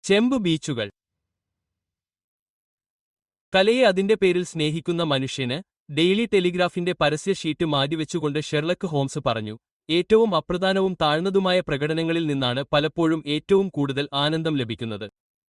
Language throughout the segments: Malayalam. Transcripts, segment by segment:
ചെമ്പ് ബീച്ചുകൾ കലയെ അതിന്റെ പേരിൽ സ്നേഹിക്കുന്ന മനുഷ്യന് ഡെയിലി ടെലിഗ്രാഫിന്റെ പരസ്യ ഷീറ്റ് മാറ്റിവെച്ചുകൊണ്ട് ഷെർലക്ക് ഹോംസ് പറഞ്ഞു ഏറ്റവും അപ്രധാനവും താഴ്ന്നതുമായ പ്രകടനങ്ങളിൽ നിന്നാണ് പലപ്പോഴും ഏറ്റവും കൂടുതൽ ആനന്ദം ലഭിക്കുന്നത്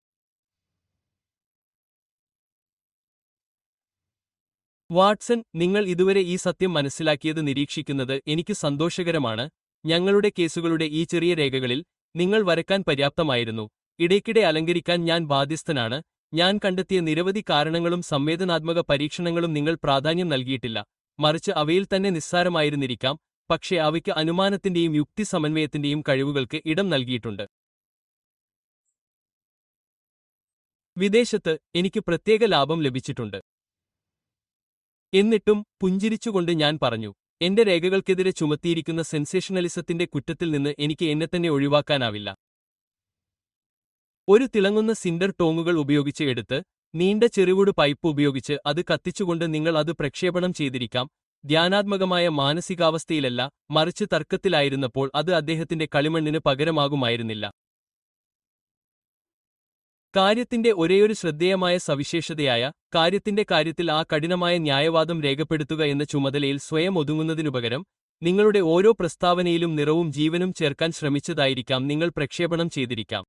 വാട്സൺ നിങ്ങൾ ഇതുവരെ ഈ സത്യം മനസ്സിലാക്കിയത് നിരീക്ഷിക്കുന്നത് എനിക്ക് സന്തോഷകരമാണ് ഞങ്ങളുടെ കേസുകളുടെ ഈ ചെറിയ രേഖകളിൽ നിങ്ങൾ വരക്കാൻ പര്യാപ്തമായിരുന്നു ഇടയ്ക്കിടെ അലങ്കരിക്കാൻ ഞാൻ ബാധ്യസ്ഥനാണ് ഞാൻ കണ്ടെത്തിയ നിരവധി കാരണങ്ങളും സംവേദനാത്മക പരീക്ഷണങ്ങളും നിങ്ങൾ പ്രാധാന്യം നൽകിയിട്ടില്ല മറിച്ച് അവയിൽ തന്നെ നിസ്സാരമായിരുന്നിരിക്കാം പക്ഷേ അവയ്ക്ക് അനുമാനത്തിന്റെയും യുക്തി സമന്വയത്തിന്റെയും കഴിവുകൾക്ക് ഇടം നൽകിയിട്ടുണ്ട് വിദേശത്ത് എനിക്ക് പ്രത്യേക ലാഭം ലഭിച്ചിട്ടുണ്ട് എന്നിട്ടും പുഞ്ചിരിച്ചുകൊണ്ട് ഞാൻ പറഞ്ഞു എന്റെ രേഖകൾക്കെതിരെ ചുമത്തിയിരിക്കുന്ന സെൻസേഷണലിസത്തിന്റെ കുറ്റത്തിൽ നിന്ന് എനിക്ക് എന്നെത്തന്നെ ഒഴിവാക്കാനാവില്ല ഒരു തിളങ്ങുന്ന സിൻഡർ ടോങ്ങുകൾ ഉപയോഗിച്ച് എടുത്ത് നീണ്ട ചെറുവിട് പൈപ്പ് ഉപയോഗിച്ച് അത് കത്തിച്ചുകൊണ്ട് നിങ്ങൾ അത് പ്രക്ഷേപണം ചെയ്തിരിക്കാം ധ്യാനാത്മകമായ മാനസികാവസ്ഥയിലല്ല മറിച്ച് തർക്കത്തിലായിരുന്നപ്പോൾ അത് അദ്ദേഹത്തിന്റെ കളിമണ്ണിന് പകരമാകുമായിരുന്നില്ല കാര്യത്തിന്റെ ഒരേയൊരു ശ്രദ്ധേയമായ സവിശേഷതയായ കാര്യത്തിന്റെ കാര്യത്തിൽ ആ കഠിനമായ ന്യായവാദം രേഖപ്പെടുത്തുക എന്ന ചുമതലയിൽ സ്വയം ഒതുങ്ങുന്നതിനുപകരം നിങ്ങളുടെ ഓരോ പ്രസ്താവനയിലും നിറവും ജീവനും ചേർക്കാൻ ശ്രമിച്ചതായിരിക്കാം നിങ്ങൾ പ്രക്ഷേപണം ചെയ്തിരിക്കാം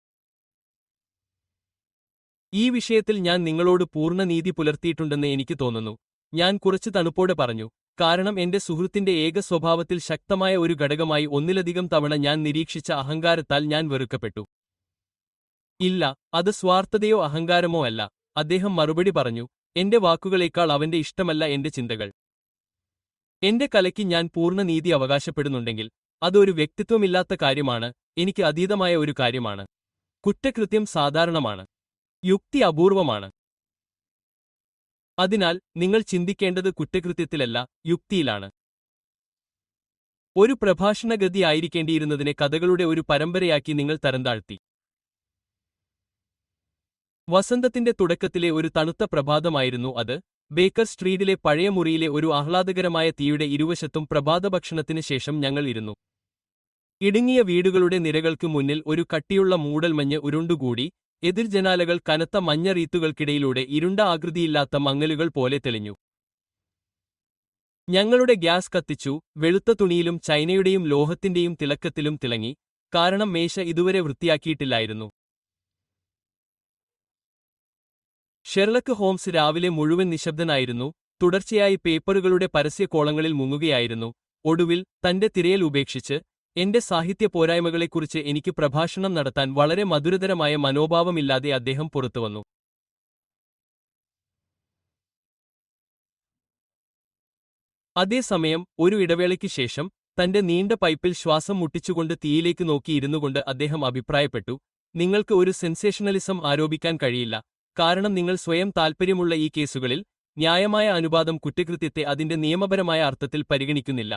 ഈ വിഷയത്തിൽ ഞാൻ നിങ്ങളോട് പൂർണ്ണ നീതി പുലർത്തിയിട്ടുണ്ടെന്ന് എനിക്ക് തോന്നുന്നു ഞാൻ കുറച്ച് തണുപ്പോടെ പറഞ്ഞു കാരണം എന്റെ സുഹൃത്തിന്റെ ഏക സ്വഭാവത്തിൽ ശക്തമായ ഒരു ഘടകമായി ഒന്നിലധികം തവണ ഞാൻ നിരീക്ഷിച്ച അഹങ്കാരത്താൽ ഞാൻ വെറുക്കപ്പെട്ടു ഇല്ല അത് സ്വാർത്ഥതയോ അഹങ്കാരമോ അല്ല അദ്ദേഹം മറുപടി പറഞ്ഞു എന്റെ വാക്കുകളേക്കാൾ അവന്റെ ഇഷ്ടമല്ല എന്റെ ചിന്തകൾ എന്റെ കലയ്ക്ക് ഞാൻ പൂർണ്ണ നീതി അവകാശപ്പെടുന്നുണ്ടെങ്കിൽ അതൊരു വ്യക്തിത്വമില്ലാത്ത കാര്യമാണ് എനിക്ക് അതീതമായ ഒരു കാര്യമാണ് കുറ്റകൃത്യം സാധാരണമാണ് യുക്തി അപൂർവമാണ് അതിനാൽ നിങ്ങൾ ചിന്തിക്കേണ്ടത് കുറ്റകൃത്യത്തിലല്ല യുക്തിയിലാണ് ഒരു പ്രഭാഷണഗതി ആയിരിക്കേണ്ടിയിരുന്നതിനെ കഥകളുടെ ഒരു പരമ്പരയാക്കി നിങ്ങൾ തരംതാഴ്ത്തി വസന്തത്തിന്റെ തുടക്കത്തിലെ ഒരു തണുത്ത പ്രഭാതമായിരുന്നു അത് ബേക്കർ സ്ട്രീറ്റിലെ പഴയ മുറിയിലെ ഒരു ആഹ്ലാദകരമായ തീയുടെ ഇരുവശത്തും പ്രഭാതഭക്ഷണത്തിന് ശേഷം ഞങ്ങൾ ഇരുന്നു ഇടുങ്ങിയ വീടുകളുടെ നിരകൾക്ക് മുന്നിൽ ഒരു കട്ടിയുള്ള മൂടൽമഞ്ഞ് ഉരുണ്ടുകൂടി എതിർജനാലകൾ കനത്ത മഞ്ഞ റീത്തുകൾക്കിടയിലൂടെ ഇരുണ്ട ആകൃതിയില്ലാത്ത മങ്ങലുകൾ പോലെ തെളിഞ്ഞു ഞങ്ങളുടെ ഗ്യാസ് കത്തിച്ചു വെളുത്ത തുണിയിലും ചൈനയുടെയും ലോഹത്തിന്റെയും തിളക്കത്തിലും തിളങ്ങി കാരണം മേശ ഇതുവരെ വൃത്തിയാക്കിയിട്ടില്ലായിരുന്നു ഷെർലക്ക് ഹോംസ് രാവിലെ മുഴുവൻ നിശബ്ദനായിരുന്നു തുടർച്ചയായി പേപ്പറുകളുടെ പരസ്യക്കോളങ്ങളിൽ മുങ്ങുകയായിരുന്നു ഒടുവിൽ തന്റെ തിരയൽ ഉപേക്ഷിച്ച് എന്റെ സാഹിത്യ പോരായ്മകളെക്കുറിച്ച് എനിക്ക് പ്രഭാഷണം നടത്താൻ വളരെ മധുരതരമായ മനോഭാവമില്ലാതെ അദ്ദേഹം പുറത്തുവന്നു അതേസമയം ഒരു ഇടവേളയ്ക്ക് ശേഷം തന്റെ നീണ്ട പൈപ്പിൽ ശ്വാസം മുട്ടിച്ചുകൊണ്ട് തീയിലേക്ക് നോക്കി ഇരുന്നുകൊണ്ട് അദ്ദേഹം അഭിപ്രായപ്പെട്ടു നിങ്ങൾക്ക് ഒരു സെൻസേഷണലിസം ആരോപിക്കാൻ കഴിയില്ല കാരണം നിങ്ങൾ സ്വയം താൽപ്പര്യമുള്ള ഈ കേസുകളിൽ ന്യായമായ അനുപാതം കുറ്റകൃത്യത്തെ അതിന്റെ നിയമപരമായ അർത്ഥത്തിൽ പരിഗണിക്കുന്നില്ല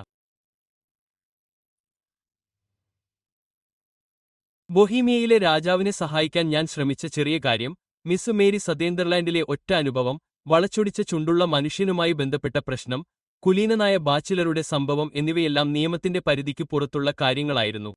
ബൊഹീമിയയിലെ രാജാവിനെ സഹായിക്കാൻ ഞാൻ ശ്രമിച്ച ചെറിയ കാര്യം മിസ് മേരി സതേന്ദർലാൻഡിലെ ഒറ്റ അനുഭവം വളച്ചൊടിച്ച ചുണ്ടുള്ള മനുഷ്യനുമായി ബന്ധപ്പെട്ട പ്രശ്നം കുലീനനായ ബാച്ചിലറുടെ സംഭവം എന്നിവയെല്ലാം നിയമത്തിന്റെ പരിധിക്ക് പുറത്തുള്ള കാര്യങ്ങളായിരുന്നു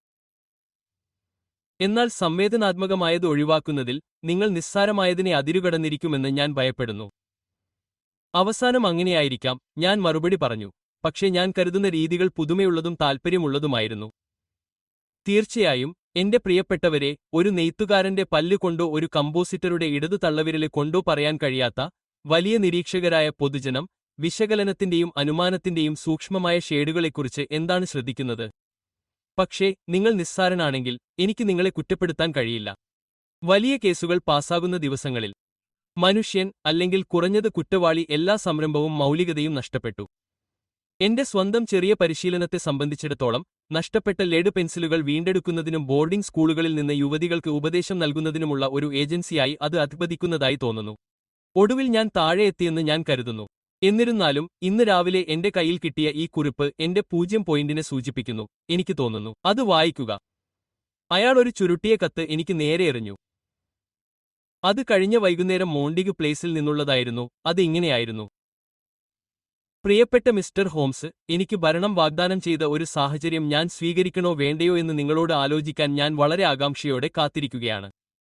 എന്നാൽ സംവേദനാത്മകമായത് ഒഴിവാക്കുന്നതിൽ നിങ്ങൾ നിസ്സാരമായതിനെ അതിരുകടന്നിരിക്കുമെന്ന് ഞാൻ ഭയപ്പെടുന്നു അവസാനം അങ്ങനെയായിരിക്കാം ഞാൻ മറുപടി പറഞ്ഞു പക്ഷേ ഞാൻ കരുതുന്ന രീതികൾ പുതുമയുള്ളതും താൽപ്പര്യമുള്ളതുമായിരുന്നു തീർച്ചയായും എന്റെ പ്രിയപ്പെട്ടവരെ ഒരു നെയ്ത്തുകാരന്റെ പല്ല് കൊണ്ടോ ഒരു കമ്പോസിറ്ററുടെ ഇടതു തള്ളവിരല് കൊണ്ടോ പറയാൻ കഴിയാത്ത വലിയ നിരീക്ഷകരായ പൊതുജനം വിശകലനത്തിന്റെയും അനുമാനത്തിന്റെയും സൂക്ഷ്മമായ ഷേഡുകളെക്കുറിച്ച് എന്താണ് ശ്രദ്ധിക്കുന്നത് പക്ഷേ നിങ്ങൾ നിസ്സാരനാണെങ്കിൽ എനിക്ക് നിങ്ങളെ കുറ്റപ്പെടുത്താൻ കഴിയില്ല വലിയ കേസുകൾ പാസാകുന്ന ദിവസങ്ങളിൽ മനുഷ്യൻ അല്ലെങ്കിൽ കുറഞ്ഞത് കുറ്റവാളി എല്ലാ സംരംഭവും മൗലികതയും നഷ്ടപ്പെട്ടു എന്റെ സ്വന്തം ചെറിയ പരിശീലനത്തെ സംബന്ധിച്ചിടത്തോളം നഷ്ടപ്പെട്ട ലെഡ് പെൻസിലുകൾ വീണ്ടെടുക്കുന്നതിനും ബോർഡിംഗ് സ്കൂളുകളിൽ നിന്ന് യുവതികൾക്ക് ഉപദേശം നൽകുന്നതിനുമുള്ള ഒരു ഏജൻസിയായി അത് അധിപതിക്കുന്നതായി തോന്നുന്നു ഒടുവിൽ ഞാൻ താഴെ എത്തിയെന്ന് ഞാൻ കരുതുന്നു എന്നിരുന്നാലും ഇന്ന് രാവിലെ എന്റെ കയ്യിൽ കിട്ടിയ ഈ കുറിപ്പ് എന്റെ പൂജ്യം പോയിന്റിനെ സൂചിപ്പിക്കുന്നു എനിക്ക് തോന്നുന്നു അത് വായിക്കുക അയാൾ ഒരു ചുരുട്ടിയ കത്ത് എനിക്ക് നേരെ എറിഞ്ഞു അത് കഴിഞ്ഞ വൈകുന്നേരം മോണ്ടിഗ് പ്ലേസിൽ നിന്നുള്ളതായിരുന്നു അത് ഇങ്ങനെയായിരുന്നു പ്രിയപ്പെട്ട മിസ്റ്റർ ഹോംസ് എനിക്ക് ഭരണം വാഗ്ദാനം ചെയ്ത ഒരു സാഹചര്യം ഞാൻ സ്വീകരിക്കണോ വേണ്ടയോ എന്ന് നിങ്ങളോട് ആലോചിക്കാൻ ഞാൻ വളരെ ആകാംക്ഷയോടെ കാത്തിരിക്കുകയാണ്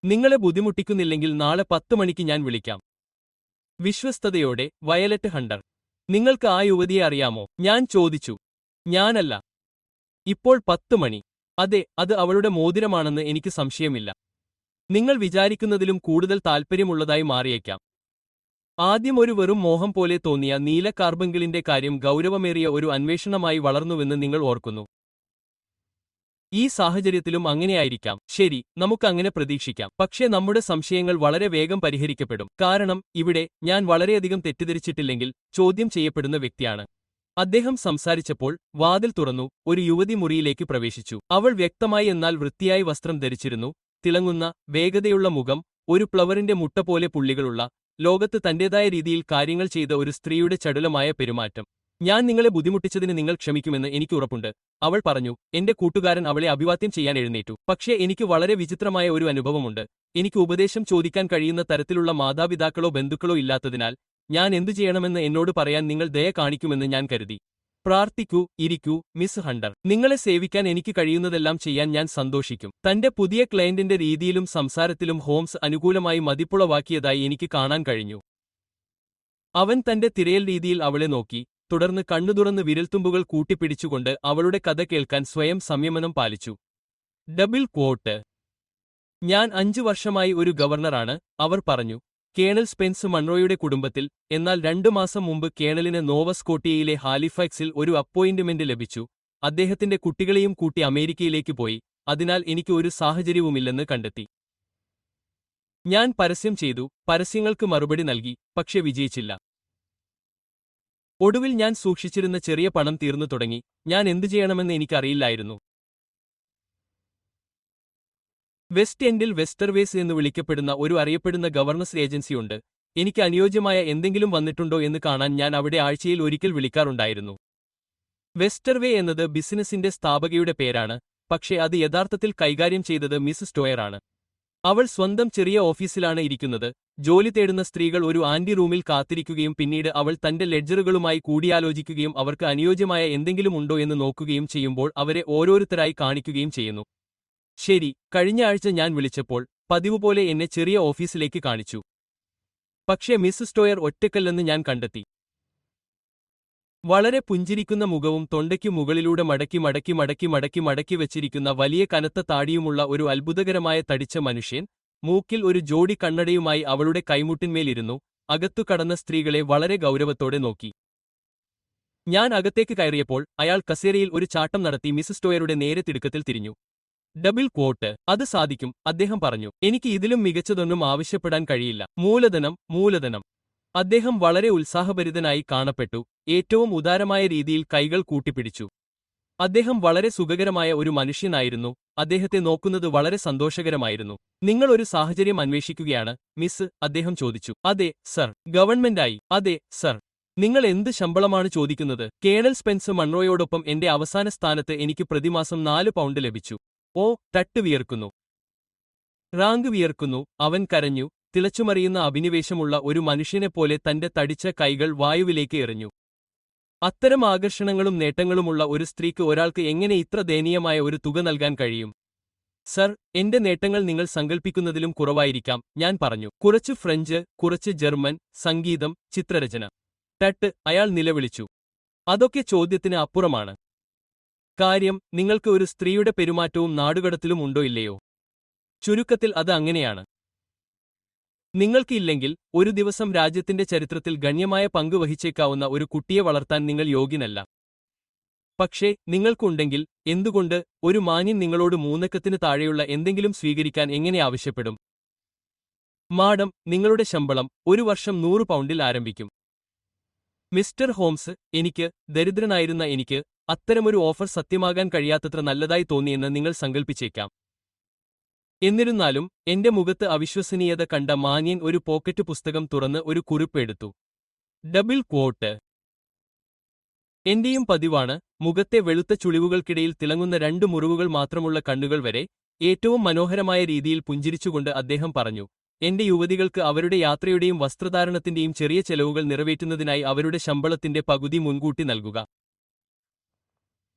നിങ്ങളെ ബുദ്ധിമുട്ടിക്കുന്നില്ലെങ്കിൽ നാളെ പത്ത് മണിക്ക് ഞാൻ വിളിക്കാം വിശ്വസ്തയോടെ വയലറ്റ് ഹണ്ടർ നിങ്ങൾക്ക് ആ യുവതിയെ അറിയാമോ ഞാൻ ചോദിച്ചു ഞാനല്ല ഇപ്പോൾ പത്ത് മണി അതെ അത് അവളുടെ മോതിരമാണെന്ന് എനിക്ക് സംശയമില്ല നിങ്ങൾ വിചാരിക്കുന്നതിലും കൂടുതൽ താൽപ്പര്യമുള്ളതായി മാറിയേക്കാം ആദ്യം ഒരു വെറും മോഹം പോലെ തോന്നിയ നീല കാർബങ്കിളിന്റെ കാര്യം ഗൗരവമേറിയ ഒരു അന്വേഷണമായി വളർന്നുവെന്ന് നിങ്ങൾ ഓർക്കുന്നു ഈ സാഹചര്യത്തിലും അങ്ങനെയായിരിക്കാം ശരി നമുക്കങ്ങനെ പ്രതീക്ഷിക്കാം പക്ഷേ നമ്മുടെ സംശയങ്ങൾ വളരെ വേഗം പരിഹരിക്കപ്പെടും കാരണം ഇവിടെ ഞാൻ വളരെയധികം തെറ്റിദ്ധരിച്ചിട്ടില്ലെങ്കിൽ ചോദ്യം ചെയ്യപ്പെടുന്ന വ്യക്തിയാണ് അദ്ദേഹം സംസാരിച്ചപ്പോൾ വാതിൽ തുറന്നു ഒരു യുവതി മുറിയിലേക്ക് പ്രവേശിച്ചു അവൾ വ്യക്തമായി എന്നാൽ വൃത്തിയായി വസ്ത്രം ധരിച്ചിരുന്നു തിളങ്ങുന്ന വേഗതയുള്ള മുഖം ഒരു പ്ലവറിന്റെ മുട്ട പോലെ പുള്ളികളുള്ള ലോകത്ത് തന്റേതായ രീതിയിൽ കാര്യങ്ങൾ ചെയ്ത ഒരു സ്ത്രീയുടെ ചടുലമായ പെരുമാറ്റം ഞാൻ നിങ്ങളെ ബുദ്ധിമുട്ടിച്ചതിന് നിങ്ങൾ ക്ഷമിക്കുമെന്ന് എനിക്ക് ഉറപ്പുണ്ട് അവൾ പറഞ്ഞു എന്റെ കൂട്ടുകാരൻ അവളെ അഭിവാദ്യം ചെയ്യാൻ എഴുന്നേറ്റു പക്ഷേ എനിക്ക് വളരെ വിചിത്രമായ ഒരു അനുഭവമുണ്ട് എനിക്ക് ഉപദേശം ചോദിക്കാൻ കഴിയുന്ന തരത്തിലുള്ള മാതാപിതാക്കളോ ബന്ധുക്കളോ ഇല്ലാത്തതിനാൽ ഞാൻ എന്തു ചെയ്യണമെന്ന് എന്നോട് പറയാൻ നിങ്ങൾ ദയ കാണിക്കുമെന്ന് ഞാൻ കരുതി പ്രാർത്ഥിക്കൂ ഇരിക്കൂ മിസ് ഹണ്ടർ നിങ്ങളെ സേവിക്കാൻ എനിക്ക് കഴിയുന്നതെല്ലാം ചെയ്യാൻ ഞാൻ സന്തോഷിക്കും തന്റെ പുതിയ ക്ലയന്റിന്റെ രീതിയിലും സംസാരത്തിലും ഹോംസ് അനുകൂലമായി മതിപ്പുളവാക്കിയതായി എനിക്ക് കാണാൻ കഴിഞ്ഞു അവൻ തന്റെ തിരയൽ രീതിയിൽ അവളെ നോക്കി തുടർന്ന് കണ്ണുതുറന്ന് വിരൽത്തുമ്പുകൾ കൂട്ടിപ്പിടിച്ചുകൊണ്ട് അവളുടെ കഥ കേൾക്കാൻ സ്വയം സംയമനം പാലിച്ചു ഡബിൾ ക്വോട്ട് ഞാൻ അഞ്ചു വർഷമായി ഒരു ഗവർണറാണ് അവർ പറഞ്ഞു കേണൽ സ്പെൻസ് മൺറോയുടെ കുടുംബത്തിൽ എന്നാൽ രണ്ടു മാസം മുമ്പ് കേണലിന് നോവസ്കോട്ടിയയിലെ ഹാലിഫാക്സിൽ ഒരു അപ്പോയിന്റ്മെന്റ് ലഭിച്ചു അദ്ദേഹത്തിന്റെ കുട്ടികളെയും കൂട്ടി അമേരിക്കയിലേക്ക് പോയി അതിനാൽ എനിക്ക് ഒരു സാഹചര്യവുമില്ലെന്ന് കണ്ടെത്തി ഞാൻ പരസ്യം ചെയ്തു പരസ്യങ്ങൾക്ക് മറുപടി നൽകി പക്ഷെ വിജയിച്ചില്ല ഒടുവിൽ ഞാൻ സൂക്ഷിച്ചിരുന്ന ചെറിയ പണം തീർന്നു തുടങ്ങി ഞാൻ എന്തു ചെയ്യണമെന്ന് എനിക്കറിയില്ലായിരുന്നു വെസ്റ്റ് എൻഡിൽ വെസ്റ്റർവേസ് എന്ന് വിളിക്കപ്പെടുന്ന ഒരു അറിയപ്പെടുന്ന ഗവർണൻസ് ഏജൻസിയുണ്ട് എനിക്ക് അനുയോജ്യമായ എന്തെങ്കിലും വന്നിട്ടുണ്ടോ എന്ന് കാണാൻ ഞാൻ അവിടെ ആഴ്ചയിൽ ഒരിക്കൽ വിളിക്കാറുണ്ടായിരുന്നു വെസ്റ്റർവേ എന്നത് ബിസിനസിന്റെ സ്ഥാപകയുടെ പേരാണ് പക്ഷേ അത് യഥാർത്ഥത്തിൽ കൈകാര്യം ചെയ്തത് മിസ് സ്റ്റോയറാണ് അവൾ സ്വന്തം ചെറിയ ഓഫീസിലാണ് ഇരിക്കുന്നത് ജോലി തേടുന്ന സ്ത്രീകൾ ഒരു ആന്റി റൂമിൽ കാത്തിരിക്കുകയും പിന്നീട് അവൾ തന്റെ ലെഡ്ജറുകളുമായി കൂടിയാലോചിക്കുകയും അവർക്ക് അനുയോജ്യമായ എന്തെങ്കിലും ഉണ്ടോ എന്ന് നോക്കുകയും ചെയ്യുമ്പോൾ അവരെ ഓരോരുത്തരായി കാണിക്കുകയും ചെയ്യുന്നു ശരി കഴിഞ്ഞ ആഴ്ച ഞാൻ വിളിച്ചപ്പോൾ പതിവ് പോലെ എന്നെ ചെറിയ ഓഫീസിലേക്ക് കാണിച്ചു പക്ഷേ മിസ് സ്റ്റോയർ ഒറ്റക്കല്ലെന്ന് ഞാൻ കണ്ടെത്തി വളരെ പുഞ്ചിരിക്കുന്ന മുഖവും തൊണ്ടയ്ക്കു മുകളിലൂടെ മടക്കി മടക്കി മടക്കി മടക്കി മടക്കി വെച്ചിരിക്കുന്ന വലിയ കനത്ത താടിയുമുള്ള ഒരു അത്ഭുതകരമായ തടിച്ച മനുഷ്യൻ മൂക്കിൽ ഒരു ജോഡി കണ്ണടയുമായി അവളുടെ കൈമുട്ടിന്മേലിരുന്നു അകത്തു കടന്ന സ്ത്രീകളെ വളരെ ഗൗരവത്തോടെ നോക്കി ഞാൻ അകത്തേക്ക് കയറിയപ്പോൾ അയാൾ കസേരയിൽ ഒരു ചാട്ടം നടത്തി മിസ് സ്റ്റോയറുടെ നേരെ തിടുക്കത്തിൽ തിരിഞ്ഞു ഡബിൾ ക്വോട്ട് അത് സാധിക്കും അദ്ദേഹം പറഞ്ഞു എനിക്ക് ഇതിലും മികച്ചതൊന്നും ആവശ്യപ്പെടാൻ കഴിയില്ല മൂലധനം മൂലധനം അദ്ദേഹം വളരെ ഉത്സാഹഭരിതനായി കാണപ്പെട്ടു ഏറ്റവും ഉദാരമായ രീതിയിൽ കൈകൾ കൂട്ടിപ്പിടിച്ചു അദ്ദേഹം വളരെ സുഖകരമായ ഒരു മനുഷ്യനായിരുന്നു അദ്ദേഹത്തെ നോക്കുന്നത് വളരെ സന്തോഷകരമായിരുന്നു നിങ്ങൾ ഒരു സാഹചര്യം അന്വേഷിക്കുകയാണ് മിസ് അദ്ദേഹം ചോദിച്ചു അതെ സർ ഗവൺമെന്റായി അതെ സർ നിങ്ങൾ എന്ത് ശമ്പളമാണ് ചോദിക്കുന്നത് കേണൽ സ്പെൻസ് മൺറോയോടൊപ്പം എന്റെ അവസാന സ്ഥാനത്ത് എനിക്ക് പ്രതിമാസം നാല് പൗണ്ട് ലഭിച്ചു ഓ തട്ട് വിയർക്കുന്നു റാങ്ക് വിയർക്കുന്നു അവൻ കരഞ്ഞു തിളച്ചുമറിയുന്ന അഭിനിവേശമുള്ള ഒരു മനുഷ്യനെപ്പോലെ തന്റെ തടിച്ച കൈകൾ വായുവിലേക്ക് എറിഞ്ഞു അത്തരം ആകർഷണങ്ങളും നേട്ടങ്ങളുമുള്ള ഒരു സ്ത്രീക്ക് ഒരാൾക്ക് എങ്ങനെ ഇത്ര ദയനീയമായ ഒരു തുക നൽകാൻ കഴിയും സർ എന്റെ നേട്ടങ്ങൾ നിങ്ങൾ സങ്കൽപ്പിക്കുന്നതിലും കുറവായിരിക്കാം ഞാൻ പറഞ്ഞു കുറച്ച് ഫ്രഞ്ച് കുറച്ച് ജർമ്മൻ സംഗീതം ചിത്രരചന തട്ട് അയാൾ നിലവിളിച്ചു അതൊക്കെ ചോദ്യത്തിന് അപ്പുറമാണ് കാര്യം നിങ്ങൾക്ക് ഒരു സ്ത്രീയുടെ പെരുമാറ്റവും നാടുകടത്തിലും ഉണ്ടോ ഇല്ലയോ ചുരുക്കത്തിൽ അത് അങ്ങനെയാണ് നിങ്ങൾക്ക് ഇല്ലെങ്കിൽ ഒരു ദിവസം രാജ്യത്തിന്റെ ചരിത്രത്തിൽ ഗണ്യമായ പങ്ക് വഹിച്ചേക്കാവുന്ന ഒരു കുട്ടിയെ വളർത്താൻ നിങ്ങൾ യോഗ്യനല്ല പക്ഷേ നിങ്ങൾക്കുണ്ടെങ്കിൽ എന്തുകൊണ്ട് ഒരു മാന്യൻ നിങ്ങളോട് മൂന്നക്കത്തിന് താഴെയുള്ള എന്തെങ്കിലും സ്വീകരിക്കാൻ എങ്ങനെ ആവശ്യപ്പെടും മാഡം നിങ്ങളുടെ ശമ്പളം ഒരു വർഷം നൂറ് പൗണ്ടിൽ ആരംഭിക്കും മിസ്റ്റർ ഹോംസ് എനിക്ക് ദരിദ്രനായിരുന്ന എനിക്ക് അത്തരമൊരു ഓഫർ സത്യമാകാൻ കഴിയാത്തത്ര നല്ലതായി തോന്നിയെന്ന് നിങ്ങൾ സങ്കൽപ്പിച്ചേക്കാം എന്നിരുന്നാലും എന്റെ മുഖത്ത് അവിശ്വസനീയത കണ്ട മാന്യൻ ഒരു പോക്കറ്റ് പുസ്തകം തുറന്ന് ഒരു കുറിപ്പ് എടുത്തു ഡബിൾ ക്വോട്ട് എന്റെയും പതിവാണ് മുഖത്തെ വെളുത്ത ചുളിവുകൾക്കിടയിൽ തിളങ്ങുന്ന രണ്ട് മുറിവുകൾ മാത്രമുള്ള കണ്ണുകൾ വരെ ഏറ്റവും മനോഹരമായ രീതിയിൽ പുഞ്ചിരിച്ചുകൊണ്ട് അദ്ദേഹം പറഞ്ഞു എന്റെ യുവതികൾക്ക് അവരുടെ യാത്രയുടെയും വസ്ത്രധാരണത്തിന്റെയും ചെറിയ ചെലവുകൾ നിറവേറ്റുന്നതിനായി അവരുടെ ശമ്പളത്തിന്റെ പകുതി മുൻകൂട്ടി നൽകുക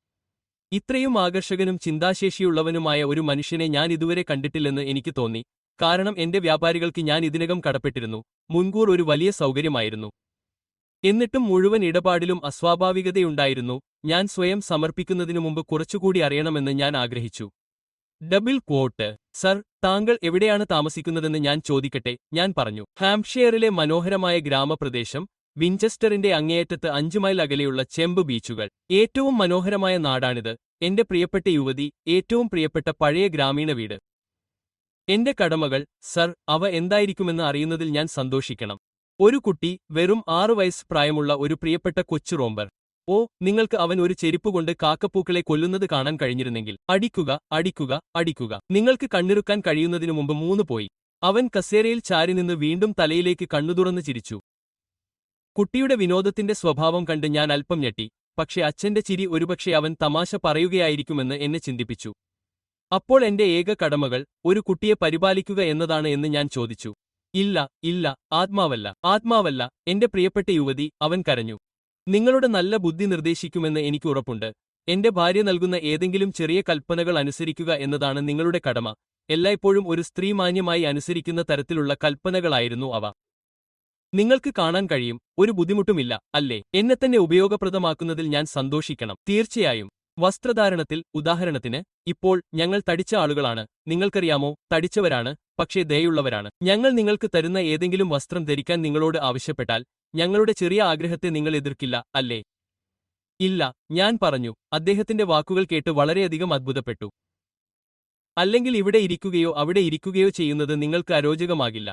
ഇത്രയും ആകർഷകനും ചിന്താശേഷിയുള്ളവനുമായ ഒരു മനുഷ്യനെ ഞാൻ ഇതുവരെ കണ്ടിട്ടില്ലെന്ന് എനിക്ക് തോന്നി കാരണം എന്റെ വ്യാപാരികൾക്ക് ഞാൻ ഇതിനകം കടപ്പെട്ടിരുന്നു മുൻകൂർ ഒരു വലിയ സൗകര്യമായിരുന്നു എന്നിട്ടും മുഴുവൻ ഇടപാടിലും അസ്വാഭാവികതയുണ്ടായിരുന്നു ഞാൻ സ്വയം സമർപ്പിക്കുന്നതിനു മുമ്പ് കുറച്ചുകൂടി അറിയണമെന്ന് ഞാൻ ആഗ്രഹിച്ചു ഡബിൾ ക്വോട്ട് സർ താങ്കൾ എവിടെയാണ് താമസിക്കുന്നതെന്ന് ഞാൻ ചോദിക്കട്ടെ ഞാൻ പറഞ്ഞു ഹാംപ്ഷെയറിലെ മനോഹരമായ ഗ്രാമപ്രദേശം വിഞ്ചസ്റ്ററിന്റെ അങ്ങേയറ്റത്ത് അഞ്ചു മൈൽ അകലെയുള്ള ചെമ്പ് ബീച്ചുകൾ ഏറ്റവും മനോഹരമായ നാടാണിത് എന്റെ പ്രിയപ്പെട്ട യുവതി ഏറ്റവും പ്രിയപ്പെട്ട പഴയ ഗ്രാമീണ വീട് എന്റെ കടമകൾ സർ അവ എന്തായിരിക്കുമെന്ന് അറിയുന്നതിൽ ഞാൻ സന്തോഷിക്കണം ഒരു കുട്ടി വെറും ആറു വയസ്സ് പ്രായമുള്ള ഒരു പ്രിയപ്പെട്ട കൊച്ചു റോംബർ ഓ നിങ്ങൾക്ക് അവൻ ഒരു ചെരുപ്പ് കൊണ്ട് കാക്കപ്പൂക്കളെ കൊല്ലുന്നത് കാണാൻ കഴിഞ്ഞിരുന്നെങ്കിൽ അടിക്കുക അടിക്കുക അടിക്കുക നിങ്ങൾക്ക് കണ്ണിറുക്കാൻ കഴിയുന്നതിനു മുമ്പ് മൂന്ന് പോയി അവൻ കസേരയിൽ ചാരി നിന്ന് വീണ്ടും തലയിലേക്ക് കണ്ണുതുറന്ന് ചിരിച്ചു കുട്ടിയുടെ വിനോദത്തിന്റെ സ്വഭാവം കണ്ട് ഞാൻ അല്പം ഞെട്ടി പക്ഷെ അച്ഛന്റെ ചിരി ഒരുപക്ഷെ അവൻ തമാശ പറയുകയായിരിക്കുമെന്ന് എന്നെ ചിന്തിപ്പിച്ചു അപ്പോൾ എന്റെ ഏക കടമകൾ ഒരു കുട്ടിയെ പരിപാലിക്കുക എന്നതാണ് എന്ന് ഞാൻ ചോദിച്ചു ഇല്ല ഇല്ല ആത്മാവല്ല ആത്മാവല്ല എന്റെ പ്രിയപ്പെട്ട യുവതി അവൻ കരഞ്ഞു നിങ്ങളുടെ നല്ല ബുദ്ധി നിർദ്ദേശിക്കുമെന്ന് എനിക്ക് ഉറപ്പുണ്ട് എന്റെ ഭാര്യ നൽകുന്ന ഏതെങ്കിലും ചെറിയ കൽപ്പനകൾ അനുസരിക്കുക എന്നതാണ് നിങ്ങളുടെ കടമ എല്ലായ്പ്പോഴും ഒരു സ്ത്രീ മാന്യമായി അനുസരിക്കുന്ന തരത്തിലുള്ള കൽപ്പനകളായിരുന്നു അവ നിങ്ങൾക്ക് കാണാൻ കഴിയും ഒരു ബുദ്ധിമുട്ടുമില്ല അല്ലേ എന്നെ തന്നെ ഉപയോഗപ്രദമാക്കുന്നതിൽ ഞാൻ സന്തോഷിക്കണം തീർച്ചയായും വസ്ത്രധാരണത്തിൽ ഉദാഹരണത്തിന് ഇപ്പോൾ ഞങ്ങൾ തടിച്ച ആളുകളാണ് നിങ്ങൾക്കറിയാമോ തടിച്ചവരാണ് പക്ഷേ ദയുള്ളവരാണ് ഞങ്ങൾ നിങ്ങൾക്ക് തരുന്ന ഏതെങ്കിലും വസ്ത്രം ധരിക്കാൻ നിങ്ങളോട് ആവശ്യപ്പെട്ടാൽ ഞങ്ങളുടെ ചെറിയ ആഗ്രഹത്തെ നിങ്ങൾ എതിർക്കില്ല അല്ലേ ഇല്ല ഞാൻ പറഞ്ഞു അദ്ദേഹത്തിന്റെ വാക്കുകൾ കേട്ട് വളരെയധികം അത്ഭുതപ്പെട്ടു അല്ലെങ്കിൽ ഇവിടെ ഇരിക്കുകയോ അവിടെ ഇരിക്കുകയോ ചെയ്യുന്നത് നിങ്ങൾക്ക് അരോചകമാകില്ല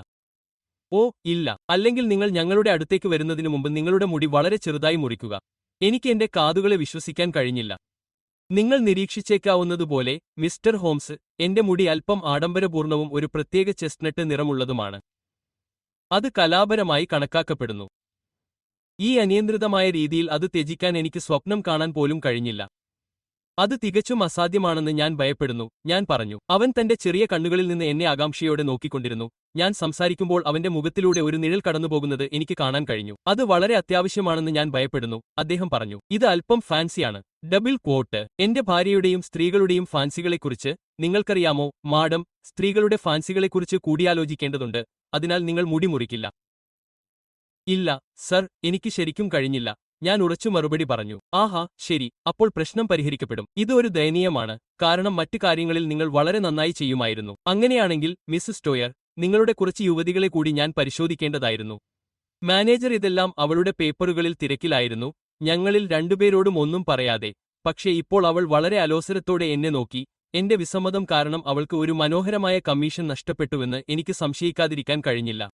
ഓ ഇല്ല അല്ലെങ്കിൽ നിങ്ങൾ ഞങ്ങളുടെ അടുത്തേക്ക് വരുന്നതിനു മുമ്പ് നിങ്ങളുടെ മുടി വളരെ ചെറുതായി മുറിക്കുക എനിക്ക് എന്റെ കാതുകളെ വിശ്വസിക്കാൻ കഴിഞ്ഞില്ല നിങ്ങൾ നിരീക്ഷിച്ചേക്കാവുന്നതുപോലെ മിസ്റ്റർ ഹോംസ് എന്റെ മുടി അല്പം ആഡംബരപൂർണവും ഒരു പ്രത്യേക ചെസ്റ്റ്നട്ട് നിറമുള്ളതുമാണ് അത് കലാപരമായി കണക്കാക്കപ്പെടുന്നു ഈ അനിയന്ത്രിതമായ രീതിയിൽ അത് ത്യജിക്കാൻ എനിക്ക് സ്വപ്നം കാണാൻ പോലും കഴിഞ്ഞില്ല അത് തികച്ചും അസാധ്യമാണെന്ന് ഞാൻ ഭയപ്പെടുന്നു ഞാൻ പറഞ്ഞു അവൻ തന്റെ ചെറിയ കണ്ണുകളിൽ നിന്ന് എന്നെ ആകാംക്ഷയോടെ നോക്കിക്കൊണ്ടിരുന്നു ഞാൻ സംസാരിക്കുമ്പോൾ അവന്റെ മുഖത്തിലൂടെ ഒരു നിഴൽ കടന്നുപോകുന്നത് എനിക്ക് കാണാൻ കഴിഞ്ഞു അത് വളരെ അത്യാവശ്യമാണെന്ന് ഞാൻ ഭയപ്പെടുന്നു അദ്ദേഹം പറഞ്ഞു ഇത് അല്പം ഫാൻസിയാണ് ഡബിൾ ക്വോട്ട് എന്റെ ഭാര്യയുടെയും സ്ത്രീകളുടെയും ഫാൻസികളെക്കുറിച്ച് നിങ്ങൾക്കറിയാമോ മാഡം സ്ത്രീകളുടെ ഫാൻസികളെക്കുറിച്ച് കൂടിയാലോചിക്കേണ്ടതുണ്ട് അതിനാൽ നിങ്ങൾ മുടി മുറിക്കില്ല ഇല്ല സർ എനിക്ക് ശരിക്കും കഴിഞ്ഞില്ല ഞാൻ ഉറച്ചു മറുപടി പറഞ്ഞു ആഹാ ശരി അപ്പോൾ പ്രശ്നം പരിഹരിക്കപ്പെടും ഇത് ഒരു ദയനീയമാണ് കാരണം മറ്റു കാര്യങ്ങളിൽ നിങ്ങൾ വളരെ നന്നായി ചെയ്യുമായിരുന്നു അങ്ങനെയാണെങ്കിൽ മിസ് സ്റ്റോയർ നിങ്ങളുടെ കുറച്ച് യുവതികളെ കൂടി ഞാൻ പരിശോധിക്കേണ്ടതായിരുന്നു മാനേജർ ഇതെല്ലാം അവളുടെ പേപ്പറുകളിൽ തിരക്കിലായിരുന്നു ഞങ്ങളിൽ രണ്ടുപേരോടും ഒന്നും പറയാതെ പക്ഷേ ഇപ്പോൾ അവൾ വളരെ അലോസരത്തോടെ എന്നെ നോക്കി എന്റെ വിസമ്മതം കാരണം അവൾക്ക് ഒരു മനോഹരമായ കമ്മീഷൻ നഷ്ടപ്പെട്ടുവെന്ന് എനിക്ക് സംശയിക്കാതിരിക്കാൻ കഴിഞ്ഞില്ല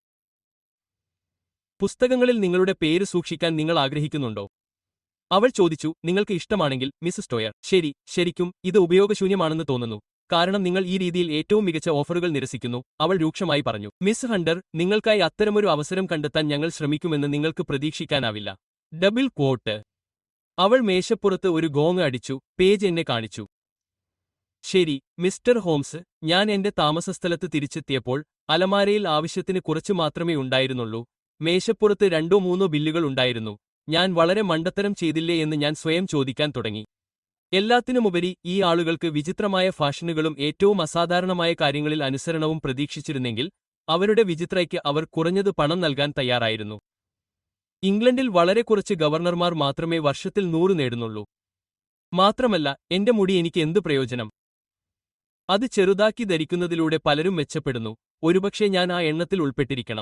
പുസ്തകങ്ങളിൽ നിങ്ങളുടെ പേര് സൂക്ഷിക്കാൻ നിങ്ങൾ ആഗ്രഹിക്കുന്നുണ്ടോ അവൾ ചോദിച്ചു നിങ്ങൾക്ക് ഇഷ്ടമാണെങ്കിൽ മിസ് സ്റ്റോയർ ശരി ശരിക്കും ഇത് ഉപയോഗശൂന്യമാണെന്ന് തോന്നുന്നു കാരണം നിങ്ങൾ ഈ രീതിയിൽ ഏറ്റവും മികച്ച ഓഫറുകൾ നിരസിക്കുന്നു അവൾ രൂക്ഷമായി പറഞ്ഞു മിസ് ഹണ്ടർ നിങ്ങൾക്കായി അത്തരമൊരു അവസരം കണ്ടെത്താൻ ഞങ്ങൾ ശ്രമിക്കുമെന്ന് നിങ്ങൾക്ക് പ്രതീക്ഷിക്കാനാവില്ല ഡബിൾ ക്വോട്ട് അവൾ മേശപ്പുറത്ത് ഒരു ഗോങ് അടിച്ചു പേജ് എന്നെ കാണിച്ചു ശരി മിസ്റ്റർ ഹോംസ് ഞാൻ എന്റെ താമസസ്ഥലത്ത് തിരിച്ചെത്തിയപ്പോൾ അലമാരയിൽ ആവശ്യത്തിന് കുറച്ചു മാത്രമേ ഉണ്ടായിരുന്നുള്ളൂ മേശപ്പുറത്ത് രണ്ടോ മൂന്നോ ബില്ലുകൾ ഉണ്ടായിരുന്നു ഞാൻ വളരെ മണ്ടത്തരം ചെയ്തില്ലേ എന്ന് ഞാൻ സ്വയം ചോദിക്കാൻ തുടങ്ങി എല്ലാത്തിനുമുപരി ഈ ആളുകൾക്ക് വിചിത്രമായ ഫാഷനുകളും ഏറ്റവും അസാധാരണമായ കാര്യങ്ങളിൽ അനുസരണവും പ്രതീക്ഷിച്ചിരുന്നെങ്കിൽ അവരുടെ വിചിത്രയ്ക്ക് അവർ കുറഞ്ഞത് പണം നൽകാൻ തയ്യാറായിരുന്നു ഇംഗ്ലണ്ടിൽ വളരെ കുറച്ച് ഗവർണർമാർ മാത്രമേ വർഷത്തിൽ നൂറ് നേടുന്നുള്ളൂ മാത്രമല്ല എന്റെ മുടി എനിക്ക് എന്തു പ്രയോജനം അത് ചെറുതാക്കി ധരിക്കുന്നതിലൂടെ പലരും മെച്ചപ്പെടുന്നു ഒരുപക്ഷെ ഞാൻ ആ എണ്ണത്തിൽ ഉൾപ്പെട്ടിരിക്കണം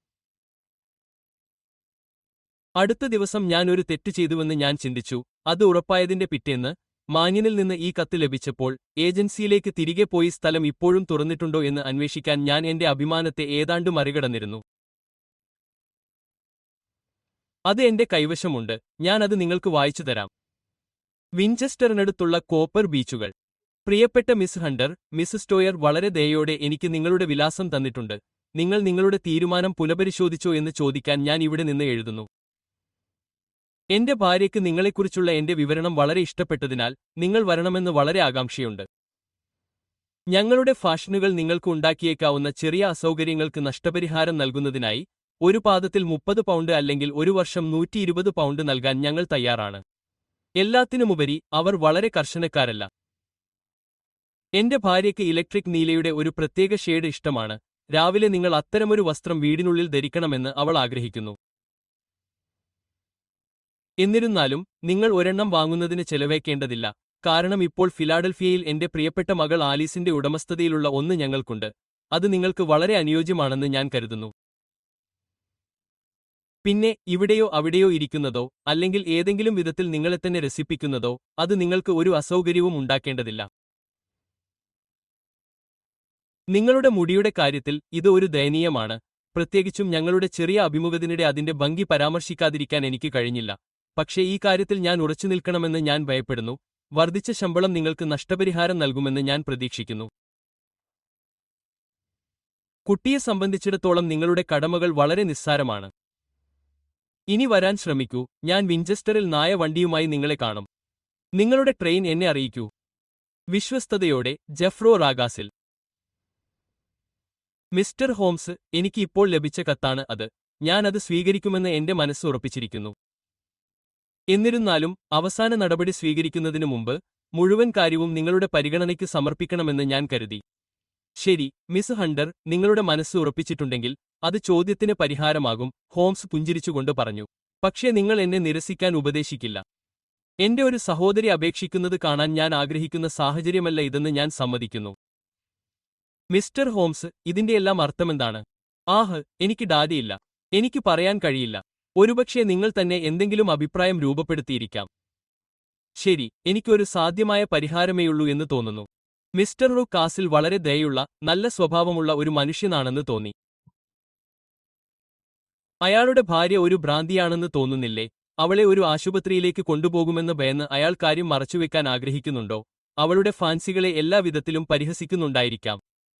അടുത്ത ദിവസം ഞാൻ ഒരു തെറ്റ് ചെയ്തുവെന്ന് ഞാൻ ചിന്തിച്ചു അത് ഉറപ്പായതിന്റെ പിറ്റേന്ന് മാന്യനിൽ നിന്ന് ഈ കത്ത് ലഭിച്ചപ്പോൾ ഏജൻസിയിലേക്ക് തിരികെ പോയി സ്ഥലം ഇപ്പോഴും തുറന്നിട്ടുണ്ടോ എന്ന് അന്വേഷിക്കാൻ ഞാൻ എന്റെ അഭിമാനത്തെ ഏതാണ്ട് മറികടന്നിരുന്നു അത് എന്റെ കൈവശമുണ്ട് ഞാൻ അത് നിങ്ങൾക്ക് വായിച്ചു തരാം വിഞ്ചസ്റ്ററിനടുത്തുള്ള കോപ്പർ ബീച്ചുകൾ പ്രിയപ്പെട്ട മിസ് ഹണ്ടർ മിസ് സ്റ്റോയർ വളരെ ദയോടെ എനിക്ക് നിങ്ങളുടെ വിലാസം തന്നിട്ടുണ്ട് നിങ്ങൾ നിങ്ങളുടെ തീരുമാനം പുനഃപരിശോധിച്ചോ എന്ന് ചോദിക്കാൻ ഞാൻ ഇവിടെ നിന്ന് എഴുതുന്നു എന്റെ ഭാര്യയ്ക്ക് നിങ്ങളെക്കുറിച്ചുള്ള എന്റെ വിവരണം വളരെ ഇഷ്ടപ്പെട്ടതിനാൽ നിങ്ങൾ വരണമെന്ന് വളരെ ആകാംക്ഷയുണ്ട് ഞങ്ങളുടെ ഫാഷനുകൾ നിങ്ങൾക്ക് ഉണ്ടാക്കിയേക്കാവുന്ന ചെറിയ അസൗകര്യങ്ങൾക്ക് നഷ്ടപരിഹാരം നൽകുന്നതിനായി ഒരു പാദത്തിൽ മുപ്പത് പൗണ്ട് അല്ലെങ്കിൽ ഒരു വർഷം നൂറ്റി ഇരുപത് പൗണ്ട് നൽകാൻ ഞങ്ങൾ തയ്യാറാണ് എല്ലാത്തിനുമുപരി അവർ വളരെ കർശനക്കാരല്ല എന്റെ ഭാര്യയ്ക്ക് ഇലക്ട്രിക് നീലയുടെ ഒരു പ്രത്യേക ഷേഡ് ഇഷ്ടമാണ് രാവിലെ നിങ്ങൾ അത്തരമൊരു വസ്ത്രം വീടിനുള്ളിൽ ധരിക്കണമെന്ന് അവൾ ആഗ്രഹിക്കുന്നു എന്നിരുന്നാലും നിങ്ങൾ ഒരെണ്ണം വാങ്ങുന്നതിന് ചെലവേക്കേണ്ടതില്ല കാരണം ഇപ്പോൾ ഫിലാഡൽഫിയയിൽ എന്റെ പ്രിയപ്പെട്ട മകൾ ആലീസിന്റെ ഉടമസ്ഥതയിലുള്ള ഒന്ന് ഞങ്ങൾക്കുണ്ട് അത് നിങ്ങൾക്ക് വളരെ അനുയോജ്യമാണെന്ന് ഞാൻ കരുതുന്നു പിന്നെ ഇവിടെയോ അവിടെയോ ഇരിക്കുന്നതോ അല്ലെങ്കിൽ ഏതെങ്കിലും വിധത്തിൽ നിങ്ങളെ തന്നെ രസിപ്പിക്കുന്നതോ അത് നിങ്ങൾക്ക് ഒരു അസൗകര്യവും ഉണ്ടാക്കേണ്ടതില്ല നിങ്ങളുടെ മുടിയുടെ കാര്യത്തിൽ ഇത് ഒരു ദയനീയമാണ് പ്രത്യേകിച്ചും ഞങ്ങളുടെ ചെറിയ അഭിമുഖത്തിനിടെ അതിന്റെ ഭംഗി പരാമർശിക്കാതിരിക്കാൻ എനിക്ക് കഴിഞ്ഞില്ല പക്ഷേ ഈ കാര്യത്തിൽ ഞാൻ ഉറച്ചു നിൽക്കണമെന്ന് ഞാൻ ഭയപ്പെടുന്നു വർദ്ധിച്ച ശമ്പളം നിങ്ങൾക്ക് നഷ്ടപരിഹാരം നൽകുമെന്ന് ഞാൻ പ്രതീക്ഷിക്കുന്നു കുട്ടിയെ സംബന്ധിച്ചിടത്തോളം നിങ്ങളുടെ കടമകൾ വളരെ നിസ്സാരമാണ് ഇനി വരാൻ ശ്രമിക്കൂ ഞാൻ വിഞ്ചസ്റ്ററിൽ നായ വണ്ടിയുമായി നിങ്ങളെ കാണും നിങ്ങളുടെ ട്രെയിൻ എന്നെ അറിയിക്കൂ വിശ്വസ്തയോടെ ജെഫ്രോ റാഗാസിൽ മിസ്റ്റർ ഹോംസ് എനിക്ക് ഇപ്പോൾ ലഭിച്ച കത്താണ് അത് ഞാൻ അത് സ്വീകരിക്കുമെന്ന് എന്റെ മനസ്സ് ഉറപ്പിച്ചിരിക്കുന്നു എന്നിരുന്നാലും അവസാന നടപടി സ്വീകരിക്കുന്നതിനു മുമ്പ് മുഴുവൻ കാര്യവും നിങ്ങളുടെ പരിഗണനയ്ക്ക് സമർപ്പിക്കണമെന്ന് ഞാൻ കരുതി ശരി മിസ് ഹണ്ടർ നിങ്ങളുടെ മനസ്സ് ഉറപ്പിച്ചിട്ടുണ്ടെങ്കിൽ അത് ചോദ്യത്തിന് പരിഹാരമാകും ഹോംസ് പുഞ്ചിരിച്ചുകൊണ്ട് പറഞ്ഞു പക്ഷേ നിങ്ങൾ എന്നെ നിരസിക്കാൻ ഉപദേശിക്കില്ല എന്റെ ഒരു സഹോദരി അപേക്ഷിക്കുന്നത് കാണാൻ ഞാൻ ആഗ്രഹിക്കുന്ന സാഹചര്യമല്ല ഇതെന്ന് ഞാൻ സമ്മതിക്കുന്നു മിസ്റ്റർ ഹോംസ് ഇതിന്റെയെല്ലാം അർത്ഥമെന്താണ് ആഹ് എനിക്ക് ഡാഡിയില്ല എനിക്ക് പറയാൻ കഴിയില്ല ഒരുപക്ഷെ നിങ്ങൾ തന്നെ എന്തെങ്കിലും അഭിപ്രായം രൂപപ്പെടുത്തിയിരിക്കാം ശരി എനിക്കൊരു സാധ്യമായ പരിഹാരമേയുള്ളൂ എന്ന് തോന്നുന്നു മിസ്റ്റർ റു കാസിൽ വളരെ ദയുള്ള നല്ല സ്വഭാവമുള്ള ഒരു മനുഷ്യനാണെന്ന് തോന്നി അയാളുടെ ഭാര്യ ഒരു ഭ്രാന്തിയാണെന്ന് തോന്നുന്നില്ലേ അവളെ ഒരു ആശുപത്രിയിലേക്ക് കൊണ്ടുപോകുമെന്ന് ഭയന്ന് അയാൾ കാര്യം മറച്ചുവെക്കാൻ ആഗ്രഹിക്കുന്നുണ്ടോ അവളുടെ ഫാൻസികളെ എല്ലാ വിധത്തിലും പരിഹസിക്കുന്നുണ്ടായിരിക്കാം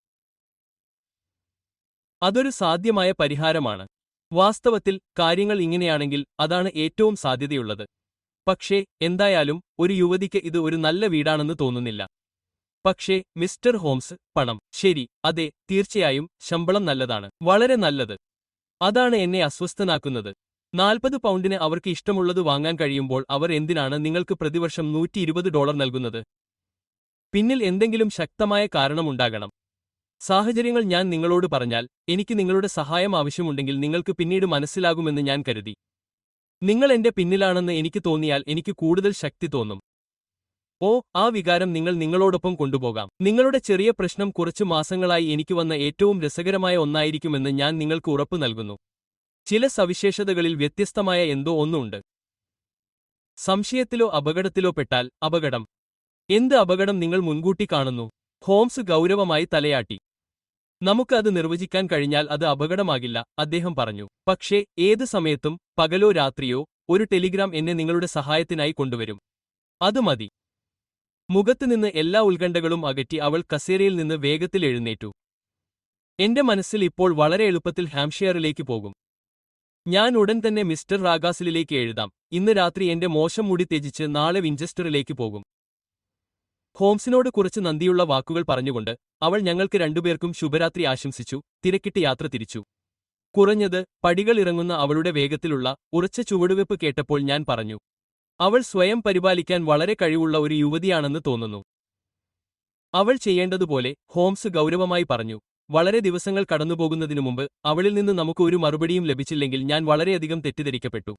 അതൊരു സാധ്യമായ പരിഹാരമാണ് വാസ്തവത്തിൽ കാര്യങ്ങൾ ഇങ്ങനെയാണെങ്കിൽ അതാണ് ഏറ്റവും സാധ്യതയുള്ളത് പക്ഷേ എന്തായാലും ഒരു യുവതിക്ക് ഇത് ഒരു നല്ല വീടാണെന്ന് തോന്നുന്നില്ല പക്ഷേ മിസ്റ്റർ ഹോംസ് പണം ശരി അതെ തീർച്ചയായും ശമ്പളം നല്ലതാണ് വളരെ നല്ലത് അതാണ് എന്നെ അസ്വസ്ഥനാക്കുന്നത് നാൽപ്പത് പൗണ്ടിന് അവർക്ക് ഇഷ്ടമുള്ളത് വാങ്ങാൻ കഴിയുമ്പോൾ അവർ എന്തിനാണ് നിങ്ങൾക്ക് പ്രതിവർഷം നൂറ്റി ഇരുപത് ഡോളർ നൽകുന്നത് പിന്നിൽ എന്തെങ്കിലും ശക്തമായ കാരണമുണ്ടാകണം സാഹചര്യങ്ങൾ ഞാൻ നിങ്ങളോട് പറഞ്ഞാൽ എനിക്ക് നിങ്ങളുടെ സഹായം ആവശ്യമുണ്ടെങ്കിൽ നിങ്ങൾക്ക് പിന്നീട് മനസ്സിലാകുമെന്ന് ഞാൻ കരുതി നിങ്ങൾ എന്റെ പിന്നിലാണെന്ന് എനിക്ക് തോന്നിയാൽ എനിക്ക് കൂടുതൽ ശക്തി തോന്നും ഓ ആ വികാരം നിങ്ങൾ നിങ്ങളോടൊപ്പം കൊണ്ടുപോകാം നിങ്ങളുടെ ചെറിയ പ്രശ്നം കുറച്ചു മാസങ്ങളായി എനിക്ക് വന്ന ഏറ്റവും രസകരമായ ഒന്നായിരിക്കുമെന്ന് ഞാൻ നിങ്ങൾക്ക് ഉറപ്പു നൽകുന്നു ചില സവിശേഷതകളിൽ വ്യത്യസ്തമായ എന്തോ ഒന്നുണ്ട് സംശയത്തിലോ അപകടത്തിലോ പെട്ടാൽ അപകടം എന്ത് അപകടം നിങ്ങൾ മുൻകൂട്ടി കാണുന്നു ഹോംസ് ഗൗരവമായി തലയാട്ടി നമുക്ക് അത് നിർവചിക്കാൻ കഴിഞ്ഞാൽ അത് അപകടമാകില്ല അദ്ദേഹം പറഞ്ഞു പക്ഷേ ഏത് സമയത്തും പകലോ രാത്രിയോ ഒരു ടെലിഗ്രാം എന്നെ നിങ്ങളുടെ സഹായത്തിനായി കൊണ്ടുവരും അത് മതി മുഖത്തുനിന്ന് എല്ലാ ഉത്കണ്ഠകളും അകറ്റി അവൾ കസേരയിൽ നിന്ന് വേഗത്തിൽ എഴുന്നേറ്റു എന്റെ മനസ്സിൽ ഇപ്പോൾ വളരെ എളുപ്പത്തിൽ ഹാംഷെയറിലേക്ക് പോകും ഞാൻ ഉടൻ തന്നെ മിസ്റ്റർ റാഗാസിലേക്ക് എഴുതാം ഇന്ന് രാത്രി എന്റെ മോശം മുടി ത്യജിച്ച് നാളെ വിഞ്ചസ്റ്ററിലേക്ക് പോകും ഹോംസിനോട് കുറച്ച് നന്ദിയുള്ള വാക്കുകൾ പറഞ്ഞുകൊണ്ട് അവൾ ഞങ്ങൾക്ക് രണ്ടുപേർക്കും ശുഭരാത്രി ആശംസിച്ചു തിരക്കിട്ട് യാത്ര തിരിച്ചു കുറഞ്ഞത് പടികൾ ഇറങ്ങുന്ന അവളുടെ വേഗത്തിലുള്ള ഉറച്ച ചുവടുവെപ്പ് കേട്ടപ്പോൾ ഞാൻ പറഞ്ഞു അവൾ സ്വയം പരിപാലിക്കാൻ വളരെ കഴിവുള്ള ഒരു യുവതിയാണെന്ന് തോന്നുന്നു അവൾ ചെയ്യേണ്ടതുപോലെ ഹോംസ് ഗൗരവമായി പറഞ്ഞു വളരെ ദിവസങ്ങൾ കടന്നുപോകുന്നതിനു മുമ്പ് അവളിൽ നിന്ന് നമുക്ക് ഒരു മറുപടിയും ലഭിച്ചില്ലെങ്കിൽ ഞാൻ വളരെയധികം തെറ്റിദ്ധരിക്കപ്പെട്ടു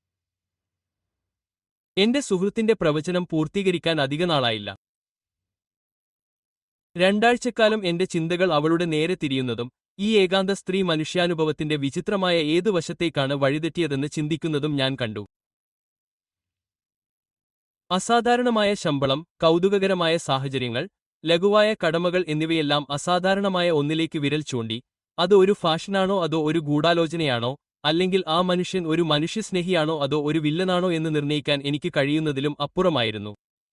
എന്റെ സുഹൃത്തിന്റെ പ്രവചനം പൂർത്തീകരിക്കാൻ അധികനാളായില്ല രണ്ടാഴ്ചക്കാലം എന്റെ ചിന്തകൾ അവളുടെ നേരെ തിരിയുന്നതും ഈ ഏകാന്ത സ്ത്രീ മനുഷ്യാനുഭവത്തിന്റെ വിചിത്രമായ ഏതു വശത്തേക്കാണ് വഴിതെറ്റിയതെന്ന് ചിന്തിക്കുന്നതും ഞാൻ കണ്ടു അസാധാരണമായ ശമ്പളം കൗതുകകരമായ സാഹചര്യങ്ങൾ ലഘുവായ കടമകൾ എന്നിവയെല്ലാം അസാധാരണമായ ഒന്നിലേക്ക് വിരൽ ചൂണ്ടി അത് ഒരു ഫാഷനാണോ അതോ ഒരു ഗൂഢാലോചനയാണോ അല്ലെങ്കിൽ ആ മനുഷ്യൻ ഒരു മനുഷ്യസ്നേഹിയാണോ അതോ ഒരു വില്ലനാണോ എന്ന് നിർണ്ണയിക്കാൻ എനിക്ക് കഴിയുന്നതിലും അപ്പുറമായിരുന്നു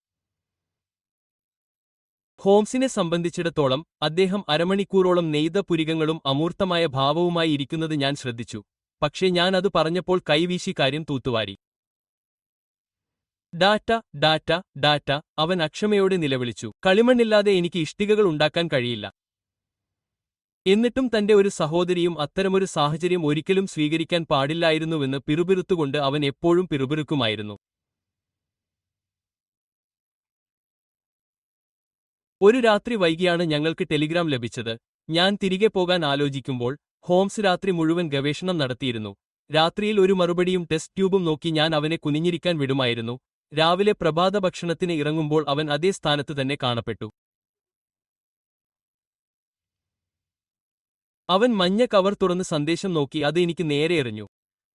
ഹോംസിനെ സംബന്ധിച്ചിടത്തോളം അദ്ദേഹം അരമണിക്കൂറോളം നെയ്ത പുരികങ്ങളും അമൂർത്തമായ ഭാവവുമായി ഇരിക്കുന്നത് ഞാൻ ശ്രദ്ധിച്ചു പക്ഷേ ഞാൻ അത് പറഞ്ഞപ്പോൾ കൈവീശി കാര്യം തൂത്തുവാരി ഡാറ്റ ഡാറ്റ ഡാറ്റ അവൻ അക്ഷമയോടെ നിലവിളിച്ചു കളിമണ്ണില്ലാതെ എനിക്ക് ഇഷ്ടികകൾ ഉണ്ടാക്കാൻ കഴിയില്ല എന്നിട്ടും തന്റെ ഒരു സഹോദരിയും അത്തരമൊരു സാഹചര്യം ഒരിക്കലും സ്വീകരിക്കാൻ പാടില്ലായിരുന്നുവെന്ന് പിറുപിറുത്തുകൊണ്ട് അവൻ എപ്പോഴും പിറുപിറുക്കുമായിരുന്നു ഒരു രാത്രി വൈകിയാണ് ഞങ്ങൾക്ക് ടെലിഗ്രാം ലഭിച്ചത് ഞാൻ തിരികെ പോകാൻ ആലോചിക്കുമ്പോൾ ഹോംസ് രാത്രി മുഴുവൻ ഗവേഷണം നടത്തിയിരുന്നു രാത്രിയിൽ ഒരു മറുപടിയും ടെസ്റ്റ് ട്യൂബും നോക്കി ഞാൻ അവനെ കുനിഞ്ഞിരിക്കാൻ വിടുമായിരുന്നു രാവിലെ പ്രഭാത ഭക്ഷണത്തിന് ഇറങ്ങുമ്പോൾ അവൻ അതേ സ്ഥാനത്ത് തന്നെ കാണപ്പെട്ടു അവൻ മഞ്ഞ കവർ തുറന്ന് സന്ദേശം നോക്കി അത് എനിക്ക് നേരെ എറിഞ്ഞു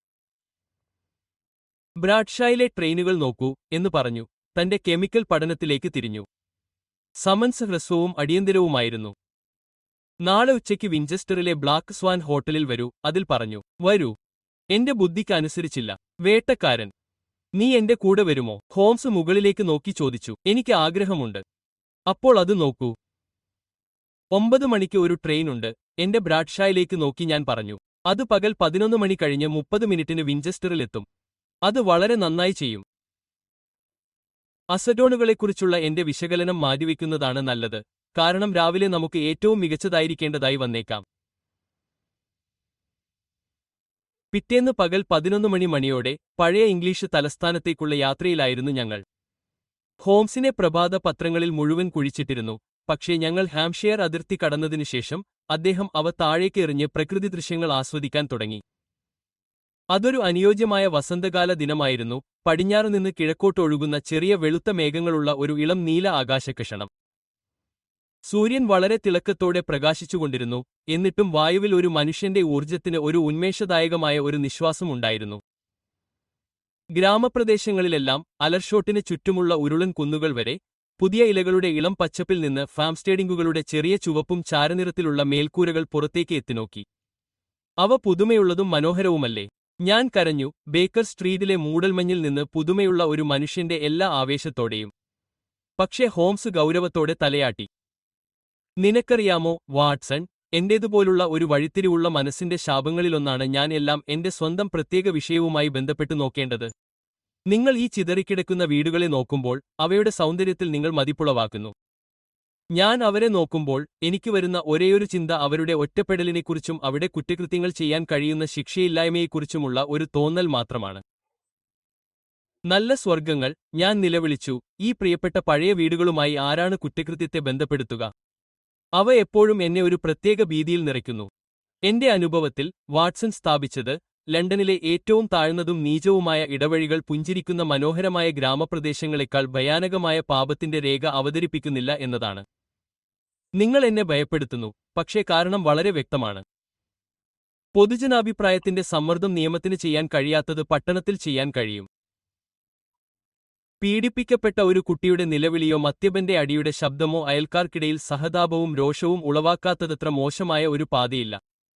ബ്രാഡ്ഷായിലെ ട്രെയിനുകൾ നോക്കൂ എന്ന് പറഞ്ഞു തന്റെ കെമിക്കൽ പഠനത്തിലേക്ക് തിരിഞ്ഞു സമൻസ് ഹ്രസ്വവും അടിയന്തരവുമായിരുന്നു നാളെ ഉച്ചയ്ക്ക് വിഞ്ചസ്റ്ററിലെ ബ്ലാക്ക് സ്വാൻ ഹോട്ടലിൽ വരൂ അതിൽ പറഞ്ഞു വരൂ എന്റെ ബുദ്ധിക്ക് അനുസരിച്ചില്ല വേട്ടക്കാരൻ നീ എന്റെ കൂടെ വരുമോ ഹോംസ് മുകളിലേക്ക് നോക്കി ചോദിച്ചു എനിക്ക് ആഗ്രഹമുണ്ട് അപ്പോൾ അത് നോക്കൂ ഒമ്പത് മണിക്ക് ഒരു ട്രെയിനുണ്ട് എന്റെ ബ്രാഡ്ഷായിലേക്ക് നോക്കി ഞാൻ പറഞ്ഞു അത് പകൽ പതിനൊന്ന് മണി കഴിഞ്ഞ് മുപ്പത് മിനിറ്റിന് വിഞ്ചസ്റ്ററിലെത്തും അത് വളരെ നന്നായി ചെയ്യും അസഡോണുകളെക്കുറിച്ചുള്ള എന്റെ വിശകലനം മാറ്റിവെക്കുന്നതാണ് നല്ലത് കാരണം രാവിലെ നമുക്ക് ഏറ്റവും മികച്ചതായിരിക്കേണ്ടതായി വന്നേക്കാം പിറ്റേന്ന് പകൽ പതിനൊന്ന് മണി മണിയോടെ പഴയ ഇംഗ്ലീഷ് തലസ്ഥാനത്തേക്കുള്ള യാത്രയിലായിരുന്നു ഞങ്ങൾ ഹോംസിനെ പ്രഭാത പത്രങ്ങളിൽ മുഴുവൻ കുഴിച്ചിട്ടിരുന്നു പക്ഷേ ഞങ്ങൾ ഹാംഷെയർ അതിർത്തി കടന്നതിനുശേഷം അദ്ദേഹം അവ താഴേക്ക് എറിഞ്ഞ് പ്രകൃതി ദൃശ്യങ്ങൾ ആസ്വദിക്കാൻ തുടങ്ങി അതൊരു അനുയോജ്യമായ വസന്തകാല ദിനമായിരുന്നു പടിഞ്ഞാറുനിന്ന് കിഴക്കോട്ട് ഒഴുകുന്ന ചെറിയ വെളുത്ത മേഘങ്ങളുള്ള ഒരു ഇളം നീല ആകാശകഷണം സൂര്യൻ വളരെ തിളക്കത്തോടെ പ്രകാശിച്ചുകൊണ്ടിരുന്നു എന്നിട്ടും വായുവിൽ ഒരു മനുഷ്യന്റെ ഊർജ്ജത്തിന് ഒരു ഉന്മേഷദായകമായ ഒരു നിശ്വാസമുണ്ടായിരുന്നു ഗ്രാമപ്രദേശങ്ങളിലെല്ലാം അലർഷോട്ടിന് ചുറ്റുമുള്ള ഉരുളൻ കുന്നുകൾ വരെ പുതിയ ഇലകളുടെ ഇളം പച്ചപ്പിൽ നിന്ന് ഫാംസ്റ്റേഡിംഗുകളുടെ ചെറിയ ചുവപ്പും ചാരനിറത്തിലുള്ള മേൽക്കൂരകൾ പുറത്തേക്ക് എത്തിനോക്കി അവ പുതുമയുള്ളതും മനോഹരവുമല്ലേ ഞാൻ കരഞ്ഞു ബേക്കർ സ്ട്രീറ്റിലെ മൂടൽമഞ്ഞിൽ നിന്ന് പുതുമയുള്ള ഒരു മനുഷ്യന്റെ എല്ലാ ആവേശത്തോടെയും പക്ഷേ ഹോംസ് ഗൗരവത്തോടെ തലയാട്ടി നിനക്കറിയാമോ വാട്സൺ എന്റേതുപോലുള്ള ഒരു വഴിത്തിരിവുള്ള മനസ്സിന്റെ ശാപങ്ങളിലൊന്നാണ് ഞാൻ എല്ലാം എന്റെ സ്വന്തം പ്രത്യേക വിഷയവുമായി ബന്ധപ്പെട്ടു നോക്കേണ്ടത് നിങ്ങൾ ഈ ചിതറിക്കിടക്കുന്ന വീടുകളെ നോക്കുമ്പോൾ അവയുടെ സൗന്ദര്യത്തിൽ നിങ്ങൾ മതിപ്പുളവാക്കുന്നു ഞാൻ അവരെ നോക്കുമ്പോൾ എനിക്ക് വരുന്ന ഒരേയൊരു ചിന്ത അവരുടെ ഒറ്റപ്പെടലിനെക്കുറിച്ചും അവിടെ കുറ്റകൃത്യങ്ങൾ ചെയ്യാൻ കഴിയുന്ന ശിക്ഷയില്ലായ്മയെക്കുറിച്ചുമുള്ള ഒരു തോന്നൽ മാത്രമാണ് നല്ല സ്വർഗങ്ങൾ ഞാൻ നിലവിളിച്ചു ഈ പ്രിയപ്പെട്ട പഴയ വീടുകളുമായി ആരാണ് കുറ്റകൃത്യത്തെ ബന്ധപ്പെടുത്തുക അവ എപ്പോഴും എന്നെ ഒരു പ്രത്യേക ഭീതിയിൽ നിറയ്ക്കുന്നു എന്റെ അനുഭവത്തിൽ വാട്സൺ സ്ഥാപിച്ചത് ലണ്ടനിലെ ഏറ്റവും താഴ്ന്നതും നീചവുമായ ഇടവഴികൾ പുഞ്ചിരിക്കുന്ന മനോഹരമായ ഗ്രാമപ്രദേശങ്ങളെക്കാൾ ഭയാനകമായ പാപത്തിന്റെ രേഖ അവതരിപ്പിക്കുന്നില്ല എന്നതാണ് നിങ്ങൾ എന്നെ ഭയപ്പെടുത്തുന്നു പക്ഷേ കാരണം വളരെ വ്യക്തമാണ് പൊതുജനാഭിപ്രായത്തിന്റെ സമ്മർദ്ദം നിയമത്തിന് ചെയ്യാൻ കഴിയാത്തത് പട്ടണത്തിൽ ചെയ്യാൻ കഴിയും പീഡിപ്പിക്കപ്പെട്ട ഒരു കുട്ടിയുടെ നിലവിളിയോ മദ്യപന്റെ അടിയുടെ ശബ്ദമോ അയൽക്കാർക്കിടയിൽ സഹതാപവും രോഷവും ഉളവാക്കാത്തതത്ര മോശമായ ഒരു പാതയില്ല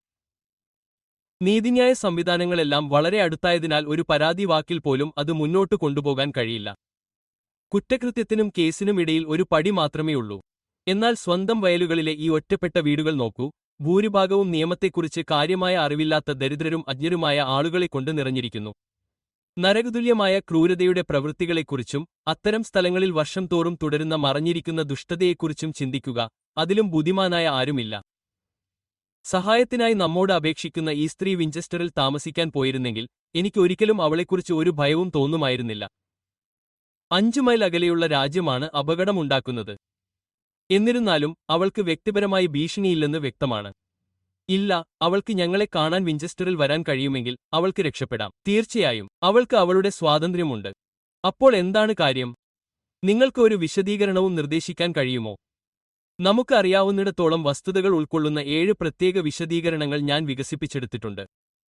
നീതിന്യായ സംവിധാനങ്ങളെല്ലാം വളരെ അടുത്തായതിനാൽ ഒരു പരാതി വാക്കിൽ പോലും അത് മുന്നോട്ട് കൊണ്ടുപോകാൻ കഴിയില്ല കുറ്റകൃത്യത്തിനും കേസിനും ഇടയിൽ ഒരു പടി മാത്രമേയുള്ളൂ എന്നാൽ സ്വന്തം വയലുകളിലെ ഈ ഒറ്റപ്പെട്ട വീടുകൾ നോക്കൂ ഭൂരിഭാഗവും നിയമത്തെക്കുറിച്ച് കാര്യമായ അറിവില്ലാത്ത ദരിദ്രരും അജ്ഞരുമായ ആളുകളെ കൊണ്ട് നിറഞ്ഞിരിക്കുന്നു നരകതുല്യമായ ക്രൂരതയുടെ പ്രവൃത്തികളെക്കുറിച്ചും അത്തരം സ്ഥലങ്ങളിൽ വർഷം തോറും തുടരുന്ന മറഞ്ഞിരിക്കുന്ന ദുഷ്ടതയെക്കുറിച്ചും ചിന്തിക്കുക അതിലും ബുദ്ധിമാനായ ആരുമില്ല സഹായത്തിനായി നമ്മോട് അപേക്ഷിക്കുന്ന ഈ സ്ത്രീ വിഞ്ചസ്റ്ററിൽ താമസിക്കാൻ പോയിരുന്നെങ്കിൽ എനിക്ക് ഒരിക്കലും അവളെക്കുറിച്ച് ഒരു ഭയവും തോന്നുമായിരുന്നില്ല അഞ്ചു മൈൽ അകലെയുള്ള രാജ്യമാണ് അപകടമുണ്ടാക്കുന്നത് എന്നിരുന്നാലും അവൾക്ക് വ്യക്തിപരമായി ഭീഷണിയില്ലെന്ന് വ്യക്തമാണ് ഇല്ല അവൾക്ക് ഞങ്ങളെ കാണാൻ വിഞ്ചസ്റ്ററിൽ വരാൻ കഴിയുമെങ്കിൽ അവൾക്ക് രക്ഷപ്പെടാം തീർച്ചയായും അവൾക്ക് അവളുടെ സ്വാതന്ത്ര്യമുണ്ട് അപ്പോൾ എന്താണ് കാര്യം നിങ്ങൾക്ക് ഒരു വിശദീകരണവും നിർദ്ദേശിക്കാൻ കഴിയുമോ നമുക്ക് അറിയാവുന്നിടത്തോളം വസ്തുതകൾ ഉൾക്കൊള്ളുന്ന ഏഴ് പ്രത്യേക വിശദീകരണങ്ങൾ ഞാൻ വികസിപ്പിച്ചെടുത്തിട്ടുണ്ട്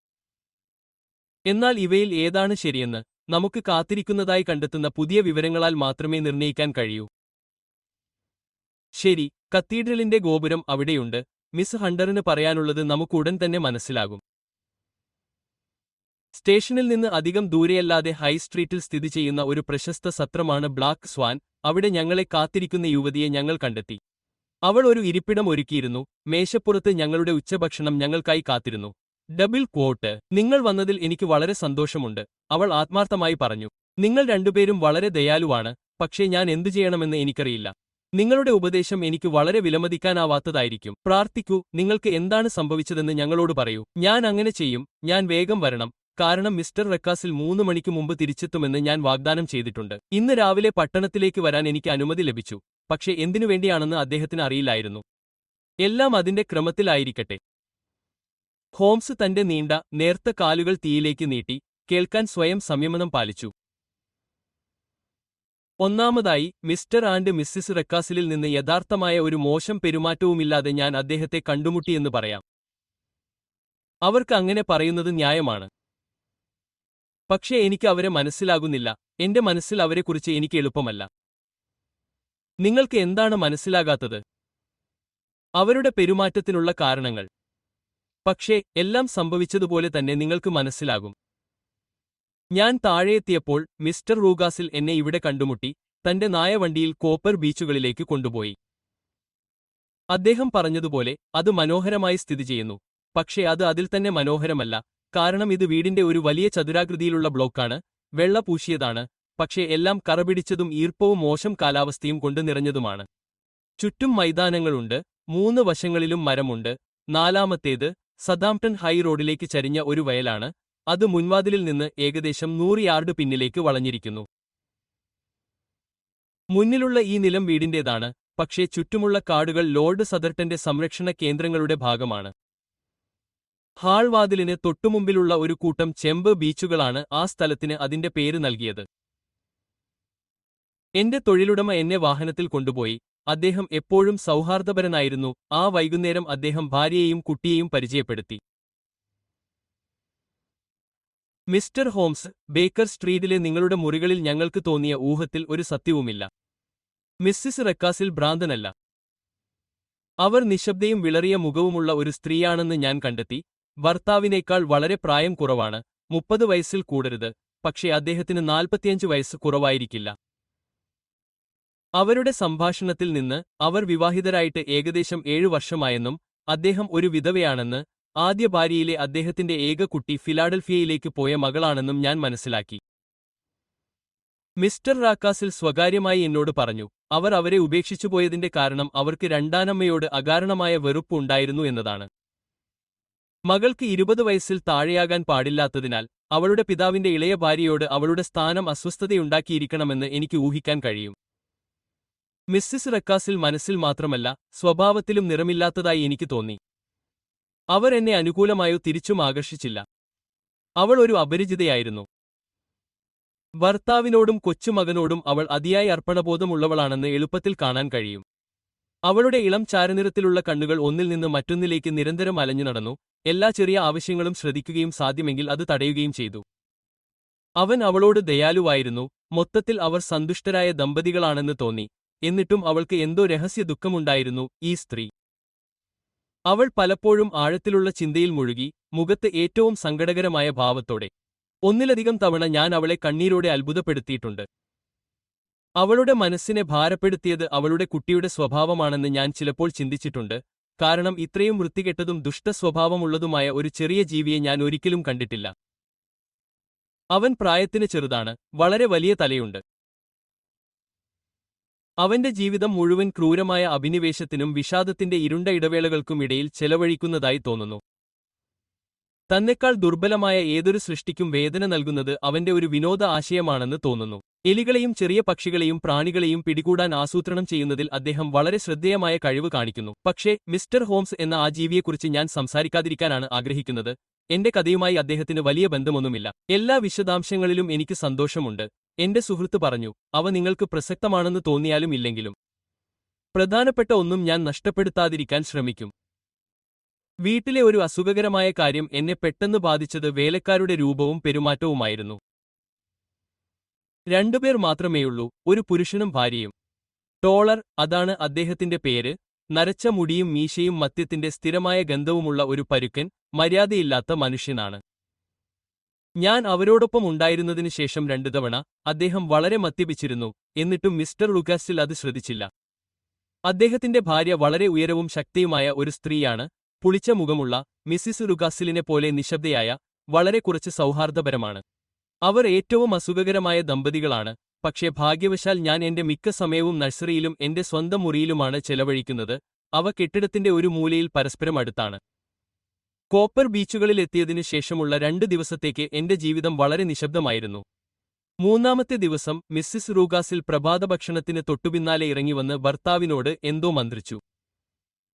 എന്നാൽ ഇവയിൽ ഏതാണ് ശരിയെന്ന് നമുക്ക് കാത്തിരിക്കുന്നതായി കണ്ടെത്തുന്ന പുതിയ വിവരങ്ങളാൽ മാത്രമേ നിർണ്ണയിക്കാൻ കഴിയൂ ശരി കത്തീഡ്രലിന്റെ ഗോപുരം അവിടെയുണ്ട് മിസ് ഹണ്ടറിന് പറയാനുള്ളത് നമുക്കുടൻ തന്നെ മനസ്സിലാകും സ്റ്റേഷനിൽ നിന്ന് അധികം ദൂരെയല്ലാതെ ഹൈ സ്ട്രീറ്റിൽ സ്ഥിതി ചെയ്യുന്ന ഒരു പ്രശസ്ത സത്രമാണ് ബ്ലാക്ക് സ്വാൻ അവിടെ ഞങ്ങളെ കാത്തിരിക്കുന്ന യുവതിയെ ഞങ്ങൾ കണ്ടെത്തി അവൾ ഒരു ഇരിപ്പിടം ഒരുക്കിയിരുന്നു മേശപ്പുറത്ത് ഞങ്ങളുടെ ഉച്ചഭക്ഷണം ഞങ്ങൾക്കായി കാത്തിരുന്നു ഡബിൾ ക്വോട്ട് നിങ്ങൾ വന്നതിൽ എനിക്ക് വളരെ സന്തോഷമുണ്ട് അവൾ ആത്മാർത്ഥമായി പറഞ്ഞു നിങ്ങൾ രണ്ടുപേരും വളരെ ദയാലുവാണ് പക്ഷേ ഞാൻ എന്തു ചെയ്യണമെന്ന് എനിക്കറിയില്ല നിങ്ങളുടെ ഉപദേശം എനിക്ക് വളരെ വിലമതിക്കാനാവാത്തതായിരിക്കും പ്രാർത്ഥിക്കൂ നിങ്ങൾക്ക് എന്താണ് സംഭവിച്ചതെന്ന് ഞങ്ങളോട് പറയൂ ഞാൻ അങ്ങനെ ചെയ്യും ഞാൻ വേഗം വരണം കാരണം മിസ്റ്റർ റെക്കാസിൽ മൂന്ന് മണിക്ക് മുമ്പ് തിരിച്ചെത്തുമെന്ന് ഞാൻ വാഗ്ദാനം ചെയ്തിട്ടുണ്ട് ഇന്ന് രാവിലെ പട്ടണത്തിലേക്ക് വരാൻ എനിക്ക് അനുമതി ലഭിച്ചു പക്ഷേ എന്തിനു വേണ്ടിയാണെന്ന് അദ്ദേഹത്തിന് അറിയില്ലായിരുന്നു എല്ലാം അതിന്റെ ക്രമത്തിലായിരിക്കട്ടെ ഹോംസ് തന്റെ നീണ്ട നേർത്ത കാലുകൾ തീയിലേക്ക് നീട്ടി കേൾക്കാൻ സ്വയം സംയമനം പാലിച്ചു ഒന്നാമതായി മിസ്റ്റർ ആൻഡ് മിസ്സിസ് റെക്കാസിലിൽ നിന്ന് യഥാർത്ഥമായ ഒരു മോശം പെരുമാറ്റവുമില്ലാതെ ഞാൻ അദ്ദേഹത്തെ കണ്ടുമുട്ടിയെന്ന് പറയാം അവർക്ക് അങ്ങനെ പറയുന്നത് ന്യായമാണ് പക്ഷേ എനിക്ക് അവരെ മനസ്സിലാകുന്നില്ല എന്റെ മനസ്സിൽ അവരെക്കുറിച്ച് എനിക്ക് എളുപ്പമല്ല നിങ്ങൾക്ക് എന്താണ് മനസ്സിലാകാത്തത് അവരുടെ പെരുമാറ്റത്തിനുള്ള കാരണങ്ങൾ പക്ഷേ എല്ലാം സംഭവിച്ചതുപോലെ തന്നെ നിങ്ങൾക്ക് മനസ്സിലാകും ഞാൻ താഴെയെത്തിയപ്പോൾ മിസ്റ്റർ റൂഗാസിൽ എന്നെ ഇവിടെ കണ്ടുമുട്ടി തന്റെ നായവണ്ടിയിൽ കോപ്പർ ബീച്ചുകളിലേക്ക് കൊണ്ടുപോയി അദ്ദേഹം പറഞ്ഞതുപോലെ അത് മനോഹരമായി സ്ഥിതി ചെയ്യുന്നു പക്ഷേ അത് അതിൽ തന്നെ മനോഹരമല്ല കാരണം ഇത് വീടിന്റെ ഒരു വലിയ ചതുരാകൃതിയിലുള്ള ബ്ലോക്കാണ് വെള്ള പൂശിയതാണ് പക്ഷേ എല്ലാം കറപിടിച്ചതും ഈർപ്പവും മോശം കാലാവസ്ഥയും കൊണ്ട് നിറഞ്ഞതുമാണ് ചുറ്റും മൈതാനങ്ങളുണ്ട് മൂന്ന് വശങ്ങളിലും മരമുണ്ട് നാലാമത്തേത് സദാംപ്ടൺ ഹൈ റോഡിലേക്ക് ചരിഞ്ഞ ഒരു വയലാണ് അത് മുൻവാതിലിൽ നിന്ന് ഏകദേശം നൂറ് യാർഡ് പിന്നിലേക്ക് വളഞ്ഞിരിക്കുന്നു മുന്നിലുള്ള ഈ നിലം വീടിന്റേതാണ് പക്ഷേ ചുറ്റുമുള്ള കാടുകൾ ലോർഡ് സദർട്ടന്റെ സംരക്ഷണ കേന്ദ്രങ്ങളുടെ ഭാഗമാണ് ഹാൾവാതിലിന് തൊട്ടുമുമ്പിലുള്ള ഒരു കൂട്ടം ചെമ്പ് ബീച്ചുകളാണ് ആ സ്ഥലത്തിന് അതിന്റെ പേര് നൽകിയത് എന്റെ തൊഴിലുടമ എന്നെ വാഹനത്തിൽ കൊണ്ടുപോയി അദ്ദേഹം എപ്പോഴും സൗഹാർദ്ദപരനായിരുന്നു ആ വൈകുന്നേരം അദ്ദേഹം ഭാര്യയെയും കുട്ടിയെയും പരിചയപ്പെടുത്തി മിസ്റ്റർ ഹോംസ് ബേക്കർ സ്ട്രീറ്റിലെ നിങ്ങളുടെ മുറികളിൽ ഞങ്ങൾക്ക് തോന്നിയ ഊഹത്തിൽ ഒരു സത്യവുമില്ല മിസ്സിസ് റെക്കാസിൽ ഭ്രാന്തനല്ല അവർ നിശബ്ദയും വിളറിയ മുഖവുമുള്ള ഒരു സ്ത്രീയാണെന്ന് ഞാൻ കണ്ടെത്തി ഭർത്താവിനേക്കാൾ വളരെ പ്രായം കുറവാണ് മുപ്പത് വയസ്സിൽ കൂടരുത് പക്ഷേ അദ്ദേഹത്തിന് നാൽപ്പത്തിയഞ്ച് വയസ്സ് കുറവായിരിക്കില്ല അവരുടെ സംഭാഷണത്തിൽ നിന്ന് അവർ വിവാഹിതരായിട്ട് ഏകദേശം ഏഴു വർഷമായെന്നും അദ്ദേഹം ഒരു വിധവയാണെന്ന് ആദ്യ ഭാര്യയിലെ അദ്ദേഹത്തിന്റെ ഏക കുട്ടി ഫിലാഡൽഫിയയിലേക്ക് പോയ മകളാണെന്നും ഞാൻ മനസ്സിലാക്കി മിസ്റ്റർ റാക്കാസിൽ സ്വകാര്യമായി എന്നോട് പറഞ്ഞു അവർ അവരെ ഉപേക്ഷിച്ചുപോയതിന്റെ കാരണം അവർക്ക് രണ്ടാനമ്മയോട് അകാരണമായ വെറുപ്പ് ഉണ്ടായിരുന്നു എന്നതാണ് മകൾക്ക് ഇരുപത് വയസ്സിൽ താഴെയാകാൻ പാടില്ലാത്തതിനാൽ അവളുടെ പിതാവിന്റെ ഇളയ ഭാര്യയോട് അവളുടെ സ്ഥാനം അസ്വസ്ഥതയുണ്ടാക്കിയിരിക്കണമെന്ന് എനിക്ക് ഊഹിക്കാൻ കഴിയും മിസ്സിസ് റക്കാസിൽ മനസ്സിൽ മാത്രമല്ല സ്വഭാവത്തിലും നിറമില്ലാത്തതായി എനിക്ക് തോന്നി അവർ എന്നെ അനുകൂലമായോ തിരിച്ചും ആകർഷിച്ചില്ല അവൾ ഒരു അപരിചിതയായിരുന്നു ഭർത്താവിനോടും കൊച്ചുമകനോടും അവൾ അതിയായ അർപ്പണബോധമുള്ളവളാണെന്ന് എളുപ്പത്തിൽ കാണാൻ കഴിയും അവളുടെ ഇളം ചാരനിറത്തിലുള്ള കണ്ണുകൾ ഒന്നിൽ നിന്ന് മറ്റൊന്നിലേക്ക് നിരന്തരം അലഞ്ഞു നടന്നു എല്ലാ ചെറിയ ആവശ്യങ്ങളും ശ്രദ്ധിക്കുകയും സാധ്യമെങ്കിൽ അത് തടയുകയും ചെയ്തു അവൻ അവളോട് ദയാലുവായിരുന്നു മൊത്തത്തിൽ അവർ സന്തുഷ്ടരായ ദമ്പതികളാണെന്ന് തോന്നി എന്നിട്ടും അവൾക്ക് എന്തോ രഹസ്യ ദുഃഖമുണ്ടായിരുന്നു ഈ സ്ത്രീ അവൾ പലപ്പോഴും ആഴത്തിലുള്ള ചിന്തയിൽ മുഴുകി മുഖത്ത് ഏറ്റവും സങ്കടകരമായ ഭാവത്തോടെ ഒന്നിലധികം തവണ ഞാൻ അവളെ കണ്ണീരോടെ അത്ഭുതപ്പെടുത്തിയിട്ടുണ്ട് അവളുടെ മനസ്സിനെ ഭാരപ്പെടുത്തിയത് അവളുടെ കുട്ടിയുടെ സ്വഭാവമാണെന്ന് ഞാൻ ചിലപ്പോൾ ചിന്തിച്ചിട്ടുണ്ട് കാരണം ഇത്രയും വൃത്തികെട്ടതും ദുഷ്ടസ്വഭാവമുള്ളതുമായ ഒരു ചെറിയ ജീവിയെ ഞാൻ ഒരിക്കലും കണ്ടിട്ടില്ല അവൻ പ്രായത്തിന് ചെറുതാണ് വളരെ വലിയ തലയുണ്ട് അവന്റെ ജീവിതം മുഴുവൻ ക്രൂരമായ അഭിനിവേശത്തിനും വിഷാദത്തിന്റെ ഇരുണ്ട ഇടവേളകൾക്കുമിടയിൽ ചെലവഴിക്കുന്നതായി തോന്നുന്നു തന്നെക്കാൾ ദുർബലമായ ഏതൊരു സൃഷ്ടിക്കും വേദന നൽകുന്നത് അവന്റെ ഒരു വിനോദ ആശയമാണെന്ന് തോന്നുന്നു എലികളെയും ചെറിയ പക്ഷികളെയും പ്രാണികളെയും പിടികൂടാൻ ആസൂത്രണം ചെയ്യുന്നതിൽ അദ്ദേഹം വളരെ ശ്രദ്ധേയമായ കഴിവ് കാണിക്കുന്നു പക്ഷേ മിസ്റ്റർ ഹോംസ് എന്ന ആ ജീവിയെക്കുറിച്ച് ഞാൻ സംസാരിക്കാതിരിക്കാനാണ് ആഗ്രഹിക്കുന്നത് എന്റെ കഥയുമായി അദ്ദേഹത്തിന് വലിയ ബന്ധമൊന്നുമില്ല എല്ലാ വിശദാംശങ്ങളിലും എനിക്ക് സന്തോഷമുണ്ട് എന്റെ സുഹൃത്ത് പറഞ്ഞു അവ നിങ്ങൾക്ക് പ്രസക്തമാണെന്ന് തോന്നിയാലും ഇല്ലെങ്കിലും പ്രധാനപ്പെട്ട ഒന്നും ഞാൻ നഷ്ടപ്പെടുത്താതിരിക്കാൻ ശ്രമിക്കും വീട്ടിലെ ഒരു അസുഖകരമായ കാര്യം എന്നെ പെട്ടെന്ന് ബാധിച്ചത് വേലക്കാരുടെ രൂപവും പെരുമാറ്റവുമായിരുന്നു രണ്ടുപേർ മാത്രമേയുള്ളൂ ഒരു പുരുഷനും ഭാര്യയും ടോളർ അതാണ് അദ്ദേഹത്തിന്റെ പേര് നരച്ച മുടിയും മീശയും മദ്യത്തിന്റെ സ്ഥിരമായ ഗന്ധവുമുള്ള ഒരു പരുക്കൻ മര്യാദയില്ലാത്ത മനുഷ്യനാണ് ഞാൻ അവരോടൊപ്പം ഉണ്ടായിരുന്നതിനു ശേഷം രണ്ടു തവണ അദ്ദേഹം വളരെ മദ്യപിച്ചിരുന്നു എന്നിട്ടും മിസ്റ്റർ ലുക്കാസിൽ അത് ശ്രദ്ധിച്ചില്ല അദ്ദേഹത്തിന്റെ ഭാര്യ വളരെ ഉയരവും ശക്തിയുമായ ഒരു സ്ത്രീയാണ് പുളിച്ച മുഖമുള്ള മിസ്സിസ് ലുക്കാസിലിനെ പോലെ നിശബ്ദയായ വളരെ കുറച്ച് സൗഹാർദ്ദപരമാണ് അവർ ഏറ്റവും അസുഖകരമായ ദമ്പതികളാണ് പക്ഷേ ഭാഗ്യവശാൽ ഞാൻ എന്റെ മിക്ക സമയവും നഴ്സറിയിലും എന്റെ സ്വന്തം മുറിയിലുമാണ് ചെലവഴിക്കുന്നത് അവ കെട്ടിടത്തിന്റെ ഒരു മൂലയിൽ പരസ്പരം അടുത്താണ് കോപ്പർ ബീച്ചുകളിൽ എത്തിയതിനു ശേഷമുള്ള രണ്ട് ദിവസത്തേക്ക് എന്റെ ജീവിതം വളരെ നിശബ്ദമായിരുന്നു മൂന്നാമത്തെ ദിവസം മിസ്സിസ് റൂഗാസിൽ പ്രഭാതഭക്ഷണത്തിന് തൊട്ടുപിന്നാലെ ഇറങ്ങിവന്ന് ഭർത്താവിനോട് എന്തോ മന്ത്രിച്ചു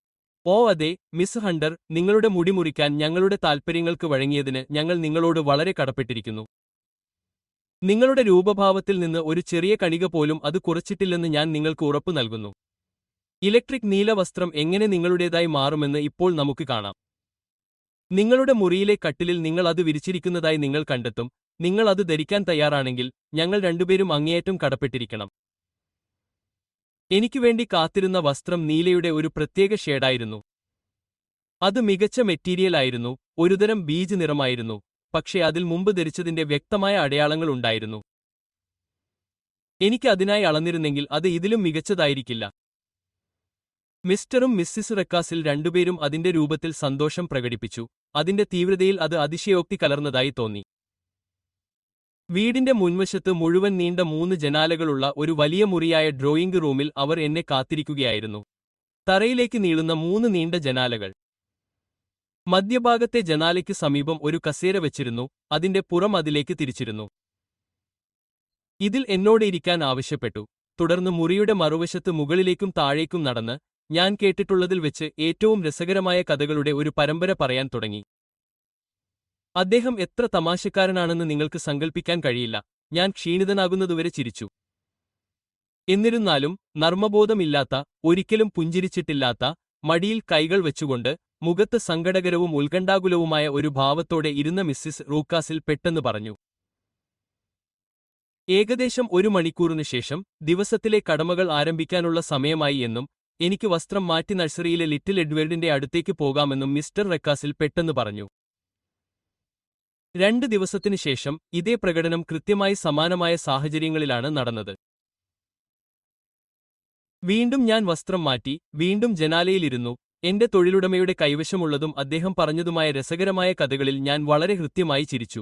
ഓ അതെ മിസ് ഹണ്ടർ നിങ്ങളുടെ മുടി മുറിക്കാൻ ഞങ്ങളുടെ താൽപ്പര്യങ്ങൾക്ക് വഴങ്ങിയതിന് ഞങ്ങൾ നിങ്ങളോട് വളരെ കടപ്പെട്ടിരിക്കുന്നു നിങ്ങളുടെ രൂപഭാവത്തിൽ നിന്ന് ഒരു ചെറിയ കണിക പോലും അത് കുറച്ചിട്ടില്ലെന്ന് ഞാൻ നിങ്ങൾക്ക് ഉറപ്പു നൽകുന്നു ഇലക്ട്രിക് നീല വസ്ത്രം എങ്ങനെ നിങ്ങളുടേതായി മാറുമെന്ന് ഇപ്പോൾ നമുക്ക് കാണാം നിങ്ങളുടെ മുറിയിലെ കട്ടിലിൽ നിങ്ങൾ അത് വിരിച്ചിരിക്കുന്നതായി നിങ്ങൾ കണ്ടെത്തും നിങ്ങൾ അത് ധരിക്കാൻ തയ്യാറാണെങ്കിൽ ഞങ്ങൾ രണ്ടുപേരും അങ്ങേയറ്റം കടപ്പെട്ടിരിക്കണം എനിക്ക് വേണ്ടി കാത്തിരുന്ന വസ്ത്രം നീലയുടെ ഒരു പ്രത്യേക ഷേഡായിരുന്നു അത് മികച്ച മെറ്റീരിയൽ ആയിരുന്നു ഒരുതരം ബീജ് നിറമായിരുന്നു പക്ഷേ അതിൽ മുമ്പ് ധരിച്ചതിന്റെ വ്യക്തമായ അടയാളങ്ങൾ ഉണ്ടായിരുന്നു എനിക്ക് അതിനായി അളന്നിരുന്നെങ്കിൽ അത് ഇതിലും മികച്ചതായിരിക്കില്ല മിസ്റ്ററും മിസ്സിസ് റെക്കാസിൽ രണ്ടുപേരും അതിന്റെ രൂപത്തിൽ സന്തോഷം പ്രകടിപ്പിച്ചു അതിന്റെ തീവ്രതയിൽ അത് അതിശയോക്തി കലർന്നതായി തോന്നി വീടിന്റെ മുൻവശത്ത് മുഴുവൻ നീണ്ട മൂന്ന് ജനാലകളുള്ള ഒരു വലിയ മുറിയായ ഡ്രോയിംഗ് റൂമിൽ അവർ എന്നെ കാത്തിരിക്കുകയായിരുന്നു തറയിലേക്ക് നീളുന്ന മൂന്ന് നീണ്ട ജനാലകൾ മധ്യഭാഗത്തെ ജനാലയ്ക്ക് സമീപം ഒരു കസേര വെച്ചിരുന്നു അതിന്റെ പുറം അതിലേക്ക് തിരിച്ചിരുന്നു ഇതിൽ എന്നോട് ഇരിക്കാൻ ആവശ്യപ്പെട്ടു തുടർന്ന് മുറിയുടെ മറുവശത്ത് മുകളിലേക്കും താഴേക്കും നടന്ന് ഞാൻ കേട്ടിട്ടുള്ളതിൽ വെച്ച് ഏറ്റവും രസകരമായ കഥകളുടെ ഒരു പരമ്പര പറയാൻ തുടങ്ങി അദ്ദേഹം എത്ര തമാശക്കാരനാണെന്ന് നിങ്ങൾക്ക് സങ്കൽപ്പിക്കാൻ കഴിയില്ല ഞാൻ ക്ഷീണിതനാകുന്നതുവരെ ചിരിച്ചു എന്നിരുന്നാലും നർമ്മബോധമില്ലാത്ത ഒരിക്കലും പുഞ്ചിരിച്ചിട്ടില്ലാത്ത മടിയിൽ കൈകൾ വെച്ചുകൊണ്ട് മുഖത്ത് സങ്കടകരവും ഉത്കണ്ഠാകുലവുമായ ഒരു ഭാവത്തോടെ ഇരുന്ന മിസ്സിസ് റൂക്കാസിൽ പെട്ടെന്ന് പറഞ്ഞു ഏകദേശം ഒരു മണിക്കൂറിനു ശേഷം ദിവസത്തിലെ കടമകൾ ആരംഭിക്കാനുള്ള സമയമായി എന്നും എനിക്ക് വസ്ത്രം മാറ്റി നഴ്സറിയിലെ ലിറ്റിൽ എഡ്വേർഡിന്റെ അടുത്തേക്ക് പോകാമെന്നും മിസ്റ്റർ റെക്കാസിൽ പെട്ടെന്ന് പറഞ്ഞു രണ്ട് ദിവസത്തിനു ശേഷം ഇതേ പ്രകടനം കൃത്യമായി സമാനമായ സാഹചര്യങ്ങളിലാണ് നടന്നത് വീണ്ടും ഞാൻ വസ്ത്രം മാറ്റി വീണ്ടും ജനാലയിലിരുന്നു എന്റെ തൊഴിലുടമയുടെ കൈവശമുള്ളതും അദ്ദേഹം പറഞ്ഞതുമായ രസകരമായ കഥകളിൽ ഞാൻ വളരെ ഹൃത്യമായി ചിരിച്ചു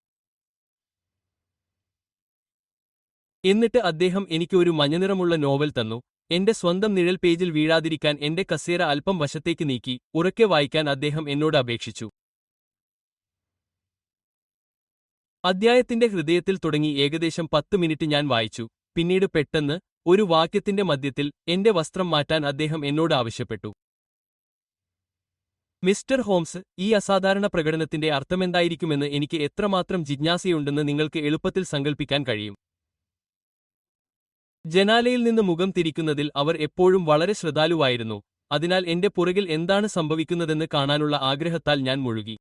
എന്നിട്ട് അദ്ദേഹം എനിക്ക് ഒരു മഞ്ഞനിറമുള്ള നോവൽ തന്നു എന്റെ സ്വന്തം നിഴൽ പേജിൽ വീഴാതിരിക്കാൻ എന്റെ കസേര അല്പം വശത്തേക്ക് നീക്കി ഉറക്കെ വായിക്കാൻ അദ്ദേഹം എന്നോട് അപേക്ഷിച്ചു അദ്ധ്യായത്തിന്റെ ഹൃദയത്തിൽ തുടങ്ങി ഏകദേശം പത്ത് മിനിറ്റ് ഞാൻ വായിച്ചു പിന്നീട് പെട്ടെന്ന് ഒരു വാക്യത്തിന്റെ മധ്യത്തിൽ എന്റെ വസ്ത്രം മാറ്റാൻ അദ്ദേഹം എന്നോട് ആവശ്യപ്പെട്ടു മിസ്റ്റർ ഹോംസ് ഈ അസാധാരണ പ്രകടനത്തിന്റെ അർത്ഥമെന്തായിരിക്കുമെന്ന് എനിക്ക് എത്രമാത്രം ജിജ്ഞാസയുണ്ടെന്ന് നിങ്ങൾക്ക് എളുപ്പത്തിൽ സങ്കൽപ്പിക്കാൻ കഴിയും ജനാലയിൽ നിന്ന് മുഖം തിരിക്കുന്നതിൽ അവർ എപ്പോഴും വളരെ ശ്രദ്ധാലുവായിരുന്നു അതിനാൽ എന്റെ പുറകിൽ എന്താണ് സംഭവിക്കുന്നതെന്ന് കാണാനുള്ള ആഗ്രഹത്താൽ ഞാൻ മുഴുകി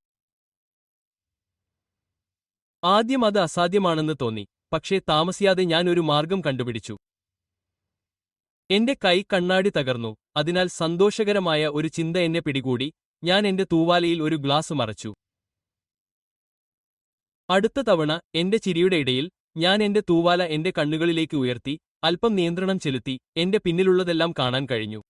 ആദ്യം അത് അസാധ്യമാണെന്ന് തോന്നി പക്ഷേ താമസിയാതെ ഞാൻ ഒരു മാർഗം കണ്ടുപിടിച്ചു എന്റെ കൈ കണ്ണാടി തകർന്നു അതിനാൽ സന്തോഷകരമായ ഒരു ചിന്ത എന്നെ പിടികൂടി ഞാൻ എന്റെ തൂവാലയിൽ ഒരു ഗ്ലാസ് മറച്ചു അടുത്ത തവണ എന്റെ ചിരിയുടെ ഇടയിൽ ഞാൻ എന്റെ തൂവാല എന്റെ കണ്ണുകളിലേക്ക് ഉയർത്തി അല്പം നിയന്ത്രണം ചെലുത്തി എന്റെ പിന്നിലുള്ളതെല്ലാം കാണാൻ കഴിഞ്ഞു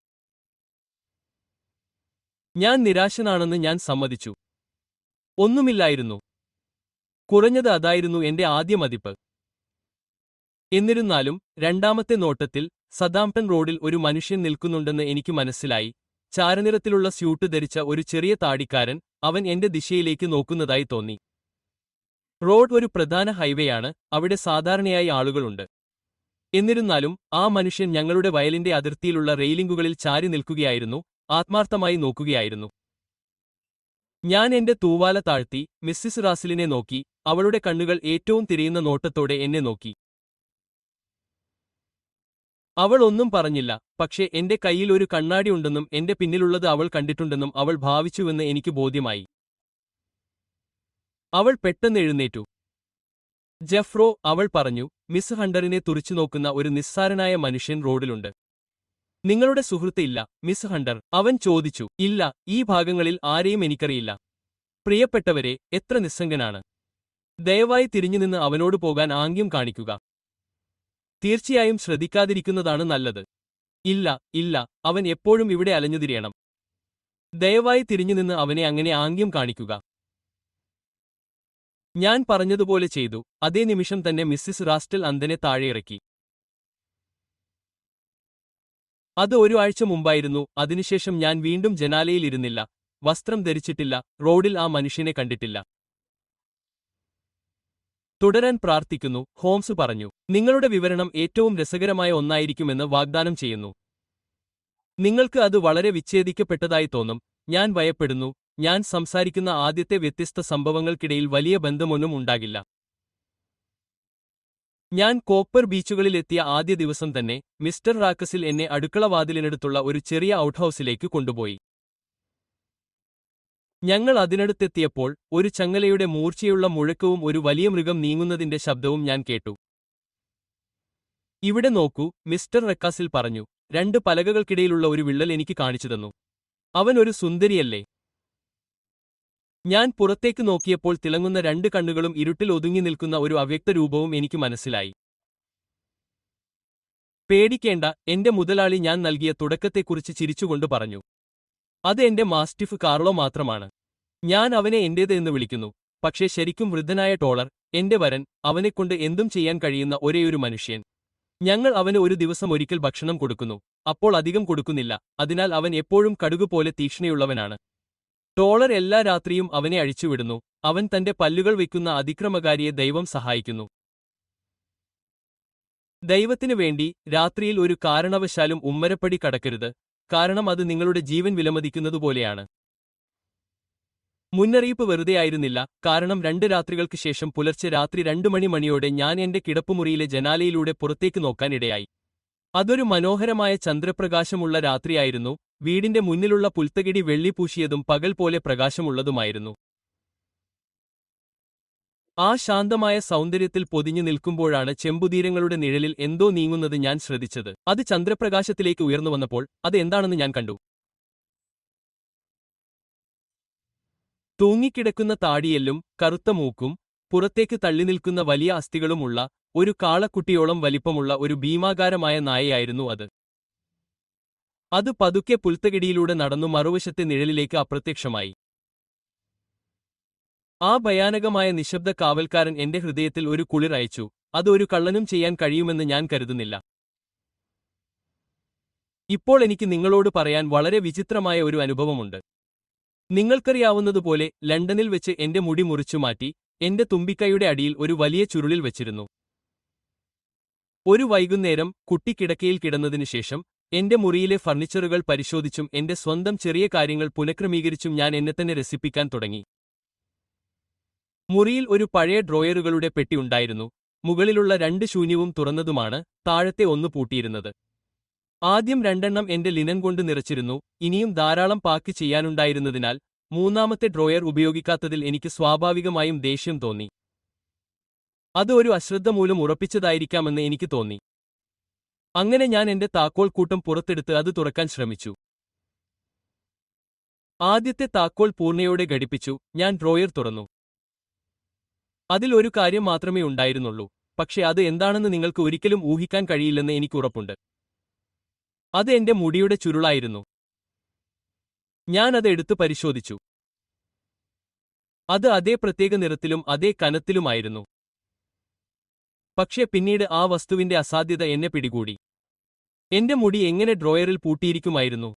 ഞാൻ നിരാശനാണെന്ന് ഞാൻ സമ്മതിച്ചു ഒന്നുമില്ലായിരുന്നു കുറഞ്ഞത് അതായിരുന്നു എന്റെ ആദ്യ മതിപ്പ് എന്നിരുന്നാലും രണ്ടാമത്തെ നോട്ടത്തിൽ സദാംപ്ടൺ റോഡിൽ ഒരു മനുഷ്യൻ നിൽക്കുന്നുണ്ടെന്ന് എനിക്ക് മനസ്സിലായി ചാരനിറത്തിലുള്ള സ്യൂട്ട് ധരിച്ച ഒരു ചെറിയ താടിക്കാരൻ അവൻ എന്റെ ദിശയിലേക്ക് നോക്കുന്നതായി തോന്നി റോഡ് ഒരു പ്രധാന ഹൈവേയാണ് അവിടെ സാധാരണയായി ആളുകളുണ്ട് എന്നിരുന്നാലും ആ മനുഷ്യൻ ഞങ്ങളുടെ വയലിന്റെ അതിർത്തിയിലുള്ള റെയിലിംഗുകളിൽ ചാരി നിൽക്കുകയായിരുന്നു ആത്മാർത്ഥമായി നോക്കുകയായിരുന്നു ഞാൻ എന്റെ തൂവാല താഴ്ത്തി മിസ്സിസ് റാസിലിനെ നോക്കി അവളുടെ കണ്ണുകൾ ഏറ്റവും തിരിയുന്ന നോട്ടത്തോടെ എന്നെ നോക്കി അവൾ ഒന്നും പറഞ്ഞില്ല പക്ഷേ എന്റെ കയ്യിൽ ഒരു കണ്ണാടി ഉണ്ടെന്നും എന്റെ പിന്നിലുള്ളത് അവൾ കണ്ടിട്ടുണ്ടെന്നും അവൾ ഭാവിച്ചുവെന്ന് എനിക്ക് ബോധ്യമായി അവൾ പെട്ടെന്ന് എഴുന്നേറ്റു ജെഫ്രോ അവൾ പറഞ്ഞു മിസ് ഹണ്ടറിനെ തുറിച്ചു നോക്കുന്ന ഒരു നിസ്സാരനായ മനുഷ്യൻ റോഡിലുണ്ട് നിങ്ങളുടെ സുഹൃത്ത് ഇല്ല മിസ് ഹണ്ടർ അവൻ ചോദിച്ചു ഇല്ല ഈ ഭാഗങ്ങളിൽ ആരെയും എനിക്കറിയില്ല പ്രിയപ്പെട്ടവരെ എത്ര നിസ്സംഗനാണ് ദയവായി തിരിഞ്ഞുനിന്ന് അവനോട് പോകാൻ ആംഗ്യം കാണിക്കുക തീർച്ചയായും ശ്രദ്ധിക്കാതിരിക്കുന്നതാണ് നല്ലത് ഇല്ല ഇല്ല അവൻ എപ്പോഴും ഇവിടെ അലഞ്ഞുതിരിയണം ദയവായി തിരിഞ്ഞുനിന്ന് അവനെ അങ്ങനെ ആംഗ്യം കാണിക്കുക ഞാൻ പറഞ്ഞതുപോലെ ചെയ്തു അതേ നിമിഷം തന്നെ മിസ്സിസ് റാസ്റ്റൽ അന്തനെ താഴെയിറക്കി അത് ഒരു ആഴ്ച മുമ്പായിരുന്നു അതിനുശേഷം ഞാൻ വീണ്ടും ജനാലയിൽ ഇരുന്നില്ല വസ്ത്രം ധരിച്ചിട്ടില്ല റോഡിൽ ആ മനുഷ്യനെ കണ്ടിട്ടില്ല തുടരാൻ പ്രാർത്ഥിക്കുന്നു ഹോംസ് പറഞ്ഞു നിങ്ങളുടെ വിവരണം ഏറ്റവും രസകരമായ ഒന്നായിരിക്കുമെന്ന് വാഗ്ദാനം ചെയ്യുന്നു നിങ്ങൾക്ക് അത് വളരെ വിച്ഛേദിക്കപ്പെട്ടതായി തോന്നും ഞാൻ ഭയപ്പെടുന്നു ഞാൻ സംസാരിക്കുന്ന ആദ്യത്തെ വ്യത്യസ്ത സംഭവങ്ങൾക്കിടയിൽ വലിയ ബന്ധമൊന്നും ഉണ്ടാകില്ല ഞാൻ കോപ്പർ ബീച്ചുകളിലെത്തിയ ആദ്യ ദിവസം തന്നെ മിസ്റ്റർ റാക്കസിൽ എന്നെ അടുക്കളവാതിലിനടുത്തുള്ള ഒരു ചെറിയ ഔട്ട്ഹൌസിലേക്ക് കൊണ്ടുപോയി ഞങ്ങൾ അതിനടുത്തെത്തിയപ്പോൾ ഒരു ചങ്ങലയുടെ മൂർച്ചയുള്ള മുഴക്കവും ഒരു വലിയ മൃഗം നീങ്ങുന്നതിന്റെ ശബ്ദവും ഞാൻ കേട്ടു ഇവിടെ നോക്കൂ മിസ്റ്റർ റക്കാസിൽ പറഞ്ഞു രണ്ട് പലകകൾക്കിടയിലുള്ള ഒരു വിള്ളൽ എനിക്ക് കാണിച്ചു തന്നു അവൻ ഒരു സുന്ദരിയല്ലേ ഞാൻ പുറത്തേക്ക് നോക്കിയപ്പോൾ തിളങ്ങുന്ന രണ്ട് കണ്ണുകളും ഇരുട്ടിൽ ഒതുങ്ങി നിൽക്കുന്ന ഒരു അവ്യക്ത രൂപവും എനിക്ക് മനസ്സിലായി പേടിക്കേണ്ട എന്റെ മുതലാളി ഞാൻ നൽകിയ തുടക്കത്തെക്കുറിച്ച് ചിരിച്ചുകൊണ്ട് പറഞ്ഞു അത് എന്റെ മാസ്റ്റിഫ് കാർലോ മാത്രമാണ് ഞാൻ അവനെ എന്റേത് എന്ന് വിളിക്കുന്നു പക്ഷേ ശരിക്കും വൃദ്ധനായ ടോളർ എന്റെ വരൻ അവനെക്കൊണ്ട് എന്തും ചെയ്യാൻ കഴിയുന്ന ഒരേയൊരു മനുഷ്യൻ ഞങ്ങൾ അവന് ഒരു ദിവസം ഒരിക്കൽ ഭക്ഷണം കൊടുക്കുന്നു അപ്പോൾ അധികം കൊടുക്കുന്നില്ല അതിനാൽ അവൻ എപ്പോഴും കടുകുപോലെ തീക്ഷ്ണയുള്ളവനാണ് ടോളർ എല്ലാ രാത്രിയും അവനെ അഴിച്ചുവിടുന്നു അവൻ തന്റെ പല്ലുകൾ വയ്ക്കുന്ന അതിക്രമകാരിയെ ദൈവം സഹായിക്കുന്നു ദൈവത്തിനു വേണ്ടി രാത്രിയിൽ ഒരു കാരണവശാലും ഉമ്മരപ്പടി കടക്കരുത് കാരണം അത് നിങ്ങളുടെ ജീവൻ വിലമതിക്കുന്നതുപോലെയാണ് മുന്നറിയിപ്പ് വെറുതെയായിരുന്നില്ല കാരണം രണ്ട് രാത്രികൾക്ക് ശേഷം പുലർച്ചെ രാത്രി രണ്ടു മണി മണിയോടെ ഞാൻ എന്റെ കിടപ്പുമുറിയിലെ ജനാലയിലൂടെ പുറത്തേക്ക് നോക്കാൻ ഇടയായി അതൊരു മനോഹരമായ ചന്ദ്രപ്രകാശമുള്ള രാത്രിയായിരുന്നു വീടിന്റെ മുന്നിലുള്ള പുൽത്തകിടി വെള്ളിപൂശിയതും പകൽ പോലെ പ്രകാശമുള്ളതുമായിരുന്നു ആ ശാന്തമായ സൗന്ദര്യത്തിൽ പൊതിഞ്ഞു നിൽക്കുമ്പോഴാണ് ചെമ്പുതീരങ്ങളുടെ നിഴലിൽ എന്തോ നീങ്ങുന്നത് ഞാൻ ശ്രദ്ധിച്ചത് അത് ചന്ദ്രപ്രകാശത്തിലേക്ക് ഉയർന്നു വന്നപ്പോൾ അത് എന്താണെന്ന് ഞാൻ കണ്ടു തൂങ്ങിക്കിടക്കുന്ന താടിയെല്ലും കറുത്ത മൂക്കും പുറത്തേക്ക് തള്ളി നിൽക്കുന്ന വലിയ അസ്ഥികളുമുള്ള ഒരു കാളക്കുട്ടിയോളം വലിപ്പമുള്ള ഒരു ഭീമാകാരമായ നായയായിരുന്നു അത് അത് പതുക്കെ പുൽത്തകിടിയിലൂടെ നടന്നു മറുവശത്തെ നിഴലിലേക്ക് അപ്രത്യക്ഷമായി ആ ഭയാനകമായ നിശബ്ദ കാവൽക്കാരൻ എന്റെ ഹൃദയത്തിൽ ഒരു കുളിർ അയച്ചു അത് ഒരു കള്ളനും ചെയ്യാൻ കഴിയുമെന്ന് ഞാൻ കരുതുന്നില്ല ഇപ്പോൾ എനിക്ക് നിങ്ങളോട് പറയാൻ വളരെ വിചിത്രമായ ഒരു അനുഭവമുണ്ട് നിങ്ങൾക്കറിയാവുന്നതുപോലെ ലണ്ടനിൽ വെച്ച് എന്റെ മുടി മുറിച്ചുമാറ്റി എന്റെ തുമ്പിക്കൈയുടെ അടിയിൽ ഒരു വലിയ ചുരുളിൽ വെച്ചിരുന്നു ഒരു വൈകുന്നേരം കുട്ടി കിടക്കയിൽ കിടന്നതിനു ശേഷം എന്റെ മുറിയിലെ ഫർണിച്ചറുകൾ പരിശോധിച്ചും എന്റെ സ്വന്തം ചെറിയ കാര്യങ്ങൾ പുനഃക്രമീകരിച്ചും ഞാൻ എന്നെ തന്നെ രസിപ്പിക്കാൻ തുടങ്ങി മുറിയിൽ ഒരു പഴയ ഡ്രോയറുകളുടെ പെട്ടി ഉണ്ടായിരുന്നു മുകളിലുള്ള രണ്ട് ശൂന്യവും തുറന്നതുമാണ് താഴത്തെ ഒന്ന് പൂട്ടിയിരുന്നത് ആദ്യം രണ്ടെണ്ണം എന്റെ ലിനൻ കൊണ്ട് നിറച്ചിരുന്നു ഇനിയും ധാരാളം പാക്ക് ചെയ്യാനുണ്ടായിരുന്നതിനാൽ മൂന്നാമത്തെ ഡ്രോയർ ഉപയോഗിക്കാത്തതിൽ എനിക്ക് സ്വാഭാവികമായും ദേഷ്യം തോന്നി അത് ഒരു അശ്രദ്ധ മൂലം ഉറപ്പിച്ചതായിരിക്കാമെന്ന് എനിക്ക് തോന്നി അങ്ങനെ ഞാൻ എന്റെ താക്കോൽ കൂട്ടം പുറത്തെടുത്ത് അത് തുറക്കാൻ ശ്രമിച്ചു ആദ്യത്തെ താക്കോൽ പൂർണ്ണയോടെ ഘടിപ്പിച്ചു ഞാൻ ഡ്രോയർ തുറന്നു അതിൽ ഒരു കാര്യം മാത്രമേ ഉണ്ടായിരുന്നുള്ളൂ പക്ഷെ അത് എന്താണെന്ന് നിങ്ങൾക്ക് ഒരിക്കലും ഊഹിക്കാൻ കഴിയില്ലെന്ന് എനിക്ക് ഉറപ്പുണ്ട് അത് എന്റെ മുടിയുടെ ചുരുളായിരുന്നു ഞാൻ അത് എടുത്തു പരിശോധിച്ചു അത് അതേ പ്രത്യേക നിറത്തിലും അതേ കനത്തിലുമായിരുന്നു പക്ഷേ പിന്നീട് ആ വസ്തുവിന്റെ അസാധ്യത എന്നെ പിടികൂടി എന്റെ മുടി എങ്ങനെ ഡ്രോയറിൽ പൂട്ടിയിരിക്കുമായിരുന്നു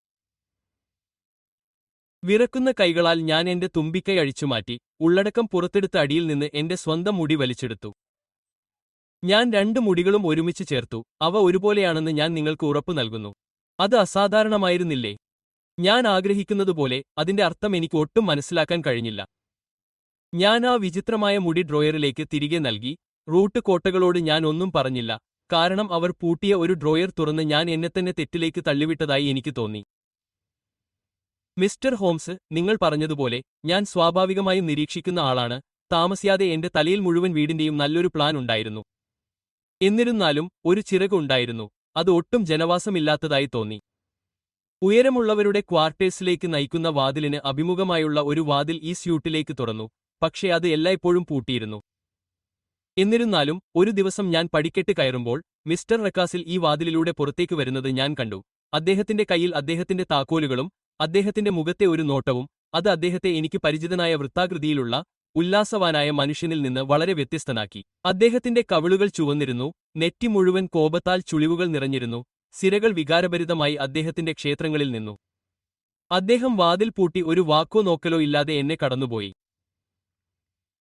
വിറക്കുന്ന കൈകളാൽ ഞാൻ എന്റെ തുമ്പിക്കൈ അഴിച്ചുമാറ്റി ഉള്ളടക്കം പുറത്തെടുത്ത അടിയിൽ നിന്ന് എന്റെ സ്വന്തം മുടി വലിച്ചെടുത്തു ഞാൻ രണ്ട് മുടികളും ഒരുമിച്ച് ചേർത്തു അവ ഒരുപോലെയാണെന്ന് ഞാൻ നിങ്ങൾക്ക് ഉറപ്പു നൽകുന്നു അത് അസാധാരണമായിരുന്നില്ലേ ഞാൻ ആഗ്രഹിക്കുന്നതുപോലെ അതിന്റെ അർത്ഥം എനിക്ക് ഒട്ടും മനസ്സിലാക്കാൻ കഴിഞ്ഞില്ല ഞാൻ ആ വിചിത്രമായ മുടി ഡ്രോയറിലേക്ക് തിരികെ നൽകി റൂട്ട് കോട്ടകളോട് ഞാൻ ഒന്നും പറഞ്ഞില്ല കാരണം അവർ പൂട്ടിയ ഒരു ഡ്രോയർ തുറന്ന് ഞാൻ എന്നെത്തന്നെ തെറ്റിലേക്ക് തള്ളിവിട്ടതായി എനിക്ക് തോന്നി മിസ്റ്റർ ഹോംസ് നിങ്ങൾ പറഞ്ഞതുപോലെ ഞാൻ സ്വാഭാവികമായും നിരീക്ഷിക്കുന്ന ആളാണ് താമസിയാതെ എന്റെ തലയിൽ മുഴുവൻ വീടിന്റെയും നല്ലൊരു പ്ലാൻ ഉണ്ടായിരുന്നു എന്നിരുന്നാലും ഒരു ചിറക് ഉണ്ടായിരുന്നു അത് ഒട്ടും ജനവാസമില്ലാത്തതായി തോന്നി ഉയരമുള്ളവരുടെ ക്വാർട്ടേഴ്സിലേക്ക് നയിക്കുന്ന വാതിലിന് അഭിമുഖമായുള്ള ഒരു വാതിൽ ഈ സ്യൂട്ടിലേക്ക് തുറന്നു പക്ഷേ അത് എല്ലായ്പ്പോഴും പൂട്ടിയിരുന്നു എന്നിരുന്നാലും ഒരു ദിവസം ഞാൻ പടിക്കെട്ട് കയറുമ്പോൾ മിസ്റ്റർ റക്കാസിൽ ഈ വാതിലിലൂടെ പുറത്തേക്ക് വരുന്നത് ഞാൻ കണ്ടു അദ്ദേഹത്തിന്റെ കയ്യിൽ അദ്ദേഹത്തിന്റെ താക്കോലുകളും അദ്ദേഹത്തിന്റെ മുഖത്തെ ഒരു നോട്ടവും അത് അദ്ദേഹത്തെ എനിക്ക് പരിചിതനായ വൃത്താകൃതിയിലുള്ള ഉല്ലാസവാനായ മനുഷ്യനിൽ നിന്ന് വളരെ വ്യത്യസ്തനാക്കി അദ്ദേഹത്തിന്റെ കവിളുകൾ ചുവന്നിരുന്നു നെറ്റി മുഴുവൻ കോപത്താൽ ചുളിവുകൾ നിറഞ്ഞിരുന്നു സിരകൾ വികാരഭരിതമായി അദ്ദേഹത്തിന്റെ ക്ഷേത്രങ്ങളിൽ നിന്നു അദ്ദേഹം വാതിൽ പൂട്ടി ഒരു വാക്കോ നോക്കലോ ഇല്ലാതെ എന്നെ കടന്നുപോയി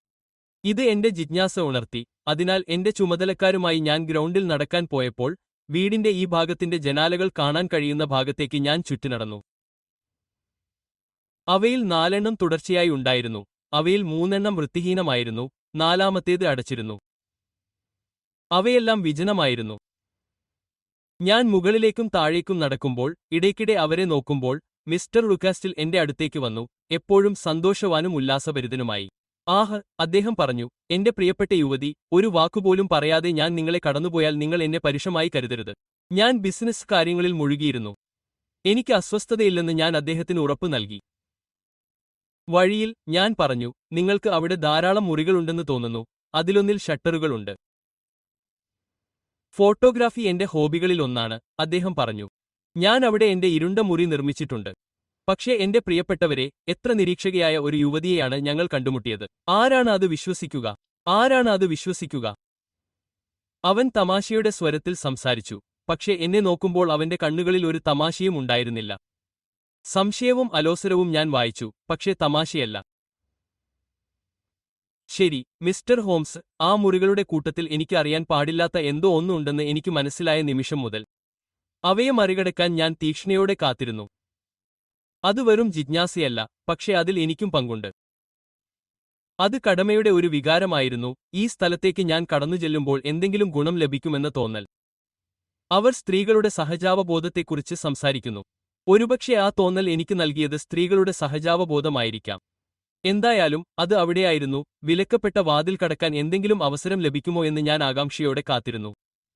ഇത് എന്റെ ജിജ്ഞാസ ഉണർത്തി അതിനാൽ എന്റെ ചുമതലക്കാരുമായി ഞാൻ ഗ്രൗണ്ടിൽ നടക്കാൻ പോയപ്പോൾ വീടിന്റെ ഈ ഭാഗത്തിന്റെ ജനാലകൾ കാണാൻ കഴിയുന്ന ഭാഗത്തേക്ക് ഞാൻ ചുറ്റിനടന്നു അവയിൽ നാലെണ്ണം തുടർച്ചയായി ഉണ്ടായിരുന്നു അവയിൽ മൂന്നെണ്ണം വൃത്തിഹീനമായിരുന്നു നാലാമത്തേത് അടച്ചിരുന്നു അവയെല്ലാം വിജനമായിരുന്നു ഞാൻ മുകളിലേക്കും താഴേക്കും നടക്കുമ്പോൾ ഇടയ്ക്കിടെ അവരെ നോക്കുമ്പോൾ മിസ്റ്റർ റുക്കാസ്റ്റിൽ എന്റെ അടുത്തേക്ക് വന്നു എപ്പോഴും സന്തോഷവാനും ഉല്ലാസഭരിതനുമായി ആഹ് അദ്ദേഹം പറഞ്ഞു എന്റെ പ്രിയപ്പെട്ട യുവതി ഒരു വാക്കുപോലും പറയാതെ ഞാൻ നിങ്ങളെ കടന്നുപോയാൽ നിങ്ങൾ എന്നെ പരുഷമായി കരുതരുത് ഞാൻ ബിസിനസ് കാര്യങ്ങളിൽ മുഴുകിയിരുന്നു എനിക്ക് അസ്വസ്ഥതയില്ലെന്ന് ഞാൻ അദ്ദേഹത്തിന് ഉറപ്പു നൽകി വഴിയിൽ ഞാൻ പറഞ്ഞു നിങ്ങൾക്ക് അവിടെ ധാരാളം മുറികളുണ്ടെന്ന് തോന്നുന്നു അതിലൊന്നിൽ ഷട്ടറുകളുണ്ട് ഫോട്ടോഗ്രാഫി എന്റെ ഹോബികളിൽ ഒന്നാണ് അദ്ദേഹം പറഞ്ഞു ഞാൻ അവിടെ എന്റെ ഇരുണ്ട മുറി നിർമ്മിച്ചിട്ടുണ്ട് പക്ഷേ എന്റെ പ്രിയപ്പെട്ടവരെ എത്ര നിരീക്ഷകയായ ഒരു യുവതിയെയാണ് ഞങ്ങൾ കണ്ടുമുട്ടിയത് ആരാണ് അത് വിശ്വസിക്കുക ആരാണ് അത് വിശ്വസിക്കുക അവൻ തമാശയുടെ സ്വരത്തിൽ സംസാരിച്ചു പക്ഷേ എന്നെ നോക്കുമ്പോൾ അവന്റെ കണ്ണുകളിൽ ഒരു തമാശയും ഉണ്ടായിരുന്നില്ല സംശയവും അലോസരവും ഞാൻ വായിച്ചു പക്ഷേ തമാശയല്ല ശരി മിസ്റ്റർ ഹോംസ് ആ മുറികളുടെ കൂട്ടത്തിൽ എനിക്ക് അറിയാൻ പാടില്ലാത്ത എന്തോ ഒന്നുണ്ടെന്ന് എനിക്ക് മനസ്സിലായ നിമിഷം മുതൽ അവയെ മറികടക്കാൻ ഞാൻ തീക്ഷ്ണയോടെ കാത്തിരുന്നു അത് വെറും ജിജ്ഞാസയല്ല പക്ഷേ അതിൽ എനിക്കും പങ്കുണ്ട് അത് കടമയുടെ ഒരു വികാരമായിരുന്നു ഈ സ്ഥലത്തേക്ക് ഞാൻ കടന്നു ചെല്ലുമ്പോൾ എന്തെങ്കിലും ഗുണം ലഭിക്കുമെന്ന തോന്നൽ അവർ സ്ത്രീകളുടെ സഹജാവബോധത്തെക്കുറിച്ച് സംസാരിക്കുന്നു ഒരുപക്ഷെ ആ തോന്നൽ എനിക്ക് നൽകിയത് സ്ത്രീകളുടെ സഹജാവബോധമായിരിക്കാം എന്തായാലും അത് അവിടെയായിരുന്നു വിലക്കപ്പെട്ട വാതിൽ കടക്കാൻ എന്തെങ്കിലും അവസരം ലഭിക്കുമോ എന്ന് ഞാൻ ആകാംക്ഷയോടെ കാത്തിരുന്നു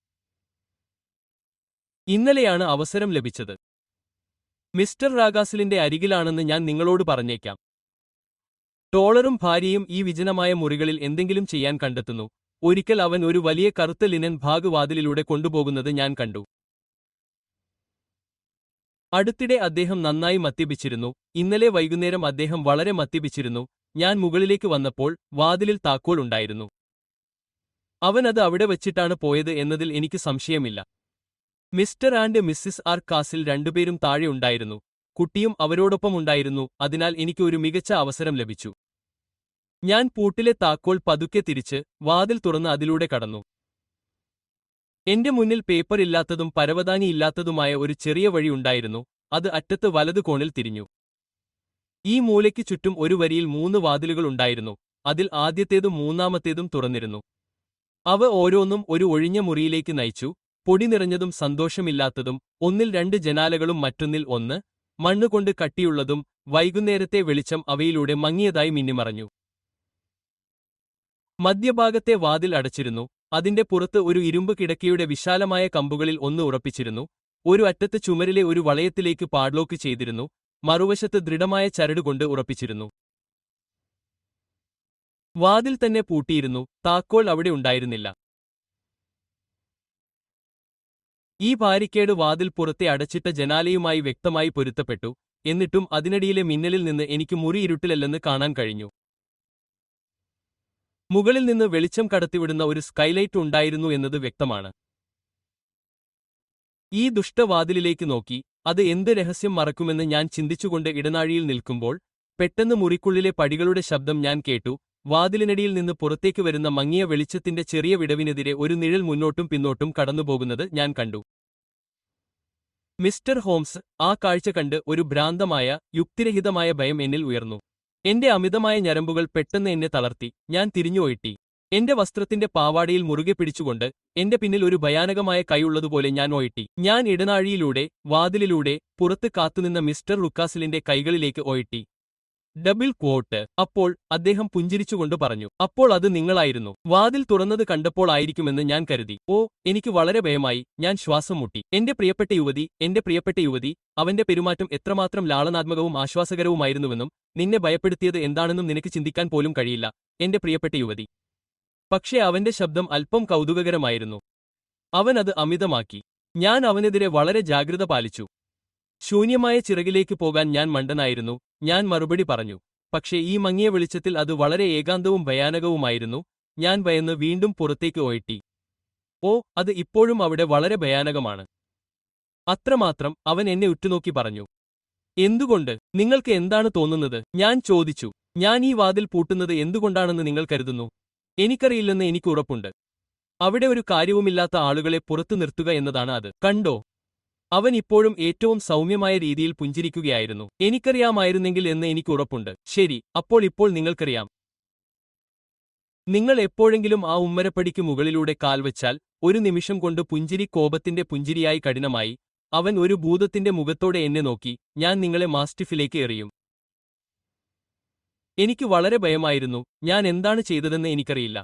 ഇന്നലെയാണ് അവസരം ലഭിച്ചത് മിസ്റ്റർ റാഗാസിലിന്റെ അരികിലാണെന്ന് ഞാൻ നിങ്ങളോട് പറഞ്ഞേക്കാം ടോളറും ഭാര്യയും ഈ വിജനമായ മുറികളിൽ എന്തെങ്കിലും ചെയ്യാൻ കണ്ടെത്തുന്നു ഒരിക്കൽ അവൻ ഒരു വലിയ കറുത്ത ലിനൻ ഭാഗവാതിലിലൂടെ കൊണ്ടുപോകുന്നത് ഞാൻ കണ്ടു അടുത്തിടെ അദ്ദേഹം നന്നായി മദ്യപിച്ചിരുന്നു ഇന്നലെ വൈകുന്നേരം അദ്ദേഹം വളരെ മദ്യപിച്ചിരുന്നു ഞാൻ മുകളിലേക്ക് വന്നപ്പോൾ വാതിലിൽ താക്കോൽ ഉണ്ടായിരുന്നു അവൻ അത് അവിടെ വച്ചിട്ടാണ് പോയത് എന്നതിൽ എനിക്ക് സംശയമില്ല mister and missus Rucastle രണ്ടുപേരും താഴെ ഉണ്ടായിരുന്നു കുട്ടിയും അവരോടൊപ്പം ഉണ്ടായിരുന്നു അതിനാൽ എനിക്ക് ഒരു മികച്ച അവസരം ലഭിച്ചു ഞാൻ പൂട്ടിലെ താക്കോൽ പതുക്കെ തിരിച്ച് വാതിൽ തുറന്ന് അതിലൂടെ കടന്നു എന്റെ മുന്നിൽ പേപ്പർ ഇല്ലാത്തതും പരവതാനി ഇല്ലാത്തതുമായ ഒരു ചെറിയ വഴി ഉണ്ടായിരുന്നു അത് അറ്റത്ത് വലതു കോണിൽ തിരിഞ്ഞു ഈ മൂലയ്ക്ക് ചുറ്റും ഒരു വരിയിൽ മൂന്ന് വാതിലുകൾ ഉണ്ടായിരുന്നു അതിൽ ആദ്യത്തേതും മൂന്നാമത്തേതും തുറന്നിരുന്നു അവ ഓരോന്നും ഒരു ഒഴിഞ്ഞ മുറിയിലേക്ക് നയിച്ചു പൊടി നിറഞ്ഞതും സന്തോഷമില്ലാത്തതും ഒന്നിൽ രണ്ട് ജനാലകളും മറ്റൊന്നിൽ ഒന്ന് മണ്ണുകൊണ്ട് കട്ടിയുള്ളതും വൈകുന്നേരത്തെ വെളിച്ചം അവയിലൂടെ മങ്ങിയതായി മിന്നിമറഞ്ഞു മധ്യഭാഗത്തെ വാതിൽ അടച്ചിരുന്നു അതിന്റെ പുറത്ത് ഒരു ഇരുമ്പ് കിടക്കയുടെ വിശാലമായ കമ്പുകളിൽ ഒന്ന് ഉറപ്പിച്ചിരുന്നു ഒരു അറ്റത്ത് ചുമരിലെ ഒരു വളയത്തിലേക്ക് പാഡ്ലോക്ക് ചെയ്തിരുന്നു മറുവശത്ത് ദൃഢമായ ചരടുകൊണ്ട് ഉറപ്പിച്ചിരുന്നു വാതിൽ തന്നെ പൂട്ടിയിരുന്നു താക്കോൽ അവിടെ ഉണ്ടായിരുന്നില്ല ഈ ബാരിക്കേഡ് വാതിൽ പുറത്തെ അടച്ചിട്ട ജനാലയുമായി വ്യക്തമായി പൊരുത്തപ്പെട്ടു എന്നിട്ടും അതിനടിയിലെ മിന്നലിൽ നിന്ന് എനിക്ക് മുറി ഇരുട്ടിലല്ലെന്ന് കാണാൻ കഴിഞ്ഞു മുകളിൽ നിന്ന് വെളിച്ചം കടത്തിവിടുന്ന ഒരു സ്കൈലൈറ്റ് ഉണ്ടായിരുന്നു എന്നത് വ്യക്തമാണ് ഈ ദുഷ്ടവാതിലിലേക്ക് നോക്കി അത് എന്ത് രഹസ്യം മറക്കുമെന്ന് ഞാൻ ചിന്തിച്ചുകൊണ്ട് ഇടനാഴിയിൽ നിൽക്കുമ്പോൾ പെട്ടെന്ന് മുറിക്കുള്ളിലെ പടികളുടെ ശബ്ദം ഞാൻ കേട്ടു വാതിലിനടിയിൽ നിന്ന് പുറത്തേക്ക് വരുന്ന മങ്ങിയ വെളിച്ചത്തിന്റെ ചെറിയ വിടവിനെതിരെ ഒരു നിഴൽ മുന്നോട്ടും പിന്നോട്ടും കടന്നുപോകുന്നത് ഞാൻ കണ്ടു മിസ്റ്റർ ഹോംസ് ആ കാഴ്ച കണ്ട് ഒരു ഭ്രാന്തമായ യുക്തിരഹിതമായ ഭയം എന്നിൽ ഉയർന്നു എന്റെ അമിതമായ ഞരമ്പുകൾ പെട്ടെന്ന് എന്നെ തളർത്തി ഞാൻ തിരിഞ്ഞുപോയിട്ടി എന്റെ വസ്ത്രത്തിന്റെ പാവാടയിൽ മുറുകെ പിടിച്ചുകൊണ്ട് എന്റെ പിന്നിൽ ഒരു ഭയാനകമായ കൈയുള്ളതുപോലെ ഞാൻ ഓയിട്ടി ഞാൻ ഇടനാഴിയിലൂടെ വാതിലിലൂടെ പുറത്ത് കാത്തുനിന്ന മിസ്റ്റർ റുക്കാസിലിന്റെ കൈകളിലേക്ക് ഓയിട്ടി ഡബിൾ ക്വോട്ട് അപ്പോൾ അദ്ദേഹം പുഞ്ചിരിച്ചുകൊണ്ട് പറഞ്ഞു അപ്പോൾ അത് നിങ്ങളായിരുന്നു വാതിൽ തുറന്നത് കണ്ടപ്പോൾ ആയിരിക്കുമെന്ന് ഞാൻ കരുതി ഓ എനിക്ക് വളരെ ഭയമായി ഞാൻ ശ്വാസം മുട്ടി എന്റെ പ്രിയപ്പെട്ട യുവതി എന്റെ പ്രിയപ്പെട്ട യുവതി അവന്റെ പെരുമാറ്റം എത്രമാത്രം ലാളനാത്മകവും ആശ്വാസകരവുമായിരുന്നുവെന്നും നിന്നെ ഭയപ്പെടുത്തിയത് എന്താണെന്നും നിനക്ക് ചിന്തിക്കാൻ പോലും കഴിയില്ല എന്റെ പ്രിയപ്പെട്ട യുവതി പക്ഷേ അവന്റെ ശബ്ദം അല്പം കൗതുകകരമായിരുന്നു അവൻ അത് അമിതമാക്കി ഞാൻ അവനെതിരെ വളരെ ജാഗ്രത പാലിച്ചു ശൂന്യമായ ചിറകിലേക്ക് പോകാൻ ഞാൻ മണ്ടനായിരുന്നു ഞാൻ മറുപടി പറഞ്ഞു പക്ഷേ ഈ മങ്ങിയ വെളിച്ചത്തിൽ അത് വളരെ ഏകാന്തവും ഭയാനകവുമായിരുന്നു ഞാൻ ഭയന്ന് വീണ്ടും പുറത്തേക്ക് ഓയിട്ടി ഓ അത് ഇപ്പോഴും അവിടെ വളരെ ഭയാനകമാണ് അത്രമാത്രം അവൻ എന്നെ ഉറ്റുനോക്കി പറഞ്ഞു എന്തുകൊണ്ട് നിങ്ങൾക്ക് എന്താണ് തോന്നുന്നത് ഞാൻ ചോദിച്ചു ഞാൻ ഈ വാതിൽ പൂട്ടുന്നത് എന്തുകൊണ്ടാണെന്ന് നിങ്ങൾ കരുതുന്നു എനിക്കറിയില്ലെന്ന് എനിക്ക് ഉറപ്പുണ്ട് അവിടെ ഒരു കാര്യവുമില്ലാത്ത ആളുകളെ പുറത്തു നിർത്തുക എന്നതാണ് അത് കണ്ടോ അവൻ ഇപ്പോഴും ഏറ്റവും സൗമ്യമായ രീതിയിൽ പുഞ്ചിരിക്കുകയായിരുന്നു എനിക്കറിയാമായിരുന്നെങ്കിൽ എന്ന് എനിക്ക് ഉറപ്പുണ്ട് ശരി അപ്പോൾ ഇപ്പോൾ നിങ്ങൾക്കറിയാം നിങ്ങൾ എപ്പോഴെങ്കിലും ആ ഉമ്മരപ്പടിക്ക് മുകളിലൂടെ കാൽവച്ചാൽ ഒരു നിമിഷം കൊണ്ട് പുഞ്ചിരി കോപത്തിന്റെ പുഞ്ചിരിയായി കഠിനമായി അവൻ ഒരു ഭൂതത്തിന്റെ മുഖത്തോടെ എന്നെ നോക്കി ഞാൻ നിങ്ങളെ മാസ്റ്റിഫിലേക്ക് എറിയും എനിക്ക് വളരെ ഭയമായിരുന്നു ഞാൻ എന്താണ് ചെയ്തതെന്ന് എനിക്കറിയില്ല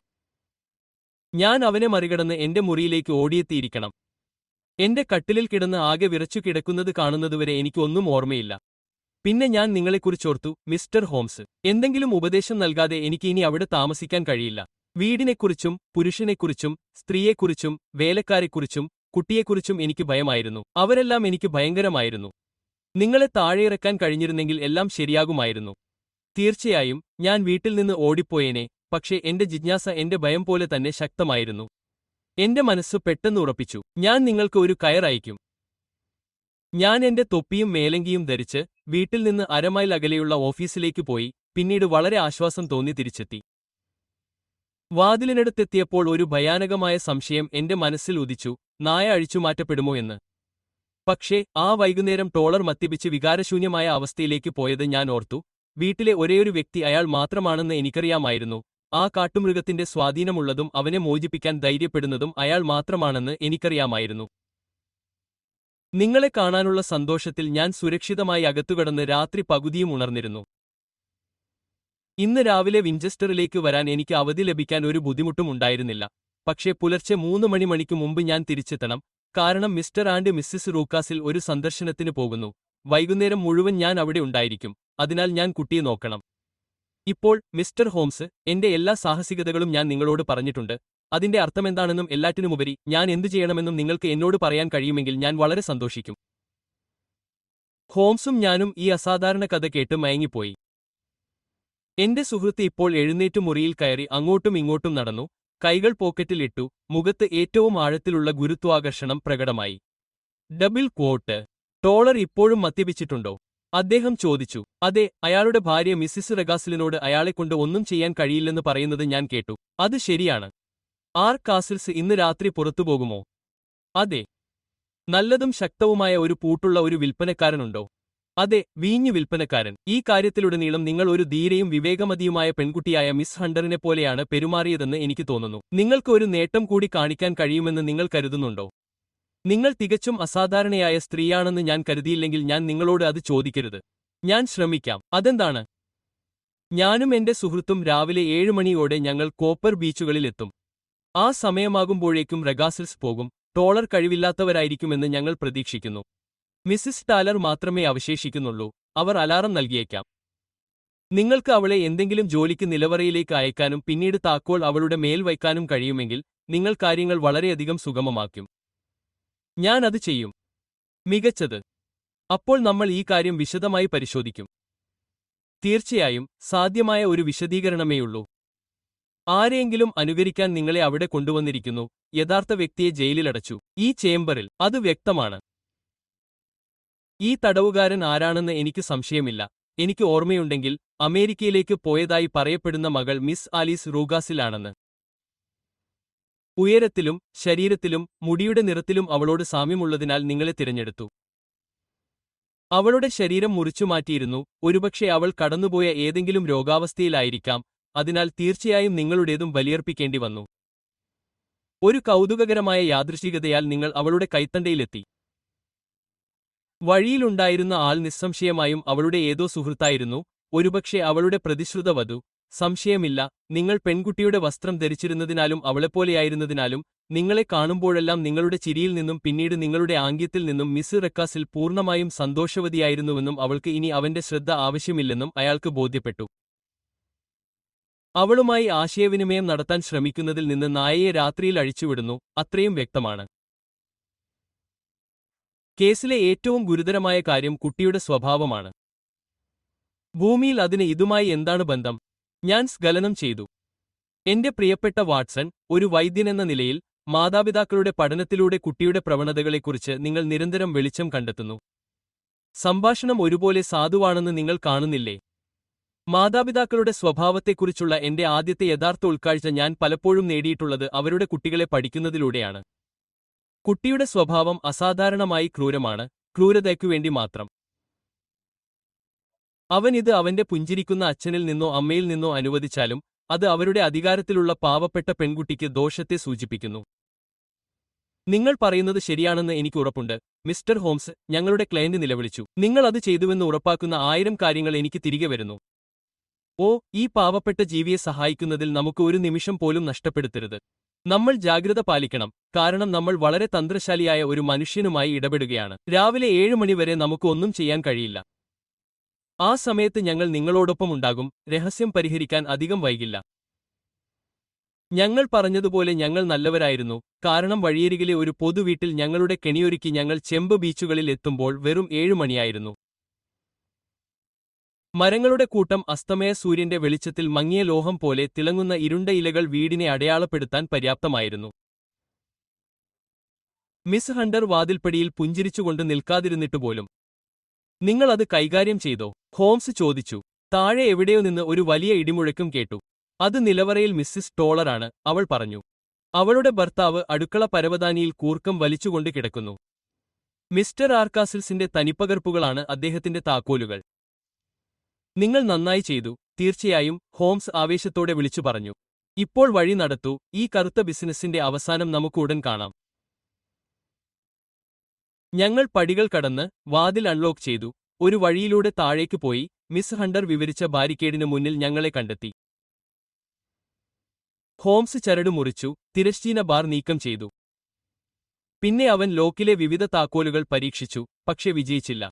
ഞാൻ അവനെ മറികടന്ന് എന്റെ മുറിയിലേക്ക് ഓടിയെത്തിയിരിക്കണം എന്റെ കട്ടിലിൽ കിടന്ന് ആകെ വിറച്ചു കിടക്കുന്നത് കാണുന്നതുവരെ എനിക്കൊന്നും ഓർമ്മയില്ല പിന്നെ ഞാൻ നിങ്ങളെക്കുറിച്ചോർത്തു മിസ്റ്റർ ഹോംസ് എന്തെങ്കിലും ഉപദേശം നൽകാതെ എനിക്ക് ഇനി അവിടെ താമസിക്കാൻ കഴിയില്ല വീടിനെക്കുറിച്ചും പുരുഷനെക്കുറിച്ചും സ്ത്രീയെക്കുറിച്ചും വേലക്കാരെക്കുറിച്ചും കുട്ടിയെക്കുറിച്ചും എനിക്ക് ഭയമായിരുന്നു അവരെല്ലാം എനിക്ക് ഭയങ്കരമായിരുന്നു നിങ്ങളെ താഴെയിറക്കാൻ കഴിഞ്ഞിരുന്നെങ്കിൽ എല്ലാം ശരിയാകുമായിരുന്നു തീർച്ചയായും ഞാൻ വീട്ടിൽ നിന്ന് ഓടിപ്പോയേനെ പക്ഷേ എന്റെ ജിജ്ഞാസ എന്റെ ഭയം പോലെ തന്നെ ശക്തമായിരുന്നു എന്റെ മനസ്സ് പെട്ടെന്ന് ഉറപ്പിച്ചു ഞാൻ നിങ്ങൾക്ക് ഒരു കയർ അയക്കും ഞാൻ എന്റെ തൊപ്പിയും മേലങ്കിയും ധരിച്ച് വീട്ടിൽ നിന്ന് അരമൈൽ അകലെയുള്ള ഓഫീസിലേക്ക് പോയി പിന്നീട് വളരെ ആശ്വാസം തോന്നി തിരിച്ചെത്തി വാതിലിനടുത്തെത്തിയപ്പോൾ ഒരു ഭയാനകമായ സംശയം എന്റെ മനസ്സിൽ ഉദിച്ചു നായ അഴിച്ചുമാറ്റപ്പെടുമോ എന്ന് പക്ഷേ ആ വൈകുന്നേരം ടോളർ മദ്യപിച്ച് വികാരശൂന്യമായ അവസ്ഥയിലേക്ക് പോയത് ഞാൻ ഓർത്തു വീട്ടിലെ ഒരേയൊരു വ്യക്തി അയാൾ മാത്രമാണെന്ന് എനിക്കറിയാമായിരുന്നു ആ കാട്ടുമൃഗത്തിന്റെ സ്വാധീനമുള്ളതും അവനെ മോചിപ്പിക്കാൻ ധൈര്യപ്പെടുന്നതും അയാൾ മാത്രമാണെന്ന് എനിക്കറിയാമായിരുന്നു നിങ്ങളെ കാണാനുള്ള സന്തോഷത്തിൽ ഞാൻ സുരക്ഷിതമായി അകത്തുകടന്ന് രാത്രി പകുതിയും ഉണർന്നിരുന്നു ഇന്ന് രാവിലെ വിഞ്ചസ്റ്ററിലേക്ക് വരാൻ എനിക്ക് അവധി ലഭിക്കാൻ ഒരു ബുദ്ധിമുട്ടും ഉണ്ടായിരുന്നില്ല പക്ഷേ പുലർച്ചെ മൂന്ന് മണി മണിക്ക് മുമ്പ് ഞാൻ തിരിച്ചെത്തണം കാരണം മിസ്റ്റർ ആൻഡ് മിസ്സിസ് റൂക്കാസിൽ ഒരു സന്ദർശനത്തിന് പോകുന്നു വൈകുന്നേരം മുഴുവൻ ഞാൻ അവിടെ ഉണ്ടായിരിക്കും അതിനാൽ ഞാൻ കുട്ടിയെ നോക്കണം ഇപ്പോൾ മിസ്റ്റർ ഹോംസ് എന്റെ എല്ലാ സാഹസികതകളും ഞാൻ നിങ്ങളോട് പറഞ്ഞിട്ടുണ്ട് അതിന്റെ അർത്ഥമെന്താണെന്നും എല്ലാറ്റിനുമുപരി ഞാൻ എന്തു ചെയ്യണമെന്നും നിങ്ങൾക്ക് എന്നോട് പറയാൻ കഴിയുമെങ്കിൽ ഞാൻ വളരെ സന്തോഷിക്കും ഹോംസും ഞാനും ഈ അസാധാരണ കഥ കേട്ട് മയങ്ങിപ്പോയി എന്റെ സുഹൃത്ത് ഇപ്പോൾ എഴുന്നേറ്റു മുറിയിൽ കയറി അങ്ങോട്ടും ഇങ്ങോട്ടും നടന്നു കൈകൾ പോക്കറ്റിൽ ഇട്ടു മുഖത്ത് ഏറ്റവും ആഴത്തിലുള്ള ഗുരുത്വാകർഷണം പ്രകടമായി ഡബിൾ ക്വോട്ട് ടോളർ ഇപ്പോഴും മദ്യപിച്ചിട്ടുണ്ടോ അദ്ദേഹം ചോദിച്ചു അതെ അയാളുടെ ഭാര്യ മിസ്സിസ് റെഗാസിലിനോട് അയാളെക്കൊണ്ട് ഒന്നും ചെയ്യാൻ കഴിയില്ലെന്ന് പറയുന്നത് ഞാൻ കേട്ടു അത് ശരിയാണ് ആർ കാസിൽസ് ഇന്ന് രാത്രി പുറത്തുപോകുമോ അതെ നല്ലതും ശക്തവുമായ ഒരു പൂട്ടുള്ള ഒരു വിൽപ്പനക്കാരനുണ്ടോ അതെ വീഞ്ഞു വിൽപ്പനക്കാരൻ ഈ കാര്യത്തിലുടനീളം നിങ്ങൾ ഒരു ധീരയും വിവേകമതിയുമായ പെൺകുട്ടിയായ മിസ് ഹണ്ടറിനെ പോലെയാണ് പെരുമാറിയതെന്ന് എനിക്ക് തോന്നുന്നു നിങ്ങൾക്ക് ഒരു നേട്ടം കൂടി കാണിക്കാൻ കഴിയുമെന്ന് നിങ്ങൾ കരുതുന്നുണ്ടോ നിങ്ങൾ തികച്ചും അസാധാരണയായ സ്ത്രീയാണെന്ന് ഞാൻ കരുതിയില്ലെങ്കിൽ ഞാൻ നിങ്ങളോട് അത് ചോദിക്കരുത് ഞാൻ ശ്രമിക്കാം അതെന്താണ് ഞാനും എന്റെ സുഹൃത്തും രാവിലെ ഏഴ് മണിയോടെ ഞങ്ങൾ കോപ്പർ ബീച്ചുകളിലെത്തും ആ സമയമാകുമ്പോഴേക്കും റെഗാസിൽസ് പോകും ടോളർ കഴിവില്ലാത്തവരായിരിക്കുമെന്ന് ഞങ്ങൾ പ്രതീക്ഷിക്കുന്നു മിസ്സിസ് ടാലർ മാത്രമേ അവശേഷിക്കുന്നുള്ളൂ അവർ അലാറം നൽകിയേക്കാം നിങ്ങൾക്ക് അവളെ എന്തെങ്കിലും ജോലിക്ക് നിലവറയിലേക്ക് അയക്കാനും പിന്നീട് താക്കോൽ അവളുടെ മേൽ വയ്ക്കാനും കഴിയുമെങ്കിൽ നിങ്ങൾ കാര്യങ്ങൾ വളരെയധികം സുഗമമാക്കും ഞാൻ അത് ചെയ്യും മികച്ചത് അപ്പോൾ നമ്മൾ ഈ കാര്യം വിശദമായി പരിശോധിക്കും തീർച്ചയായും സാധ്യമായ ഒരു വിശദീകരണമേയുള്ളൂ ആരെയെങ്കിലും അനുകരിക്കാൻ നിങ്ങളെ അവിടെ കൊണ്ടുവന്നിരിക്കുന്നു യഥാർത്ഥ വ്യക്തിയെ ജയിലിലടച്ചു ഈ ചേംബറിൽ അത് വ്യക്തമാണ് ഈ തടവുകാരൻ ആരാണെന്ന് എനിക്ക് സംശയമില്ല എനിക്ക് ഓർമ്മയുണ്ടെങ്കിൽ അമേരിക്കയിലേക്ക് പോയതായി പറയപ്പെടുന്ന മകൾ മിസ് ആലീസ് റൂഗാസിലാണെന്ന് ഉയരത്തിലും ശരീരത്തിലും മുടിയുടെ നിറത്തിലും അവളോട് സാമ്യമുള്ളതിനാൽ നിങ്ങളെ തിരഞ്ഞെടുത്തു അവളുടെ ശരീരം മുറിച്ചുമാറ്റിയിരുന്നു ഒരുപക്ഷെ അവൾ കടന്നുപോയ ഏതെങ്കിലും രോഗാവസ്ഥയിലായിരിക്കാം അതിനാൽ തീർച്ചയായും നിങ്ങളുടേതും ബലിയർപ്പിക്കേണ്ടി വന്നു ഒരു കൗതുകകരമായ യാദൃശികതയാൽ നിങ്ങൾ അവളുടെ കൈത്തണ്ടയിലെത്തി വഴിയിലുണ്ടായിരുന്ന ആൾ നിസ്സംശയമായും അവളുടെ ഏതോ സുഹൃത്തായിരുന്നു ഒരുപക്ഷെ അവളുടെ പ്രതിശ്രുത വധു സംശയമില്ല നിങ്ങൾ പെൺകുട്ടിയുടെ വസ്ത്രം ധരിച്ചിരുന്നതിനാലും അവളെപ്പോലെയായിരുന്നതിനാലും നിങ്ങളെ കാണുമ്പോഴെല്ലാം നിങ്ങളുടെ ചിരിയിൽ നിന്നും പിന്നീട് നിങ്ങളുടെ ആംഗ്യത്തിൽ നിന്നും മിസ് റെക്കാസിൽ പൂർണ്ണമായും സന്തോഷവതിയായിരുന്നുവെന്നും അവൾക്ക് ഇനി അവന്റെ ശ്രദ്ധ ആവശ്യമില്ലെന്നും അയാൾക്ക് ബോധ്യപ്പെട്ടു അവളുമായി ആശയവിനിമയം നടത്താൻ ശ്രമിക്കുന്നതിൽ നിന്ന് നായയെ രാത്രിയിൽ അഴിച്ചുവിടുന്നു അത്രയും വ്യക്തമാണ് കേസിലെ ഏറ്റവും ഗുരുതരമായ കാര്യം കുട്ടിയുടെ സ്വഭാവമാണ് ഭൂമിയിൽ അതിന് ഇതുമായി എന്താണ് ബന്ധം ഞാൻ സ്ഖലനം ചെയ്തു എന്റെ പ്രിയപ്പെട്ട വാട്സൺ ഒരു വൈദ്യനെന്ന നിലയിൽ മാതാപിതാക്കളുടെ പഠനത്തിലൂടെ കുട്ടിയുടെ പ്രവണതകളെക്കുറിച്ച് നിങ്ങൾ നിരന്തരം വെളിച്ചം കണ്ടെത്തുന്നു സംഭാഷണം ഒരുപോലെ സാധുവാണെന്ന് നിങ്ങൾ കാണുന്നില്ലേ മാതാപിതാക്കളുടെ സ്വഭാവത്തെക്കുറിച്ചുള്ള എന്റെ ആദ്യത്തെ യഥാർത്ഥ ഉൾക്കാഴ്ച ഞാൻ പലപ്പോഴും നേടിയിട്ടുള്ളത് അവരുടെ കുട്ടികളെ പഠിക്കുന്നതിലൂടെയാണ് കുട്ടിയുടെ സ്വഭാവം അസാധാരണമായി ക്രൂരമാണ് ക്രൂരതയ്ക്കുവേണ്ടി മാത്രം അവൻ ഇത് അവന്റെ പുഞ്ചിരിക്കുന്ന അച്ഛനിൽ നിന്നോ അമ്മയിൽ നിന്നോ അനുവദിച്ചാലും അത് അവരുടെ അധികാരത്തിലുള്ള പാവപ്പെട്ട പെൺകുട്ടിക്ക് ദോഷത്തെ സൂചിപ്പിക്കുന്നു നിങ്ങൾ പറയുന്നത് ശരിയാണെന്ന് എനിക്ക് ഉറപ്പുണ്ട് മിസ്റ്റർ ഹോംസ് ഞങ്ങളുടെ ക്ലയന്റ് നിലവിളിച്ചു നിങ്ങൾ അത് ചെയ്തുവെന്ന് ഉറപ്പാക്കുന്ന ആയിരം കാര്യങ്ങൾ എനിക്ക് തിരികെ വരുന്നു ഓ ഈ പാവപ്പെട്ട ജീവിയെ സഹായിക്കുന്നതിൽ നമുക്ക് ഒരു നിമിഷം പോലും നഷ്ടപ്പെടുത്തരുത് നമ്മൾ ജാഗ്രത പാലിക്കണം കാരണം നമ്മൾ വളരെ തന്ത്രശാലിയായ ഒരു മനുഷ്യനുമായി ഇടപെടുകയാണ് രാവിലെ ഏഴ് മണിവരെ നമുക്ക് ഒന്നും ചെയ്യാൻ കഴിയില്ല ആ സമയത്ത് ഞങ്ങൾ നിങ്ങളോടൊപ്പം ഉണ്ടാകും രഹസ്യം പരിഹരിക്കാൻ അധികം വൈകില്ല ഞങ്ങൾ പറഞ്ഞതുപോലെ ഞങ്ങൾ നല്ലവരായിരുന്നു കാരണം വഴിയരികിലെ ഒരു പൊതുവീട്ടിൽ ഞങ്ങളുടെ കെണിയൊരുക്കി ഞങ്ങൾ ചെമ്പ് ബീച്ചുകളിൽ എത്തുമ്പോൾ വെറും ഏഴു മണിയായിരുന്നു മരങ്ങളുടെ കൂട്ടം അസ്തമയ സൂര്യന്റെ വെളിച്ചത്തിൽ മങ്ങിയ ലോഹം പോലെ തിളങ്ങുന്ന ഇരുണ്ട ഇലകൾ വീടിനെ അടയാളപ്പെടുത്താൻ പര്യാപ്തമായിരുന്നു മിസ് ഹണ്ടർ വാതിൽപ്പടിയിൽ പുഞ്ചിരിച്ചുകൊണ്ട് നിൽക്കാതിരുന്നിട്ടുപോലും നിങ്ങൾ അത് കൈകാര്യം ചെയ്തോ ഹോംസ് ചോദിച്ചു താഴെ എവിടെയോ നിന്ന് ഒരു വലിയ ഇടിമുഴക്കം കേട്ടു അത് നിലവറയിൽ മിസ്സിസ് ടോളറാണ് അവൾ പറഞ്ഞു അവളുടെ ഭർത്താവ് അടുക്കള പരവതാനിയിൽ കൂർക്കം വലിച്ചുകൊണ്ട് കിടക്കുന്നു മിസ്റ്റർ ആർക്കാസിൽസിന്റെ തനിപ്പകർപ്പുകളാണ് അദ്ദേഹത്തിന്റെ താക്കോലുകൾ നിങ്ങൾ നന്നായി ചെയ്തു തീർച്ചയായും ഹോംസ് ആവേശത്തോടെ വിളിച്ചു പറഞ്ഞു ഇപ്പോൾ വഴി നടത്തൂ ഈ കറുത്ത ബിസിനസിന്റെ അവസാനം നമുക്ക് ഉടൻ കാണാം ഞങ്ങൾ പടികൾ കടന്ന് വാതിൽ അൺലോക്ക് ചെയ്തു ഒരു വഴിയിലൂടെ താഴേക്ക് പോയി മിസ് ഹണ്ടർ വിവരിച്ച ബാരിക്കേഡിന് മുന്നിൽ ഞങ്ങളെ കണ്ടെത്തി ഹോംസ് ചരട് മുറിച്ചു തിരശ്ചീന ബാർ നീക്കം ചെയ്തു പിന്നെ അവൻ ലോക്കിലെ വിവിധ താക്കോലുകൾ പരീക്ഷിച്ചു പക്ഷെ വിജയിച്ചില്ല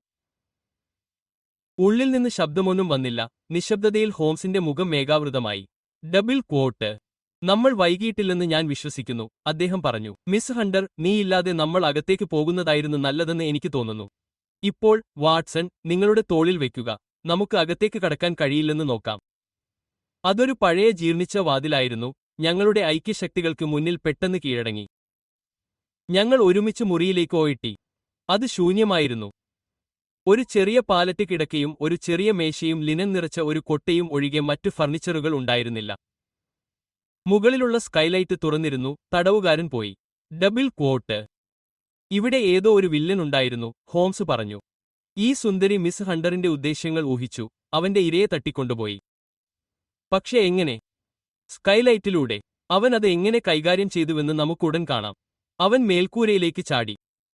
ഉള്ളിൽ നിന്ന് ശബ്ദമൊന്നും വന്നില്ല നിശബ്ദതയിൽ ഹോംസിന്റെ മുഖം മേഘാവൃതമായി ഡബിൾ ക്വോട്ട് നമ്മൾ വൈകിയിട്ടില്ലെന്ന് ഞാൻ വിശ്വസിക്കുന്നു അദ്ദേഹം പറഞ്ഞു മിസ് ഹണ്ടർ നീയില്ലാതെ നമ്മൾ അകത്തേക്ക് പോകുന്നതായിരുന്നു നല്ലതെന്ന് എനിക്ക് തോന്നുന്നു ഇപ്പോൾ വാട്സൺ നിങ്ങളുടെ തോളിൽ വെക്കുക നമുക്ക് അകത്തേക്ക് കടക്കാൻ കഴിയില്ലെന്ന് നോക്കാം അതൊരു പഴയ ജീർണിച്ച വാതിലായിരുന്നു ഞങ്ങളുടെ ഐക്യശക്തികൾക്ക് മുന്നിൽ പെട്ടെന്ന് കീഴടങ്ങി ഞങ്ങൾ ഒരുമിച്ച് മുറിയിലേക്ക് ഓയിട്ടി അത് ശൂന്യമായിരുന്നു ഒരു ചെറിയ പാലറ്റ് കിടക്കയും ഒരു ചെറിയ മേശയും ലിനൻ നിറച്ച ഒരു കൊട്ടയും ഒഴികെ മറ്റു ഫർണിച്ചറുകൾ ഉണ്ടായിരുന്നില്ല മുകളിലുള്ള സ്കൈലൈറ്റ് തുറന്നിരുന്നു തടവുകാരൻ പോയി ഡബിൾ ക്വോട്ട് ഇവിടെ ഏതോ ഒരു വില്ലൻ ഉണ്ടായിരുന്നു ഹോംസ് പറഞ്ഞു ഈ സുന്ദരി മിസ് ഹണ്ടറിന്റെ ഉദ്ദേശ്യങ്ങൾ ഊഹിച്ചു അവന്റെ ഇരയെ തട്ടിക്കൊണ്ടുപോയി പക്ഷെ എങ്ങനെ സ്കൈലൈറ്റിലൂടെ അവൻ അത് എങ്ങനെ കൈകാര്യം ചെയ്തുവെന്ന് നമുക്കുടൻ കാണാം അവൻ മേൽക്കൂരയിലേക്ക് ചാടി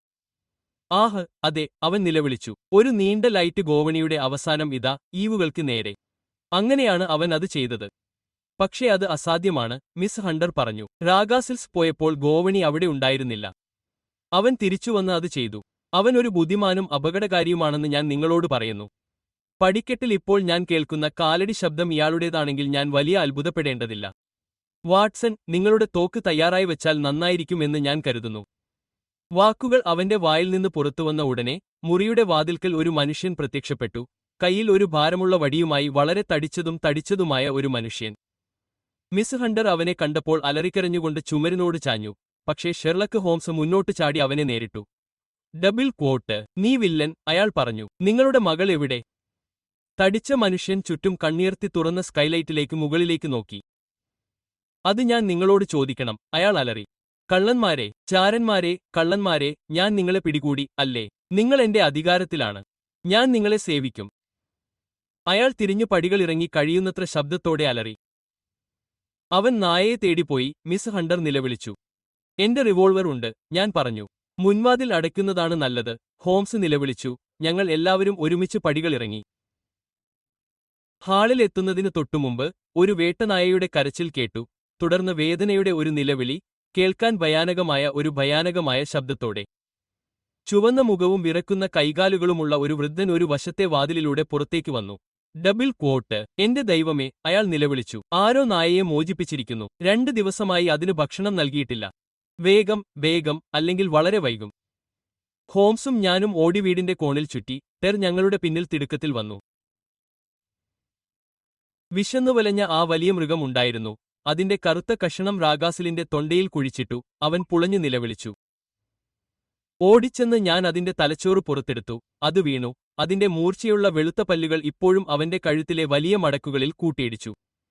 ആഹ് അതെ അവൻ നിലവിളിച്ചു ഒരു നീണ്ട ലൈറ്റ് ഗോവണിയുടെ അവസാനം ഇതാ ഈവുകൾക്ക് നേരെ അങ്ങനെയാണ് അവൻ അത് ചെയ്തത് പക്ഷേ അത് അസാധ്യമാണ് മിസ് ഹണ്ടർ പറഞ്ഞു രാഗാസിൽസ് പോയപ്പോൾ ഗോവണി അവിടെ ഉണ്ടായിരുന്നില്ല അവൻ തിരിച്ചുവന്ന് അത് ചെയ്തു അവൻ ഒരു ബുദ്ധിമാനും അപകടകാരിയുമാണെന്ന് ഞാൻ നിങ്ങളോട് പറയുന്നു പടിക്കെട്ടിൽ ഇപ്പോൾ ഞാൻ കേൾക്കുന്ന കാലടി ശബ്ദം ഇയാളുടേതാണെങ്കിൽ ഞാൻ വലിയ അത്ഭുതപ്പെടേണ്ടതില്ല വാട്സൺ നിങ്ങളുടെ തോക്ക് തയ്യാറായി വെച്ചാൽ നന്നായിരിക്കുമെന്ന് ഞാൻ കരുതുന്നു വാക്കുകൾ അവന്റെ വായിൽ നിന്ന് പുറത്തുവന്ന ഉടനെ മുറിയുടെ വാതിൽക്കൽ ഒരു മനുഷ്യൻ പ്രത്യക്ഷപ്പെട്ടു കയ്യിൽ ഒരു ഭാരമുള്ള വടിയുമായി വളരെ തടിച്ചതും തടിച്ചതുമായ ഒരു മനുഷ്യൻ മിസ് ഹണ്ടർ അവനെ കണ്ടപ്പോൾ അലറിക്കരഞ്ഞുകൊണ്ട് ചുമരിനോട് ചാഞ്ഞു പക്ഷേ ഷെർലക്ക് ഹോംസ് മുന്നോട്ട് ചാടി അവനെ നേരിട്ടു ഡബിൾ ക്വോട്ട് നീ വില്ലൻ അയാൾ പറഞ്ഞു നിങ്ങളുടെ മകൾ എവിടെ തടിച്ച മനുഷ്യൻ ചുറ്റും കണ്ണീർത്തി തുറന്ന സ്കൈലൈറ്റിലേക്ക് മുകളിലേക്ക് നോക്കി അത് ഞാൻ നിങ്ങളോട് ചോദിക്കണം അയാൾ അലറി കള്ളന്മാരെ ചാരന്മാരെ കള്ളന്മാരെ ഞാൻ നിങ്ങളെ പിടികൂടി അല്ലേ നിങ്ങൾ എന്റെ അധികാരത്തിലാണ് ഞാൻ നിങ്ങളെ സേവിക്കും അയാൾ തിരിഞ്ഞു പടികളിറങ്ങി കഴിയുന്നത്ര ശബ്ദത്തോടെ അലറി അവൻ നായയെ തേടിപ്പോയി മിസ് ഹണ്ടർ നിലവിളിച്ചു എന്റെ റിവോൾവർ ഉണ്ട് ഞാൻ പറഞ്ഞു മുൻവാതിൽ അടയ്ക്കുന്നതാണ് നല്ലത് ഹോംസ് നിലവിളിച്ചു ഞങ്ങൾ എല്ലാവരും ഒരുമിച്ച് പടികളിറങ്ങി ഹാളിൽ എത്തുന്നതിന് തൊട്ടുമുമ്പ് ഒരു വേട്ടനായയുടെ കരച്ചിൽ കേട്ടു തുടർന്ന് വേദനയുടെ ഒരു നിലവിളി കേൾക്കാൻ ഭയാനകമായ ഒരു ഭയാനകമായ ശബ്ദത്തോടെ ചുവന്ന മുഖവും വിറക്കുന്ന കൈകാലുകളുമുള്ള ഒരു വൃദ്ധൻ ഒരു വശത്തെ വാതിലിലൂടെ പുറത്തേക്ക് വന്നു ഡബിൾ ക്വോട്ട് എന്റെ ദൈവമേ അയാൾ നിലവിളിച്ചു ആരോ നായയെ മോചിപ്പിച്ചിരിക്കുന്നു രണ്ട് ദിവസമായി അതിന് ഭക്ഷണം നൽകിയിട്ടില്ല വേഗം വേഗം അല്ലെങ്കിൽ വളരെ വൈകും ഹോംസും ഞാനും ഓടി വീടിന്റെ കോണിൽ ചുറ്റി ടെർ ഞങ്ങളുടെ പിന്നിൽ തിടുക്കത്തിൽ വന്നു വിശന്നുവലഞ്ഞ ആ വലിയ മൃഗം ഉണ്ടായിരുന്നു അതിന്റെ കറുത്ത കഷണം റാഗാസിലിന്റെ തൊണ്ടയിൽ കുഴിച്ചിട്ടു അവൻ പുളഞ്ഞു നിലവിളിച്ചു ഓടിച്ചെന്ന് ഞാൻ അതിന്റെ തലച്ചോറ് പുറത്തെടുത്തു അത് വീണു അതിന്റെ മൂർച്ചയുള്ള വെളുത്ത പല്ലുകൾ ഇപ്പോഴും അവന്റെ കഴുത്തിലെ വലിയ മടക്കുകളിൽ കൂട്ടിയിടിച്ചു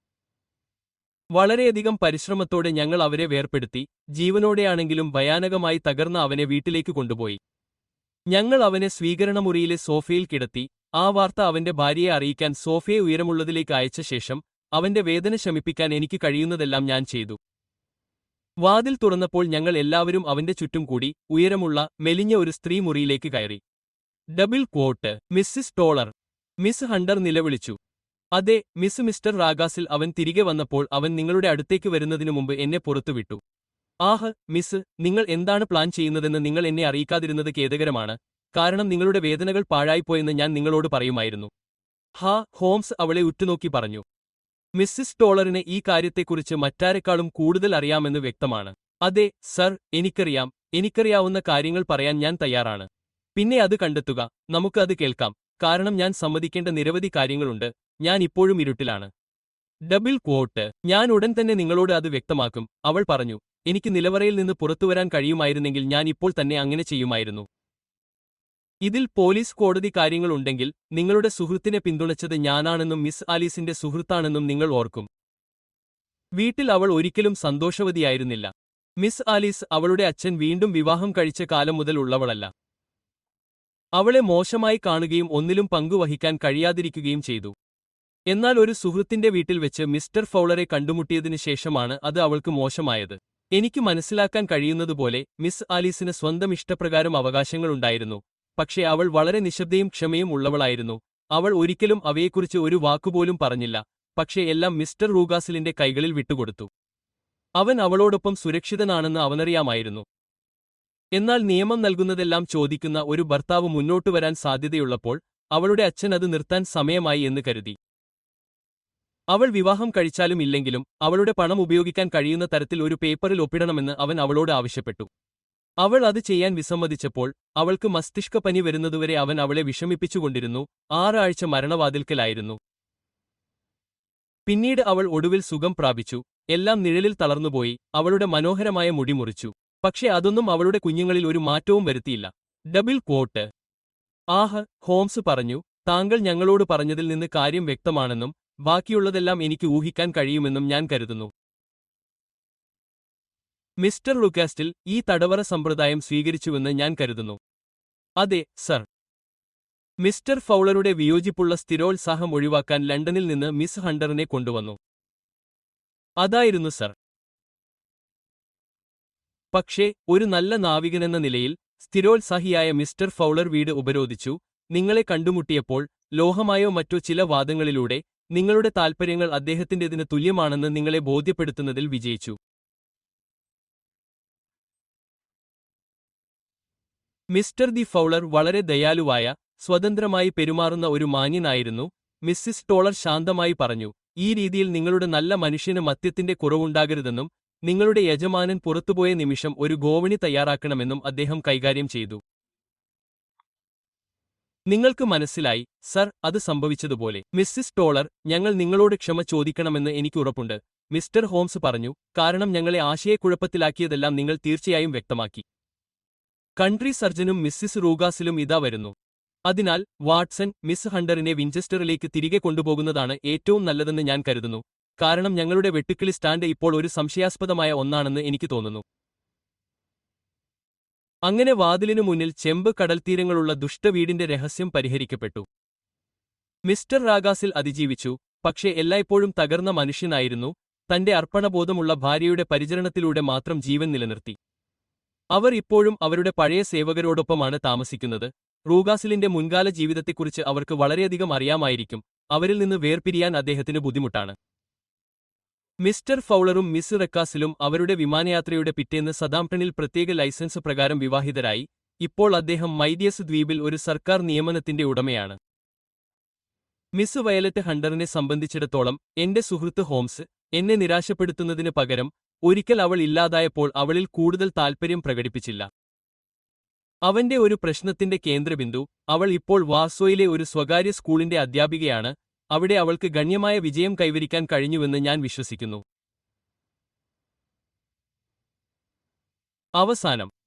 വളരെയധികം പരിശ്രമത്തോടെ ഞങ്ങൾ അവരെ വേർപ്പെടുത്തി ജീവനോടെയാണെങ്കിലും ഭയാനകമായി തകർന്ന അവനെ വീട്ടിലേക്ക് കൊണ്ടുപോയി ഞങ്ങൾ അവനെ സ്വീകരണമുറിയിലെ സോഫയിൽ കിടത്തി ആ വാർത്ത അവന്റെ ഭാര്യയെ അറിയിക്കാൻ സോഫയെ ഉയരമുള്ളതിലേക്ക് അയച്ച ശേഷം അവന്റെ വേദന ശമിപ്പിക്കാൻ എനിക്ക് കഴിയുന്നതെല്ലാം ഞാൻ ചെയ്തു വാതിൽ തുറന്നപ്പോൾ ഞങ്ങൾ എല്ലാവരും അവന്റെ ചുറ്റും കൂടി ഉയരമുള്ള മെലിഞ്ഞ ഒരു സ്ത്രീ മുറിയിലേക്ക് കയറി double quote missus Toller miss Hunter നിലവിളിച്ചു അതെ മിസ് മിസ്റ്റർ റാഗാസിൽ അവൻ തിരികെ വന്നപ്പോൾ അവൻ നിങ്ങളുടെ അടുത്തേക്ക് വരുന്നതിനു മുമ്പ് എന്നെ പുറത്തുവിട്ടു ആഹ് മിസ് നിങ്ങൾ എന്താണ് പ്ലാൻ ചെയ്യുന്നതെന്ന് നിങ്ങൾ എന്നെ അറിയിക്കാതിരുന്നത് ഖേദകരമാണ് കാരണം നിങ്ങളുടെ വേദനകൾ പാഴായിപ്പോയെന്ന് ഞാൻ നിങ്ങളോട് പറയുമായിരുന്നു ഹാ ഹോംസ് അവളെ ഉറ്റുനോക്കി പറഞ്ഞു മിസ്സിസ് ടോളറിന് ഈ കാര്യത്തെക്കുറിച്ച് മറ്റാരെക്കാളും കൂടുതൽ അറിയാമെന്ന് വ്യക്തമാണ് അതെ സർ എനിക്കറിയാം എനിക്കറിയാവുന്ന കാര്യങ്ങൾ പറയാൻ ഞാൻ തയ്യാറാണ് പിന്നെ അത് കണ്ടെത്തുക നമുക്ക് അത് കേൾക്കാം കാരണം ഞാൻ സമ്മതിക്കേണ്ട നിരവധി കാര്യങ്ങളുണ്ട് ഞാൻ ഇപ്പോഴും ഇരുട്ടിലാണ് ഡബിൾ ക്വോട്ട് ഞാൻ ഉടൻ തന്നെ നിങ്ങളോട് അത് വ്യക്തമാക്കും അവൾ പറഞ്ഞു എനിക്ക് നിലവറയിൽ നിന്ന് പുറത്തുവരാൻ കഴിയുമായിരുന്നെങ്കിൽ ഞാൻ ഇപ്പോൾ തന്നെ അങ്ങനെ ചെയ്യുമായിരുന്നു ഇതിൽ പോലീസ് കോടതി കാര്യങ്ങളുണ്ടെങ്കിൽ നിങ്ങളുടെ സുഹൃത്തിനെ പിന്തുണച്ചത് ഞാനാണെന്നും മിസ് ആലീസിന്റെ സുഹൃത്താണെന്നും നിങ്ങൾ ഓർക്കും വീട്ടിൽ അവൾ ഒരിക്കലും സന്തോഷവതിയായിരുന്നില്ല മിസ് ആലീസ് അവളുടെ അച്ഛൻ വീണ്ടും വിവാഹം കഴിച്ച കാലം മുതൽ ഉള്ളവളല്ല അവളെ മോശമായി കാണുകയും ഒന്നിലും പങ്കുവഹിക്കാൻ കഴിയാതിരിക്കുകയും ചെയ്തു എന്നാൽ ഒരു സുഹൃത്തിന്റെ വീട്ടിൽ വെച്ച് മിസ്റ്റർ ഫൗളറെ കണ്ടുമുട്ടിയതിനു ശേഷമാണ് അത് അവൾക്ക് മോശമായത് എനിക്ക് മനസ്സിലാക്കാൻ കഴിയുന്നതുപോലെ മിസ് ആലീസിന് സ്വന്തം ഇഷ്ടപ്രകാരം അവകാശങ്ങളുണ്ടായിരുന്നു പക്ഷേ അവൾ വളരെ നിശബ്ദയും ക്ഷമയും ഉള്ളവളായിരുന്നു അവൾ ഒരിക്കലും അവയെക്കുറിച്ച് ഒരു വാക്കുപോലും പറഞ്ഞില്ല പക്ഷേ എല്ലാം മിസ്റ്റർ റൂഗാസിലിന്റെ കൈകളിൽ വിട്ടുകൊടുത്തു അവൻ അവളോടൊപ്പം സുരക്ഷിതനാണെന്ന് അവനറിയാമായിരുന്നു എന്നാൽ നിയമം നൽകുന്നതെല്ലാം ചോദിക്കുന്ന ഒരു ഭർത്താവ് മുന്നോട്ടു വരാൻ സാധ്യതയുള്ളപ്പോൾ അവളുടെ അച്ഛൻ അത് നിർത്താൻ സമയമായി എന്ന് കരുതി അവൾ വിവാഹം കഴിച്ചാലും ഇല്ലെങ്കിലും അവളുടെ പണം ഉപയോഗിക്കാൻ കഴിയുന്ന തരത്തിൽ ഒരു പേപ്പറിൽ ഒപ്പിടണമെന്ന് അവൻ അവളോട് ആവശ്യപ്പെട്ടു അവൾ അത് ചെയ്യാൻ വിസമ്മതിച്ചപ്പോൾ അവൾക്ക് മസ്തിഷ്കപ്പനി വരുന്നതുവരെ അവൻ അവളെ വിഷമിപ്പിച്ചുകൊണ്ടിരുന്നു ആറാഴ്ച മരണവാതിൽക്കലായിരുന്നു പിന്നീട് അവൾ ഒടുവിൽ സുഖം പ്രാപിച്ചു എല്ലാം നിഴലിൽ തളർന്നുപോയി അവളുടെ മനോഹരമായ മുടി മുറിച്ചു പക്ഷെ അതൊന്നും അവളുടെ കുഞ്ഞുങ്ങളിൽ ഒരു മാറ്റവും വരുത്തിയില്ല ഡബിൾ ക്വോട്ട് ആഹ് ഹോംസ് പറഞ്ഞു താങ്കൾ ഞങ്ങളോട് പറഞ്ഞതിൽ നിന്ന് കാര്യം വ്യക്തമാണെന്നും ബാക്കിയുള്ളതെല്ലാം എനിക്ക് ഊഹിക്കാൻ കഴിയുമെന്നും ഞാൻ കരുതുന്നു മിസ്റ്റർ ലുക്കാസ്റ്റിൽ ഈ തടവറ സമ്പ്രദായം സ്വീകരിച്ചുവെന്ന് ഞാൻ കരുതുന്നു അതെ സർ മിസ്റ്റർ ഫൗളറുടെ വിയോജിപ്പുള്ള സ്ഥിരോത്സാഹം ഒഴിവാക്കാൻ ലണ്ടനിൽ നിന്ന് മിസ് ഹണ്ടറിനെ കൊണ്ടുവന്നു അതായിരുന്നു സർ പക്ഷേ ഒരു നല്ല നാവികനെന്ന നിലയിൽ സ്ഥിരോത്സാഹിയായ മിസ്റ്റർ ഫൗളർ വീട് ഉപരോധിച്ചു നിങ്ങളെ കണ്ടുമുട്ടിയപ്പോൾ ലോഹമായോ മറ്റോ ചില വാദങ്ങളിലൂടെ നിങ്ങളുടെ താൽപ്പര്യങ്ങൾ അദ്ദേഹത്തിന്റേതിന് തുല്യമാണെന്ന് നിങ്ങളെ ബോധ്യപ്പെടുത്തുന്നതിൽ വിജയിച്ചു മിസ്റ്റർ ദി ഫൗളർ വളരെ ദയാലുവായ സ്വതന്ത്രമായി പെരുമാറുന്ന ഒരു മാന്യനായിരുന്നു മിസ്സിസ് ടോളർ ശാന്തമായി പറഞ്ഞു ഈ രീതിയിൽ നിങ്ങളുടെ നല്ല മനുഷ്യന് മദ്യത്തിന്റെ കുറവുണ്ടാകരുതെന്നും നിങ്ങളുടെ യജമാനൻ പുറത്തുപോയ നിമിഷം ഒരു ഗോവണി തയ്യാറാക്കണമെന്നും അദ്ദേഹം കൈകാര്യം ചെയ്തു നിങ്ങൾക്ക് മനസ്സിലായി സർ അത് സംഭവിച്ചതുപോലെ മിസ്സിസ് ടോളർ ഞങ്ങൾ നിങ്ങളോട് ക്ഷമ ചോദിക്കണമെന്ന് എനിക്ക് ഉറപ്പുണ്ട് മിസ്റ്റർ ഹോംസ് പറഞ്ഞു കാരണം ഞങ്ങളെ ആശയക്കുഴപ്പത്തിലാക്കിയതെല്ലാം നിങ്ങൾ തീർച്ചയായും വ്യക്തമാക്കി കൺട്രി സർജനും മിസ്സിസ് റൂഗാസിലും ഇതാ വരുന്നു അതിനാൽ വാട്സൺ മിസ് ഹണ്ടറിനെ വിഞ്ചസ്റ്ററിലേക്ക് തിരികെ കൊണ്ടുപോകുന്നതാണ് ഏറ്റവും നല്ലതെന്ന് ഞാൻ കരുതുന്നു കാരണം ഞങ്ങളുടെ വെട്ടുക്കിളി സ്റ്റാൻഡ് ഇപ്പോൾ ഒരു സംശയാസ്പദമായ ഒന്നാണെന്ന് എനിക്ക് തോന്നുന്നു അങ്ങനെ വാതിലിനു മുന്നിൽ ചെമ്പ് കടൽത്തീരങ്ങളുള്ള ദുഷ്ടവീടിന്റെ രഹസ്യം പരിഹരിക്കപ്പെട്ടു മിസ്റ്റർ റാഗാസിൽ അതിജീവിച്ചു പക്ഷേ എല്ലായ്പ്പോഴും തകർന്ന മനുഷ്യനായിരുന്നു തന്റെ അർപ്പണബോധമുള്ള ഭാര്യയുടെ പരിചരണത്തിലൂടെ മാത്രം ജീവൻ നിലനിർത്തി അവർ ഇപ്പോഴും അവരുടെ പഴയ സേവകരോടൊപ്പമാണ് താമസിക്കുന്നത് റൂഗാസിലിന്റെ മുൻകാല ജീവിതത്തെക്കുറിച്ച് അവർക്ക് വളരെയധികം അറിയാമായിരിക്കും അവരിൽ നിന്ന് വേർപിരിയാൻ അദ്ദേഹത്തിന് ബുദ്ധിമുട്ടാണ് മിസ്റ്റർ ഫൗളറും മിസ് റെക്കാസിലും അവരുടെ വിമാനയാത്രയുടെ പിറ്റേന്ന് സദാംപ്ടണിൽ പ്രത്യേക ലൈസൻസ് പ്രകാരം വിവാഹിതരായി ഇപ്പോൾ അദ്ദേഹം മൈദിയസ് ദ്വീപിൽ ഒരു സർക്കാർ നിയമനത്തിന്റെ ഉടമയാണ് മിസ് വയലറ്റ് ഹണ്ടറിനെ സംബന്ധിച്ചിടത്തോളം എന്റെ സുഹൃത്ത് ഹോംസ് എന്നെ നിരാശപ്പെടുത്തുന്നതിന് പകരം ഒരിക്കൽ അവൾ ഇല്ലാതായപ്പോൾ അവളിൽ കൂടുതൽ താൽപ്പര്യം പ്രകടിപ്പിച്ചില്ല അവന്റെ ഒരു പ്രശ്നത്തിന്റെ കേന്ദ്രബിന്ദു അവൾ ഇപ്പോൾ വാസോയിലെ ഒരു സ്വകാര്യ സ്കൂളിന്റെ അധ്യാപികയാണ് അവിടെ അവൾക്ക് ഗണ്യമായ വിജയം കൈവരിക്കാൻ കഴിഞ്ഞുവെന്ന് ഞാൻ വിശ്വസിക്കുന്നു അവസാനം